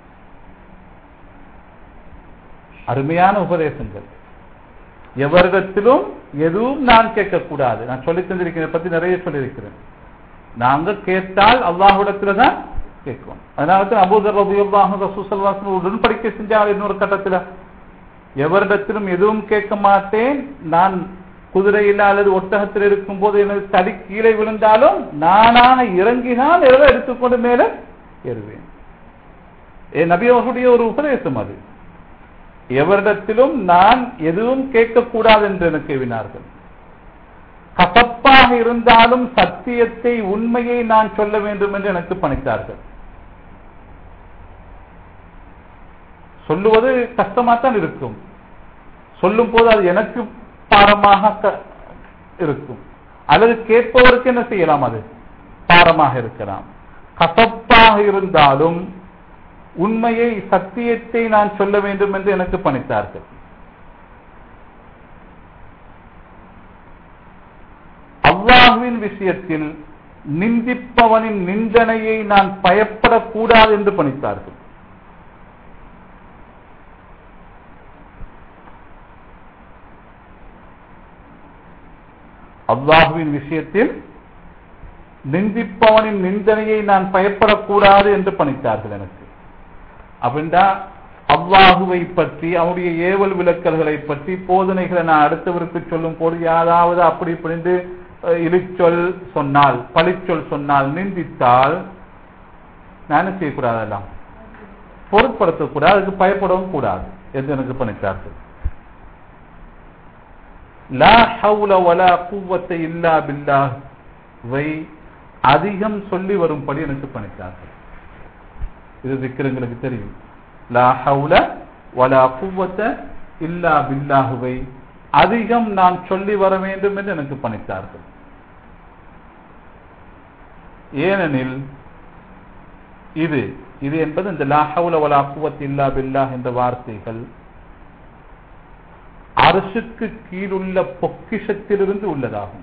அருமையான உபதேசங்கள் எவரிடத்திலும் எதுவும் நான் கேட்கக்கூடாது நான் சொல்லி தந்திருக்கிறேன் பத்தி நிறைய சொல்லியிருக்கிறேன் நாங்க கேட்டால் அல்லாஹுடத்துல தான் கேட்கும் அதனால தான் அபூதர் ரபியுல்லாஹ் ரசூசல்லாஸ் உடன்படிக்கை செஞ்சால் இன்னொரு கட்டத்துல எவரிடத்திலும் எதுவும் கேட்க மாட்டேன் நான் குதிரையில் அல்லது ஒட்டகத்தில் இருக்கும் போது எனது தடி கீழே விழுந்தாலும் நானாக இறங்கினால் எதை எடுத்துக்கொண்டு மேல ஏறுவேன் ஏ நபி அவர்களுடைய ஒரு உபதேசம் அது எவரிடத்திலும் நான் எதுவும் கேட்கக்கூடாது என்று எனக்கு எவினார்கள் கசப்பாக இருந்தாலும் சத்தியத்தை உண்மையை நான் சொல்ல வேண்டும் என்று எனக்கு பணித்தார்கள் சொல்லுவது கஷ்டமாத்தான் இருக்கும் சொல்லும் போது அது எனக்கு பாரமாக க- இருக்கும் அல்லது கேட்பவருக்கு என்ன செய்யலாம் அது பாரமாக இருக்கலாம் கசப்பாக இருந்தாலும் உண்மையை சத்தியத்தை நான் சொல்ல வேண்டும் என்று எனக்கு பணித்தார்கள் அல்லாஹுவின் விஷயத்தில் நிந்திப்பவனின் நிந்தனையை நான் பயப்படக்கூடாது என்று பணித்தார்கள் அல்லாஹுவின் விஷயத்தில் நிந்திப்பவனின் நிந்தனையை நான் பயப்படக்கூடாது என்று பணித்தார்கள் எனக்கு அப்படின்டா அல்லாஹுவை பற்றி அவருடைய ஏவல் விளக்கல்களை பற்றி போதனைகளை நான் அடுத்தவருக்கு சொல்லும் போது யாராவது அப்படி இப்படிந்து அஹ், இழிச்சொல் சொன்னால் பழிச்சொல் சொன்னால் நிந்தித்தால் நான் என்ன செய்யக்கூடாதெல்லாம் பொருட்படுத்தக்கூடாது அதுக்கு பயப்படவும் கூடாது என்று எனக்கு பணித்தார்கள் லா ஹவுல வலா குவத்தை இல்லா பில்லாஹ் வை அதிகம் சொல்லி வரும்படி எனக்கு பணித்தார்கள் இது திக்கிறங்களுக்கு தெரியும் லா ஹவுல வலா குவத்த இல்லா பில்லாஹுவை அதிகம் நான் சொல்லி வர வேண்டும் என்று எனக்கு பணித்தார்கள் ஏனெனில் இது இது என்பது இந்த லா ஹவுல வலா குவத் இல்லா பில்லாஹ் என்ற வார்த்தைகள் அரசுக்கு கீழுள்ள பொக்கிஷத்திலிருந்து உள்ளதாகும்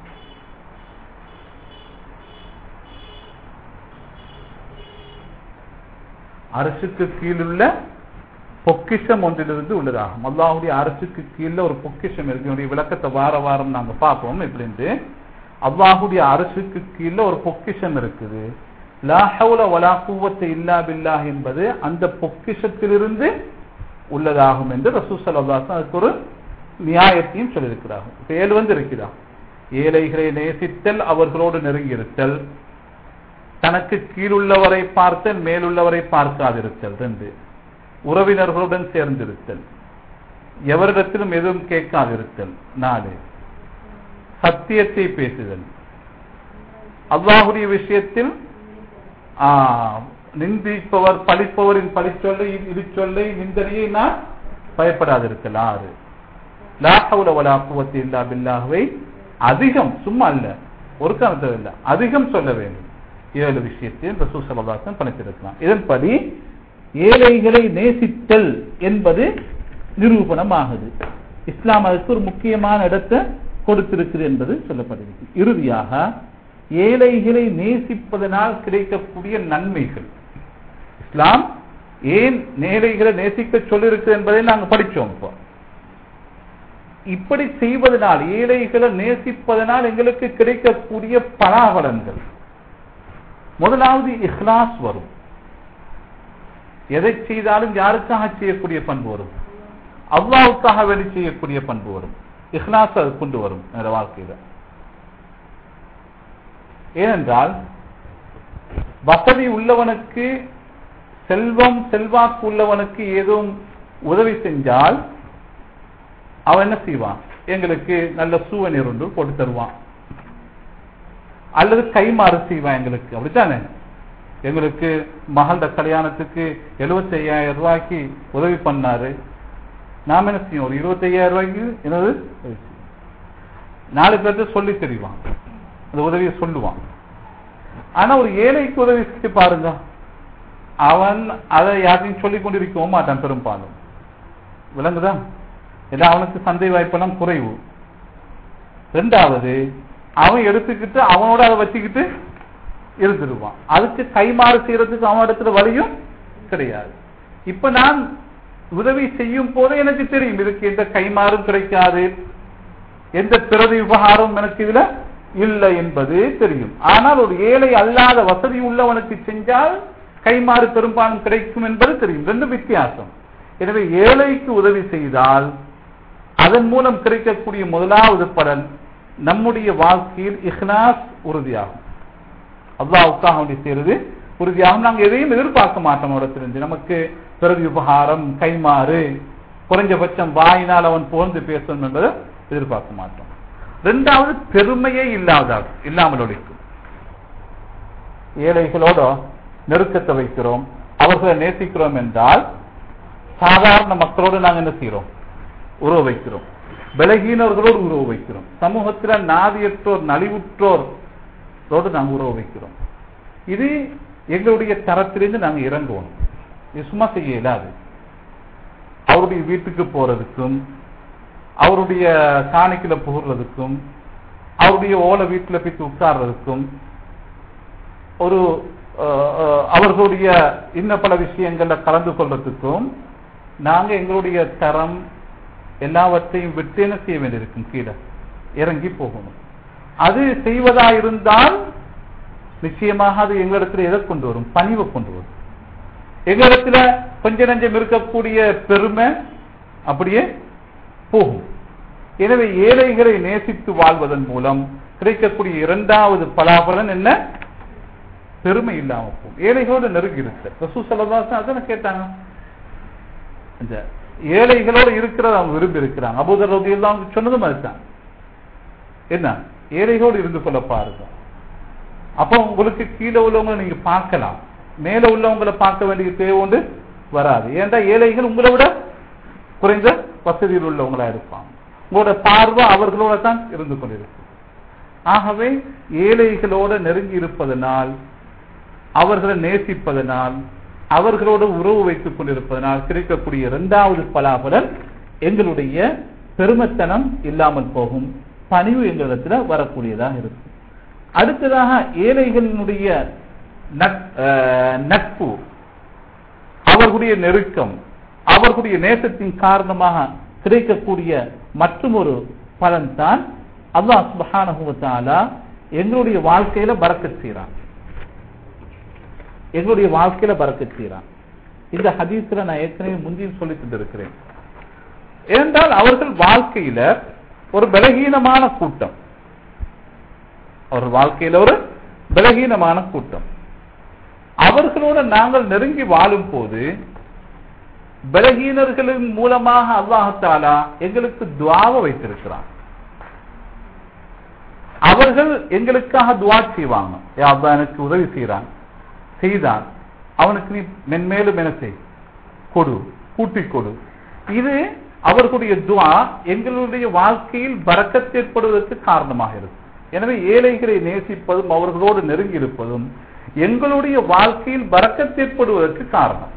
அரசுக்கு கீழுள்ள பொக்கிஷம் ஒன்றிலிருந்து உள்ளதாகும் அல்லாஹுடைய அரசுக்கு கீழே ஒரு பொக்கிஷம் இருக்கு என்னுடைய விளக்கத்தை வார வாரம் நாங்க பார்ப்போம் எப்படின்ட்டு அல்லாஹுடைய அரசுக்கு கீழே ஒரு பொக்கிஷம் இருக்குது லா ஹவுல வலா குவத்தை இல்லா பில்லாஹ் என்பது அந்த பொக்கிஷத்திலிருந்து உள்ளதாகும் என்று ரசூல் ஸல்லல்லாஹு அதுக்கு ஒரு நியாயத்தையும் சொல்லியிருக்கிறார்கள் இப்ப ஏழு வந்து இருக்கிறா ஏழைகளை நேசித்தல் அவர்களோடு நெருங்கியிருத்தல் தனக்கு கீழுள்ளவரை பார்த்தல் மேலுள்ளவரை பார்க்காதிருத்தல் ரெண்டு உறவினர்களுடன் சேர்ந்திருத்தல் எவரிடத்திலும் எதுவும் கேட்காதிருத்தல் நாலு சத்தியத்தை பேசுதல் அல்லாஹுடைய விஷயத்தில் ஆ, நிந்திப்பவர் பழிப்பவரின் பழிச்சொல்லை இடிச்சொல்லை நிந்தனையை நான் பயப்படாதிருக்கல் ஆறு லா ஹவுல வலா குவத்தி இல்லா பில்லாஹுவை அதிகம் சும்மா அல்ல ஒரு காரணத்தில் இல்ல அதிகம் சொல்ல வேண்டும் ஏழு விஷயத்தையும் ரசூல் சல்லல்லாஹு பணித்திருக்கலாம் இதன்படி ஏழைகளை நேசித்தல் என்பது நிரூபணமாகுது இஸ்லாம் அதுக்கு ஒரு முக்கியமான இடத்தை கொடுத்திருக்கிறது என்பது சொல்லப்படுகிறது இறுதியாக ஏழைகளை நேசிப்பதனால் கிடைக்கக்கூடிய நன்மைகள் இஸ்லாம் ஏன் ஏழைகளை நேசிக்க சொல்லியிருக்கு என்பதை நாங்கள் படிச்சோம் இப்போ இப்படி செய்வதனால் ஏழைகளை நேசிப்பதனால் எங்களுக்கு கிடைக்கக்கூடிய பலாபலன்கள் முதலாவது இஹ்லாஸ் வரும் எதை செய்தாலும் யாருக்காக செய்யக்கூடிய பண்பு வரும் அல்லாவுக்காக வேண்டி செய்யக்கூடிய பண்பு வரும் இஹ்லாஸ் அது கொண்டு வரும் என்னோட வாழ்க்கையில ஏனென்றால் வசதி உள்ளவனுக்கு செல்வம் செல்வாக்கு உள்ளவனுக்கு ஏதும் உதவி செஞ்சால் அவன் என்ன செய்வான் எங்களுக்கு நல்ல சூவநீர் ஒன்று போட்டு தருவான் அல்லது கைமாறு செய்வான் எங்களுக்கு அப்படித்தானே எங்களுக்கு மகளோட கல்யாணத்துக்கு 75000 ஐயாயிரம் ரூபாய்க்கு உதவி பண்ணாரு நாம என்ன செய்யும் ஒரு 25000 ரூபாய்க்கு என்னது உதவி செய்வோம். நாலு பேர்த்த சொல்லி தெரிவான் அந்த உதவியை சொல்லுவான் ஆனா ஒரு ஏழைக்கு உதவி செஞ்சு பாருங்க அவன் அதை யாரையும் சொல்லிக் கொண்டிருக்கவும் மாட்டான் பெரும்பாலும் விளங்குதா ஏன்னா அவனுக்கு சந்தை வாய்ப்பெல்லாம் குறைவு ரெண்டாவது அவன் எடுத்துக்கிட்டு அவனோட அதை வச்சுக்கிட்டு இருந்துருவான் அதுக்கு கைமாறு செய்யறதுக்கு அவன் இடத்துல வழியும் கிடையாது இப்ப நான் உதவி செய்யும் போதே எனக்கு தெரியும் இதுக்கு எந்த கைமாறும் கிடைக்காது எந்த பிறவி உபகாரம் எனக்கு இதுல இல்லை என்பது தெரியும் ஆனால் ஒரு ஏழை அல்லாத வசதி உள்ளவனுக்கு செஞ்சால் கைமாறு பெரும்பாலும் கிடைக்கும் என்பது தெரியும் ரெண்டு வித்தியாசம் எனவே ஏழைக்கு உதவி செய்தால் அதன் மூலம் கிடைக்கக்கூடிய முதலாவது பலன் நம்முடைய வாழ்க்கையில் இஹ்லாஸ் உறுதியாகும் அல்லாவுக்காக வேண்டி செய்யறது உறுதியாகும் நாங்கள் எதையும் எதிர்பார்க்க மாட்டோம் இடத்திலிருந்து நமக்கு பிறகு உபகாரம் கைமாறு குறைஞ்சபட்சம் வாயினால் அவன் புகழ்ந்து பேசணும் என்பதை எதிர்பார்க்க மாட்டோம் இரண்டாவது பெருமையே இல்லாதாகும் இல்லாமல் ஒழிக்கும் ஏழைகளோட நெருக்கத்தை வைக்கிறோம் அவர்களை நேசிக்கிறோம் என்றால் சாதாரண மக்களோடு நாங்கள் என்ன செய்கிறோம் உறவு வைக்கிறோம் பலகீனர்களோடு உறவு வைக்கிறோம் சமூகத்துல நாதியற்றோர் நலிவுற்றோரோடு நாங்கள் உறவு வைக்கிறோம் இது எங்களுடைய தரத்திலிருந்து நாங்கள் இறங்குவோம் இது சும்மா செய்ய இயலாது அவருடைய வீட்டுக்கு போறதுக்கும் அவருடைய காணிக்கல புகுறதுக்கும் அவருடைய ஓலை வீட்டுல போய் உட்கார்றதுக்கும் ஒரு அஹ், அஹ், அவர்களுடைய இன்ன பல விஷயங்கள்ல கலந்து கொள்றதுக்கும் நாங்க எங்களுடைய தரம் எல்லாவற்றையும் விட்டு என்ன செய்ய வேண்டியிருக்கும் கீழே இறங்கி போகணும் அது செய்வதா இருந்தால் நிச்சயமாக அது எங்களிடத்துல எதை கொண்டு வரும் பணிவை கொண்டு வரும் எங்களிடத்துல கொஞ்ச நஞ்சம் இருக்கக்கூடிய பெருமை அப்படியே போகும் எனவே ஏழைகளை நேசித்து வாழ்வதன் மூலம் கிடைக்கக்கூடிய இரண்டாவது பலாபலன் என்ன பெருமை இல்லாம போகும் ஏழைகளோடு நெருங்கி இருக்கு ரசூ சல்லல்லாஹு அதான கேட்டாங்க இந்த ஏழைகளோடு இருக்கிறத அவங்க விரும்பி இருக்கிறாங்க அபூதர் ரதி எல்லாம் சொன்னதும் அதுதான் என்ன ஏழைகளோடு இருந்து கொள்ள பாருங்க அப்போ உங்களுக்கு கீழே உள்ளவங்களை நீங்க பார்க்கலாம் மேல உள்ளவங்களை பார்க்க வேண்டிய தேவை உண்டு வராது ஏன்டா ஏழைகள் உங்களை விட குறைந்த வசதியில் உள்ளவங்களா இருப்பாங்க உங்களோட பார்வை அவர்களோட தான் இருந்து கொண்டிருக்கு ஆகவே ஏழைகளோட நெருங்கி இருப்பதனால் அவர்களை நேசிப்பதனால் அவர்களோடு உறவு வைத்துக் கொண்டிருப்பதனால் கிடைக்கக்கூடிய இரண்டாவது பலாபலன் எங்களுடைய பெருமத்தனம் இல்லாமல் போகும் பணிவு எங்களிடத்துல வரக்கூடியதாக இருக்கும் அடுத்ததாக ஏழைகளினுடைய நட்- அஹ், நட்பு அவர்களுடைய நெருக்கம் அவர்களுடைய நேசத்தின் காரணமாக கிடைக்கக்கூடிய மற்றொரு பலன் தான் அல்லாஹ் சுப்ஹானஹு வ தஆலா எங்களுடைய வாழ்க்கையில பறக்கச் செய்றான் எங்களுடைய வாழ்க்கையில பறக்கச் செய்றான் இந்த ஹதீஸ்ல நான் ஏற்கனவே முந்தியும் சொல்லி தந்திருக்கிறேன் ஏனென்றால் அவர்கள் வாழ்க்கையில ஒரு பலகீனமான கூட்டம் அவர் வாழ்க்கையில ஒரு பலகீனமான கூட்டம் அவர்களோட நாங்கள் நெருங்கி வாழும் போது பலகீனர்களின் மூலமாக அல்லாஹாலா எங்களுக்கு துவாவை வைத்திருக்கிறான் அவர்கள் எங்களுக்காக துவா செய்வாங்க யா அல்லாஹ் எனக்கு உதவி செய்யறான் செய்தான் அவனுக்கு நீ மென்மேலும் என்ன செய் கொடு கூட்டிக் கொடு இது அவர்களுடைய துவா எங்களுடைய வாழ்க்கையில் பறக்கத் ஏற்படுவதற்கு காரணமாக இருக்கும் எனவே ஏழைகளை நேசிப்பதும் அவர்களோடு நெருங்கி இருப்பதும் எங்களுடைய வாழ்க்கையில் பறக்கத் ஏற்படுவதற்கு காரணம்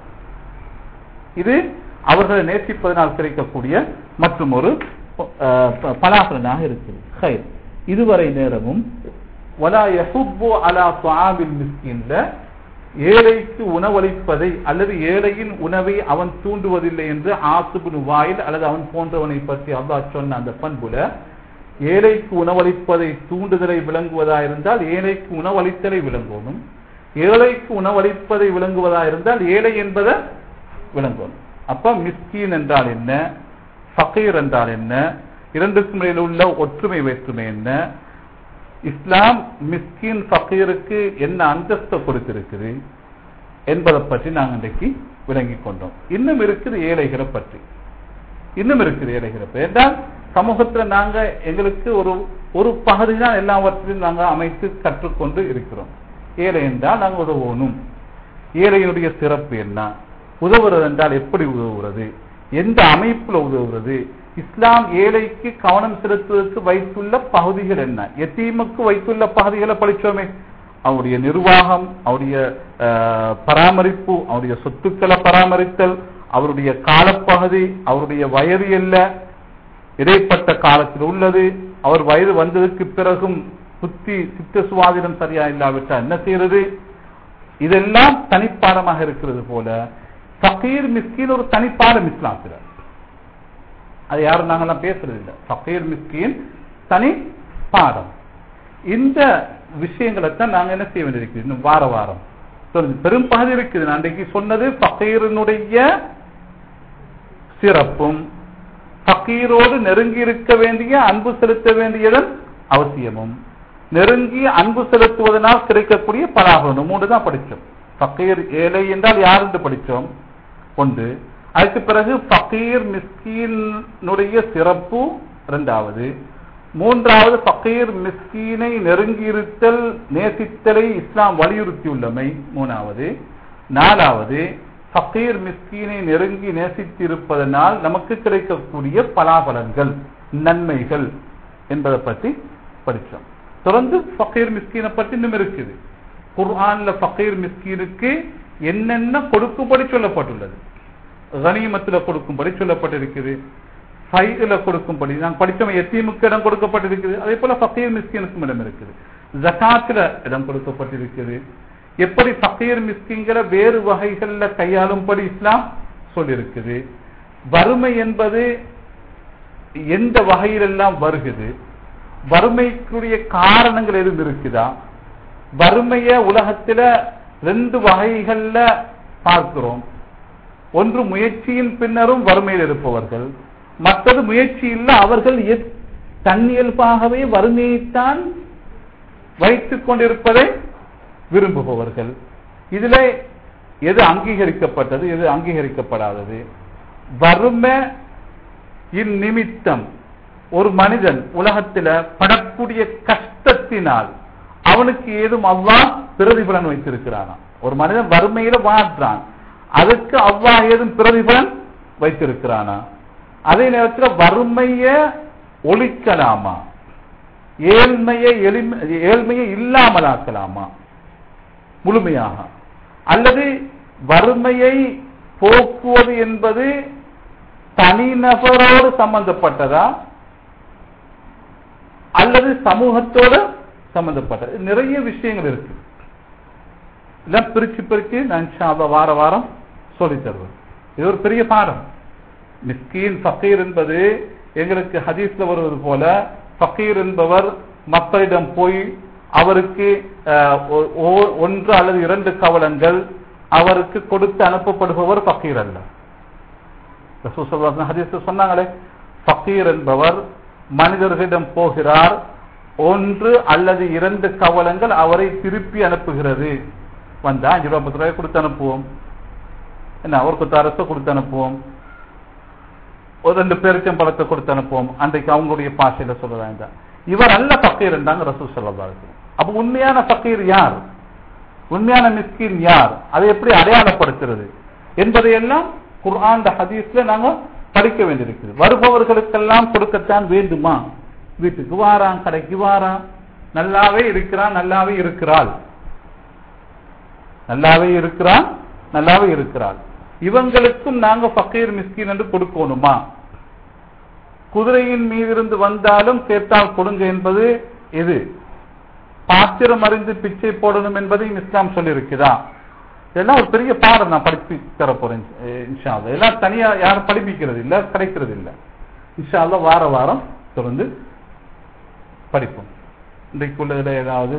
இது அவர்களை நேசிப்பதனால் கிடைக்கக்கூடிய மற்றும் ஒரு பலாபலனாக இருக்குது ஹைர் இதுவரை நேரமும் வலா யஹுப்பு அலா துஆமில் மிஸ்கின்ல ஏழைக்கு உணவளிப்பதை அல்லது ஏழையின் உணவை அவன் தூண்டுவதில்லை என்று ஆசுபின் வாயில் அல்லது அவன் போன்றவனை பற்றி அல்லாஹ் சொன்ன அந்த பண்புல ஏழைக்கு உணவளிப்பதை தூண்டுதலை விளங்குவதா இருந்தால் ஏழைக்கு உணவளித்தலை விளங்கணும் ஏழைக்கு உணவளிப்பதை விளங்குவதா இருந்தால் ஏழை என்பதை விளங்கணும் அப்ப மிஸ்கீன் என்றால் என்ன ஃபகீர் என்றால் என்ன இரண்டுக்கும் இடையில் உள்ள ஒற்றுமை வேற்றுமை என்ன இஸ்லாம் மிஸ்கின் ஃபகீருக்கு என்ன அந்தஸ்தை கொடுத்திருக்குது என்பதை பற்றி நாங்கள் இன்றைக்கு விளங்கிக் கொண்டோம் இன்னும் இருக்குது ஏழைகளை பற்றி இன்னும் இருக்குது ஏழைகளை பற்றி என்றால் சமூகத்துல நாங்க எங்களுக்கு ஒரு ஒரு பகுதி தான் எல்லாவற்றையும் நாங்க அமைத்து கற்றுக்கொண்டு இருக்கிறோம் ஏழை என்றால் நாங்கள் உதவணும் ஏழையினுடைய சிறப்பு என்ன உதவுறது என்றால் எப்படி உதவுறது எந்த அமைப்புல உதவுறது இஸ்லாம் ஏழைக்கு கவனம் செலுத்துவதற்கு வைத்துள்ள பகுதிகள் என்ன எத்தீமுக்கு வைத்துள்ள பகுதிகளை படிச்சோமே அவருடைய நிர்வாகம் அவருடைய அஹ், பராமரிப்பு அவருடைய சொத்துக்களை பராமரித்தல் அவருடைய காலப்பகுதி அவருடைய வயது என்ன இடைப்பட்ட காலத்தில் உள்ளது அவர் வயது வந்ததற்கு பிறகும் புத்தி சித்த சுவாதினம் சரியா இல்லாவிட்டால் என்ன செய்யறது இதெல்லாம் தனிப்பாடமாக இருக்கிறது போல ஃபகீர் மிஸ்கீன் ஒரு தனிப்பாடம் இஸ்லாத்தில் அது யாரும் நாங்கெல்லாம் பேசுறது இல்லை ஃபகீர் மிஸ்கீன் தனி பாடம் இந்த விஷயங்களை தான் நாங்க என்ன செய்ய வேண்டியிருக்கு இன்னும் வார வாரம் சொல்லுது பெரும் பகுதி இருக்குது நான் அன்றைக்கு சொன்னது ஃபகீரினுடைய சிறப்பும் ஃபகீரோடு நெருங்கி இருக்க வேண்டிய அன்பு செலுத்த வேண்டியதன் அவசியமும் நெருங்கி அன்பு செலுத்துவதனால் கிடைக்கக்கூடிய பலாபலனும் மூன்று தான் படிச்சோம் ஃபகீர் ஏழை என்றால் யார் என்று படிச்சோம் ஒன்று அதுக்கு பிறகு ஃபகீர் மிஸ்கீனுடைய சிறப்பு இரண்டாவது மூன்றாவது ஃபகீர் மிஸ்கீனை நெருங்கி இருத்தல் நேசித்தலை இஸ்லாம் வலியுறுத்தியுள்ளமை மூணாவது நாலாவது ஃபகீர் மிஸ்கீனை நெருங்கி நேசித்திருப்பதனால் நமக்கு கிடைக்கக்கூடிய பலாபலன்கள் நன்மைகள் என்பதை பற்றி படிச்சோம் தொடர்ந்து ஃபகீர் மிஸ்கீனை பற்றி இன்னும் இருக்குது குர்ஆன்ல ஃபகீர் மிஸ்கீனுக்கு என்னென்ன கொடுக்கும்படி சொல்லப்பட்டுள்ளது கனிமத்துல கொடுக்கும்படி சொல்லப்பட்டிருக்குது ஃபைல கொடுக்கும்படி நாங்கள் படித்தோம் எத்தீமுக்கு இடம் கொடுக்கப்பட்டிருக்குது அதே போல ஃபகீர் மிஸ்கீனுக்கும் இடம் இருக்குது ஜகாத்துல இடம் கொடுக்கப்பட்டிருக்குது எப்படி ஃபகீர் மிஸ்கின்களை வேறு வகைகள்ல கையாளும்படி இஸ்லாம் சொல்லியிருக்குது வறுமை என்பது எந்த வகையிலெல்லாம் வருகிறது வறுமைக்குரிய காரணங்கள் எதுவும் இருக்குதா வறுமைய உலகத்துல ரெண்டு வகைகள்ல பார்க்கிறோம் ஒன்று முயற்சியின் பின்னரும் வறுமையில் இருப்பவர்கள் மற்றது முயற்சி இல்ல அவர்கள் எத்- தன்னியல்பாகவே வறுமையைத்தான் வைத்துக் கொண்டிருப்பதை விரும்புபவர்கள் இதுல எது அங்கீகரிக்கப்பட்டது எது அங்கீகரிக்கப்படாதது வறுமை இந்நிமித்தம் ஒரு மனிதன் உலகத்துல படக்கூடிய கஷ்டத்தினால் அவனுக்கு ஏதும் அல்லாஹ் பிரதிபலன் வைத்திருக்கிறானா ஒரு மனிதன் வறுமையில வாழ்றான் அதுக்கு அல்லாஹ் ஏதும் பிரதிபலன் வைத்திருக்கிறானா அதே நேரத்தில் வறுமைய ஒழிக்கலாமா ஏழ்மையை எளிமை ஏழ்மையை இல்லாமலாக்கலாமா முழுமையாக அல்லது வறுமையை போக்குவது என்பது தனிநபரோடு சம்பந்தப்பட்டதா அல்லது சமூகத்தோடு சம்பந்தப்பட்டது நிறைய விஷயங்கள் இருக்கு எல்லாம் பிரிச்சு பிரிச்சு நான் இன்ஷா அல்லாஹ் வார வாரம் சொல்லித் தருவேன் இது ஒரு பெரிய பாடம் மிஸ்கீன் ஃபக்கீர் என்பது எங்களுக்கு ஹதீஸ்ல வருவது போல ஃபக்கீர் என்பவர் மக்களிடம் போய் அவருக்கு அஹ், ஒ- ஒ- ஒன்று அல்லது இரண்டு கவலங்கள் அவருக்கு கொடுத்து அனுப்பப்படுபவர் ஃபக்கீர் அல்ல ரசூல் ஸல்லல்லாஹு அலைஹி வஸல்லம் ஹதீஸ்ல சொன்னாங்களே ஃபக்கீர் என்பவர் மனிதர்களிடம் போகிறார் ஒன்று அல்லது இரண்டு கவலங்கள் அவரை திருப்பி அனுப்புகிறது வந்தா அஞ்சு ரூபாய் பத்து ரூபாய் கொடுத்து அனுப்புவோம் என்ன ஒரு கொத்து அரசு கொடுத்து அனுப்புவோம் ஒரு ரெண்டு பேருக்கும் பழத்தை கொடுத்து அனுப்புவோம் அன்றைக்கு அவங்களுடைய பாஷையில சொல்ல வேண்டாம் இவர் அல்ல பக்கீர் என்றாங்க ரசூல் ஸல்லல்லாஹு அலைஹி வஸல்லம் அப்ப உண்மையான பக்கீர் யார் உண்மையான மிஸ்கின் யார் அதை எப்படி அடையாளப்படுத்துறது என்பதையெல்லாம் குர்ஆன் ஹதீஸ்ல நாங்க படிக்க வேண்டியிருக்குது வருபவர்களுக்கெல்லாம் கொடுக்கத்தான் வேண்டுமா வீட்டுக்கு வாரான் கடைக்கு வாரான் நல்லாவே இருக்கிறான் நல்லாவே இருக்கிறாள் நல்லாவே இருக்கிறான் நல்லாவே இருக்கிறாள் இவங்களுக்கும் நாங்க ஃபக்கீர் மிஸ்கின் என்று கொடுக்கணுமா குதிரையின் மீதிருந்து வந்தாலும் கேட்டால் கொடுங்க என்பது எது பாத்திரம் அறிந்து பிச்சை போடணும் என்பதையும் இஸ்லாம் சொல்லியிருக்குதா இதெல்லாம் ஒரு பெரிய பாடம் நான் படிப்பு தர போறேன் அஹ் இன்ஷா அல்லாஹ். எல்லாம் தனியா யாரும் படிப்பிக்கிறது இல்ல கிடைக்கிறது இல்ல இன்ஷா அல்லாஹ் வார வாரம் தொடர்ந்து படிப்போம் இன்றைக்குள்ள ஏதாவது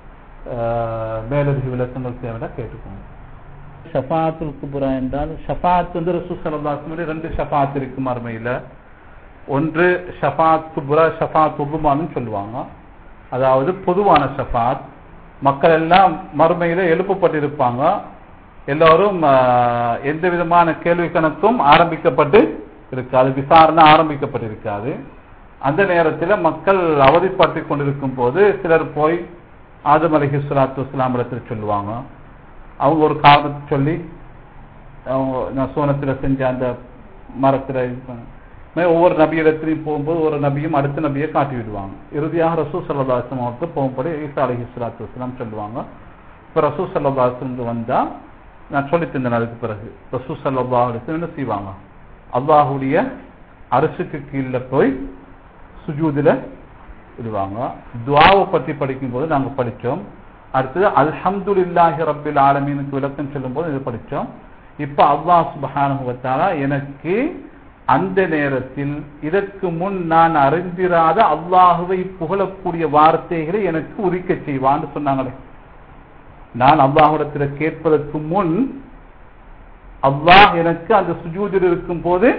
அஹ், மேலதிக விளக்கங்கள் தேவைன்னா கேட்டுக்கோங்க ஷஃபாத்துல் குபுரா என்றால் ஷஃபாத் வந்து ரசூல் ஸல்லல்லாஹு அலைஹி வஸல்லம் ரெண்டு ஷஃபாத் இருக்கு மறுமையில ஒன்று ஷஃபாத் குபுரா ஷஃபாத் உபுமான்னு சொல்லுவாங்க அதாவது பொதுவான ஷஃபாத் மக்கள் எல்லாம் மறுமையில எழுப்பப்பட்டிருப்பாங்க எல்லாரும் ஆஹ், எந்த விதமான கேள்வி கணக்கும் ஆரம்பிக்கப்பட்டு இருக்காது விசாரணை ஆரம்பிக்கப்பட்டிருக்காது அந்த நேரத்தில் மக்கள் அவதிப்பட்டு கொண்டிருக்கும் போது சிலர் போய் ஆதம் அலஹி சலாத்து வஸ்லாம் இடத்தில் சொல்லுவாங்க அவங்க ஒரு காரணத்தை சொல்லி அவங்க நான் சோனத்துல செஞ்ச அந்த மரத்துல இது பண்ண- இந்த மாதிரி ஒவ்வொரு நபியிடத்திலையும் போகும்போது ஒரு நபியும் அடுத்த நபியை காட்டி விடுவாங்க இறுதியாக ரசூ சல்லாஸ்லம் அவருக்கு போகும்போது ஈசா அலஹி சலாத்து வஸ்லாம் சொல்லுவாங்க இப்போ ரசூ சல்லாஸ்லம் வந்தா நான் சொல்லித் தந்தேன் அதுக்கு பிறகு ரசூ சல்லா என்ன செய்வாங்க அல்லாஹுடைய அரசுக்கு கீழே போய் சுஜூதில் இடுவாங்க துவாவை பற்றி படிக்கும்போது நாங்க படிச்சோம் அடுத்தது அல்ஹம்துலில்லாஹி ரப்பில் ஆலமீனுக்கு விளக்கம் சொல்லும்போது இது படிச்சோம் இப்ப அல்லாஹ் சுப்ஹானஹு வ தஆலா எனக்கு அந்த நேரத்தில் இதற்கு முன் நான் அறிந்திராத அல்லாஹுவை புகழக்கூடிய வார்த்தைகளை எனக்கு உரிக்க செய்வான்னு சொன்னாங்களே நான் அல்லாஹ்விடத்தில் கேட்பதற்கு முன் அல்லாஹ் எனக்கு அந்த சுஜூதில் இருக்கும் போது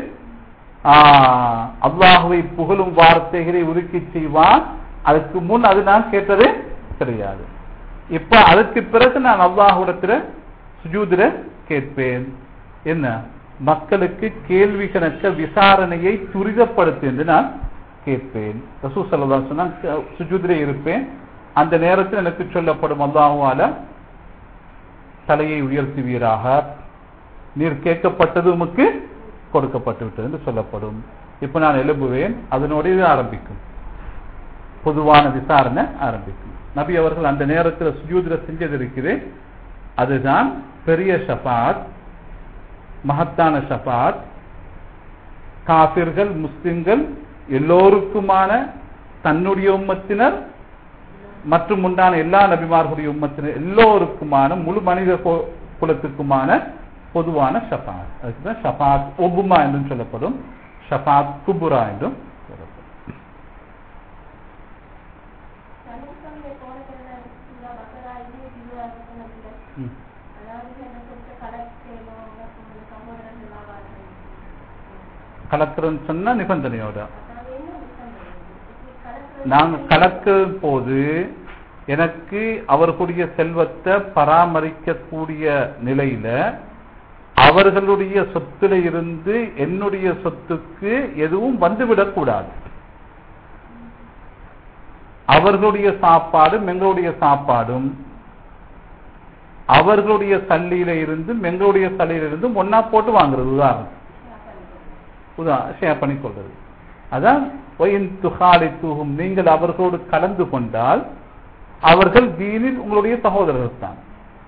ஆஹ், அல்லாஹுவை புகழும் வார்த்தைகளை உருக்கி செய்வான் அதுக்கு முன் அது நான் கேட்டது கிடையாது இப்ப அதுக்கு பிறகு நான் அல்லாஹுடத்துல சுஜூதில கேட்பேன் என்ன மக்களுக்கு கேள்வி கணக்க விசாரணையை துரிதப்படுத்து என்று நான் கேட்பேன் ரசூ சல்லா சொன்னா சுஜூதிலே இருப்பேன் அந்த நேரத்தில் எனக்கு சொல்லப்படும் அல்லாஹுவால தலையை உயர்த்துவீராக நீர் கேட்கப்பட்டது உமக்கு கொடுக்கப்பட்டு விட்டது என்று சொல்லப்படும் இப்ப நான் எழுப்புவேன் அதனோட இது ஆரம்பிக்கும் பொதுவான விசாரணை ஆரம்பிக்கும் நபி அவர்கள் அந்த நேரத்தில் சுஜூதில செஞ்சது இருக்குது அதுதான் பெரிய ஷபாத் மகத்தான ஷபாத் காபிர்கள் முஸ்லிம்கள் எல்லோருக்குமான தன்னுடைய உம்மத்தினர் மற்றும் உண்டான எல்லா நபிமார்களுடைய உம்மத்தினர் எல்லோருக்குமான முழு மனித கு- குலத்துக்குமான பொதுவான ஷபாத் அதுக்குதான் ஷபாத் ஒபுமா என்றும் சொல்லப்படும் ஷபாத் குபுரா என்றும் சொல்லப்படும் சமூகம்ல போனதுல ஃபுல்லா பக்கரா இது இதுவா சொன்னதுல ம். அதாவது என்ன சொல்ற கலெக்டேனோ சகோதரன் எல்லாம் வாழ்க்கை கலக்கிறன்னு சொன்னா நிபந்தனையோட அதாவது என்ன விஷயம் கலெக்டர் நாங்க கலக்கும் போது எனக்கு அவர்களுடைய செல்வத்தை பராமரிக்கக்கூடிய நிலையில அவர்களுடைய சொத்துல இருந்து என்னுடைய சொத்துக்கு எதுவும் வந்துவிடக் கூடாது அவர்களுடைய சாப்பாடும் எங்களுடைய சாப்பாடும் அவர்களுடைய சல்லியில இருந்தும் எங்களுடைய சல்லியில இருந்தும் ஒன்னா போட்டு வாங்குறது உதாரணம் உதா ஷேர் பண்ணிக்கொள்றது அதான் ஒயின் துகாலித்துகும் நீங்கள் அவர்களோடு கலந்து கொண்டால் அவர்கள் தீனில் உங்களுடைய சகோதரர்கள் தான்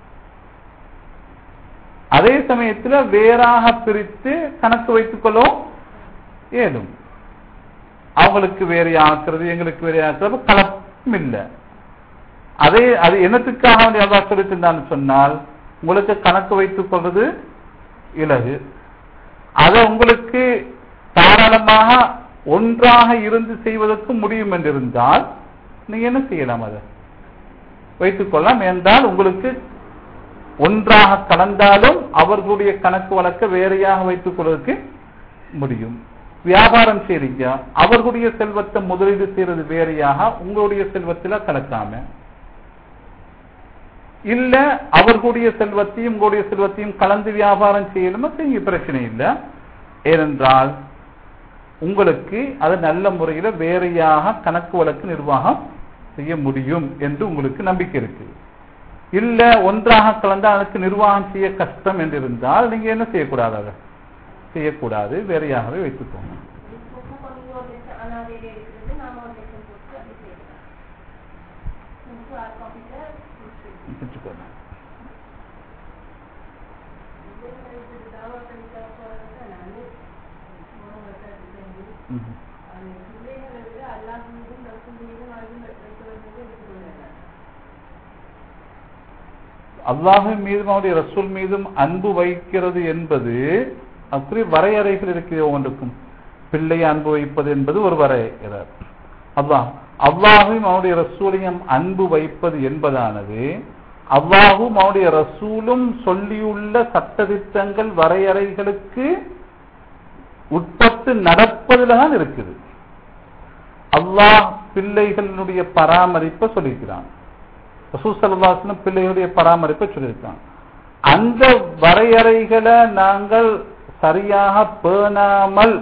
அதே சமயத்தில் வேறாக பிரித்து கணக்கு வைத்துக் கொள்ளவும் ஏதும் அவங்களுக்கு வேற ஆக்குறது எங்களுக்கு வேற ஆக்குறது கலப்பும் இல்லை அதே அது என்னத்துக்காக வேண்டி அல்லாஹ் சொல்லிட்டு சொன்னால் உங்களுக்கு கணக்கு வைத்துக் கொள்வது இலகு அதை உங்களுக்கு தாராளமாக ஒன்றாக இருந்து செய்வதற்கு முடியும் என்றிருந்தால் நீங்க என்ன செய்யலாம் அதை வைத்துக் கொள்ளலாம் என்றால் உங்களுக்கு ஒன்றாக கலந்தாலும் அவர்களுடைய கணக்கு வழக்க வேறையாக வைத்துக் கொள்வதற்கு முடியும் வியாபாரம் செய்றீங்க அவர்களுடைய செல்வத்தை முதலீடு செய்யறது வேறையாக உங்களுடைய செல்வத்தில கலக்காம இல்ல அவர்களுடைய செல்வத்தையும் உங்களுடைய செல்வத்தையும் கலந்து வியாபாரம் செய்யணுமா செய்ய பிரச்சனை இல்லை ஏனென்றால் உங்களுக்கு அது நல்ல முறையில வேறையாக கணக்கு வழக்கு நிர்வாகம் செய்ய முடியும் என்று உங்களுக்கு நம்பிக்கை இருக்கு இல்ல ஒன்றாக கலந்து அதுக்கு நிர்வாகம் செய்ய கஷ்டம் என்று இருந்தால் நீங்க என்ன செய்யக்கூடாது அதை செய்யக்கூடாது வேறையாகவே வைத்துக்கோங்க இப்போ கொஞ்சம் ஒரு லட்சம் அனாதையில இருக்கிறது நாம ஒரு லட்சம் போட்டு அப்படி செய்யலாம் சிம்பிள் ஆர் காப்பிட்ட வச்சுக்கோங்க ம்ஹும். அல்லாஹின் மீதும் அவருடைய ரசூல் மீதும் அன்பு வைக்கிறது என்பது அப்படி வரையறைகள் இருக்கிற ஒன்றுக்கும் பிள்ளையை அன்பு வைப்பது என்பது ஒரு வரையறை அல்லாஹ் அல்லாஹும் அவருடைய ரசூலையும் அன்பு வைப்பது என்பதானது அல்லாஹும் அவருடைய ரசூலும் சொல்லியுள்ள சட்டதிட்டங்கள் வரையறைகளுக்கு உட்பட்டு நடப்பதில் தான் இருக்குது அல்லாஹ் பிள்ளைகளுடைய பராமரிப்பை சொல்லியிருக்கிறான் ரசூசல்லாஸ்லம் பிள்ளைகளுடைய பராமரிப்பை சொல்லியிருக்கான் அந்த வரையறைகளை நாங்கள் சரியாக பேணாமல்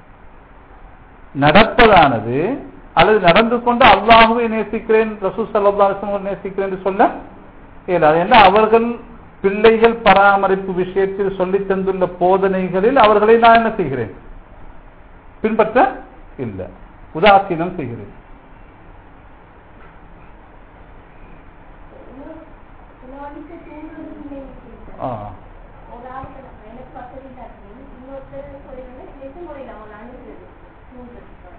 நடப்பதானது அல்லது நடந்து கொண்டு அல்லாஹுவை நேசிக்கிறேன் ரசூ சல்லாஸ்லம் நேசிக்கிறேன் என்று சொல்ல இயலாது ஏன்னா அவர்கள் பிள்ளைகள் பராமரிப்பு விஷயத்தில் சொல்லித் தந்துள்ள போதனைகளில் அவர்களை நான் என்ன செய்கிறேன் பின்பற்ற இல்லை உதாசீனம் செய்கிறேன் ஆ எனக்கு வசதி தான் இன்னொருத்தர் சொல்லிடுங்க எது முறையில் அவங்க அணுகுறது தூண்டுறது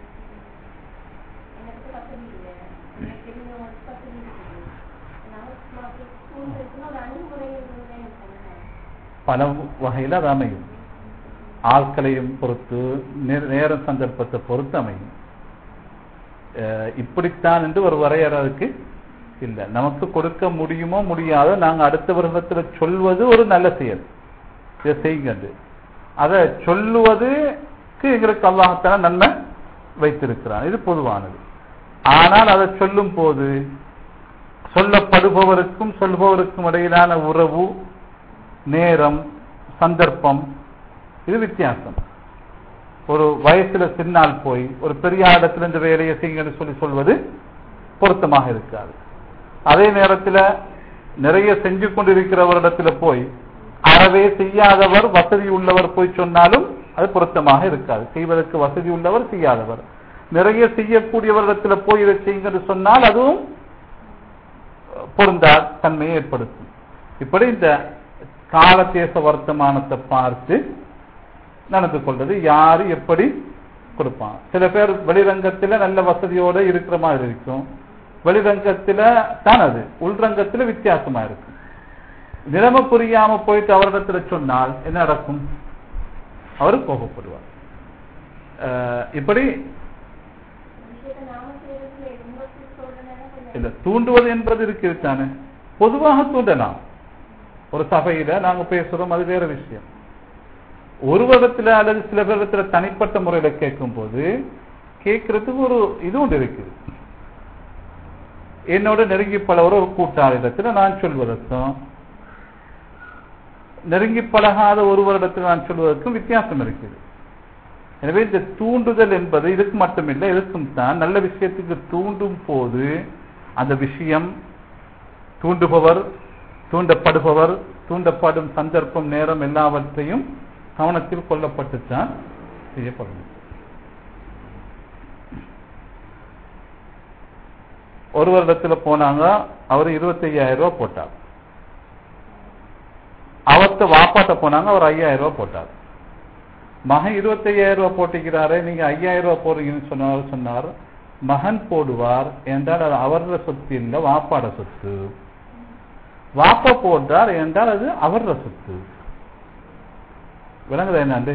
எனக்கு வசதி இல்லை எனக்கு தெரிஞ்சவங்களுக்கு வசதி இருக்குது நமக்கு தூண்டுறதுன்னு ஒரு அணுகுமுறை இருந்ததுன்னு எனக்கு சொன்னேன் பல வகையில் அது அமையும் ஆட்களையும் பொறுத்து நே- நேர சந்தர்ப்பத்தை பொறுத்து அமையும் அஹ் இப்படித்தான் என்று ஒரு வரையறை அதுக்கு இல்லை நமக்கு கொடுக்க முடியுமோ முடியாதோ நாங்கள் அடுத்தவர்களிடத்தில் சொல்வது ஒரு நல்ல செயல் இதை செய்யுங்க அதை சொல்லுவதுக்கு எங்களுக்கு அல்லாஹத்தான நன்மை வைத்திருக்கிறான் இது பொதுவானது ஆனால் அதை சொல்லும் போது சொல்லப்படுபவருக்கும் சொல்பவருக்கும் இடையிலான உறவு நேரம் சந்தர்ப்பம் இது வித்தியாசம் ஒரு வயசுல சின்னால் போய் ஒரு பெரிய இடத்துல இந்த வேலையை செய்யுங்கன்னு சொல்லி சொல்வது பொருத்தமாக இருக்காது அதே நேரத்தில் நிறைய செஞ்சு கொண்டிருக்கிறவரிடத்துல போய் அறவே செய்யாதவர் வசதி உள்ளவர் போய் சொன்னாலும் அது பொருத்தமாக இருக்காது செய்வதற்கு வசதி உள்ளவர் செய்யாதவர் நிறைய செய்யக்கூடியவரிடத்துல போய் இதை செய்யுங்கன்னு சொன்னால் அதுவும் பொருந்தா தன்மையை ஏற்படுத்தும் இப்படி இந்த காலதேச வர்த்தமானத்தை பார்த்து நடந்து கொள்வது யாரு எப்படி கொடுப்பான் சில பேர் வெளிரங்கத்துல நல்ல வசதியோட இருக்கிற மாதிரி இருக்கும் வெளிரங்கத்துல தான் அது உள்ரங்கத்துல வித்தியாசமா இருக்கும் நிலைமை புரியாம போயிட்டு அவரிடத்துல சொன்னால் என்ன நடக்கும் அவர் கோபப்படுவார் அஹ் இப்படி விஷயத்தை நாம செய்யறதுல இன்னொருத்தர் சொல்ற நேரம் கொஞ்சம் இல்ல தூண்டுவது என்பது இருக்குது தானே பொதுவாக தூண்டலாம் ஒரு சபையில நாங்க பேசுறோம் அது வேற விஷயம் ஒரு வருடத்துல அல்லது சில பேரிடத்துல தனிப்பட்ட முறையில கேட்கும் போது கேட்கறதுக்கு ஒரு இது ஒன்று இருக்குது என்னோட நெருங்கி பழகுற ஒரு கூட்டாளிடத்துல நான் சொல்வதற்கும் நெருங்கி பழகாத ஒருவரிடத்தில் நான் சொல்வதற்கும் வித்தியாசம் இருக்குது எனவே இந்த தூண்டுதல் என்பது இதுக்கு மட்டுமில்லை இதுக்கும் தான் நல்ல விஷயத்துக்கு தூண்டும் போது அந்த விஷயம் தூண்டுபவர் தூண்டப்படுபவர் தூண்டப்படும் சந்தர்ப்பம் நேரம் எல்லாவற்றையும் கவனத்தில் கொள்ளப்பட்டுத்தான் செய்யப்படும் ஒரு வருடத்துல போனாங்க அவர் இருபத்தி ஐயாயிரம் ரூபாய் போட்டார் அவர்த்த வாப்பாட்ட போனாங்க அவர் ஐயாயிரம் ரூபாய் போட்டார் மகன் இருபத்தி ஐயாயிரம் ரூபாய் போட்டிக்கிறாரு நீங்க ஐயாயிரம் ரூபாய் போடுறீங்கன்னு சொன்னார் சொன்னார் மகன் போடுவார் என்றால் அது அவரோட சொத்து இல்லை வாப்பாட சொத்து வாப்பா போட்டார் என்றால் அது அவரோட சொத்து விளங்குதா என்னாண்டு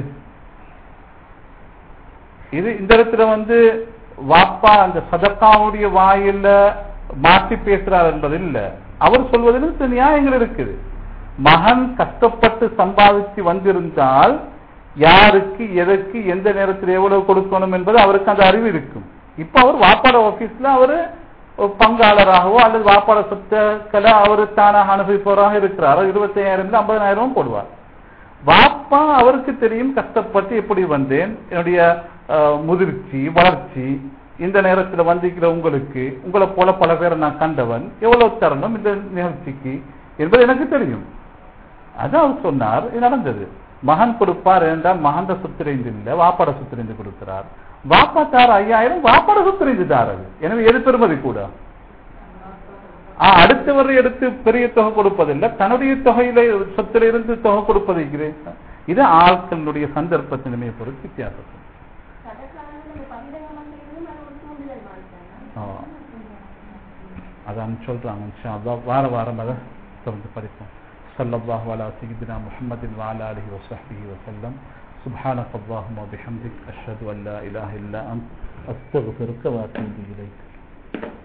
இது இந்த இடத்துல வந்து வாப்பா அந்த சதக்காவுடைய வாயில மாற்றி பேசுறார் என்பது இல்ல அவர் சொல்வதில் சில நியாயங்கள் இருக்குது மகன் கஷ்டப்பட்டு சம்பாதிச்சு வந்திருந்தால் யாருக்கு எதற்கு எந்த நேரத்தில் எவ்வளவு கொடுக்கணும் என்பது அவருக்கு அந்த அறிவு இருக்கும் இப்ப அவர் வாப்பாட ஆபீஸ்ல அவரு ஒரு பங்காளராகவோ அல்லது வாப்பாட சொத்துக்களை அவர் தானாக அனுபவிப்பவராக இருக்கிறார் இருபத்தி ஐயாயிரம் ஐம்பதாயிரம் போடுவார் வாப்பா அவருக்கு தெரியும் கஷ்டப்பட்டு எப்படி வந்தேன் என்னுடைய அஹ், முதிர்ச்சி வளர்ச்சி இந்த நேரத்தில் வந்திருக்கிற உங்களுக்கு உங்களை போல பல பேரை நான் கண்டவன் எவ்வளவு தரணும் இந்த நிகழ்ச்சிக்கு என்பது எனக்கு தெரியும் அதான் அவர் சொன்னார் இது நடந்தது மகன் கொடுப்பார் என்றால் மகந்த சொத்திரைந்து இல்லை வாப்பாட சொத்திரைந்து கொடுக்கிறார் வாப்பா தார ஐயாயிரம் வாப்பாட சொத்திரைந்து தாரது எனவே எது பெறுமதி கூட ஆ, அடுத்தவர் எடுத்து பெரிய தொகை கொடுப்பதில்லை தன்னுடைய தொகையில சொத்துல இருந்து தொகை கொடுப்பது இது ஆட்களுடைய சந்தர்ப்ப நிலைமையை பொறுத்து வித்தியாசம் சதக்காரங்கள் நம்ம பகிரங்கமா செய்யறது அது ஒரு தூண்டுதல் மாதிரி தானே ஆ. அதான் சொல்றாங்க இன்ஷா அல்லாஹ் வார வாரம் அதை தொடர்ந்து படிப்போம் ஸல்லல்லாஹு அலா சய்யிதினா முஹம்மதின் வஅலா ஆலிஹி வஸஹ்பிஹி வஸல்லம் سبحانك اللهم وبحمدك أشهد أن لا إله إلا أنت أستغفرك وأتوب إليك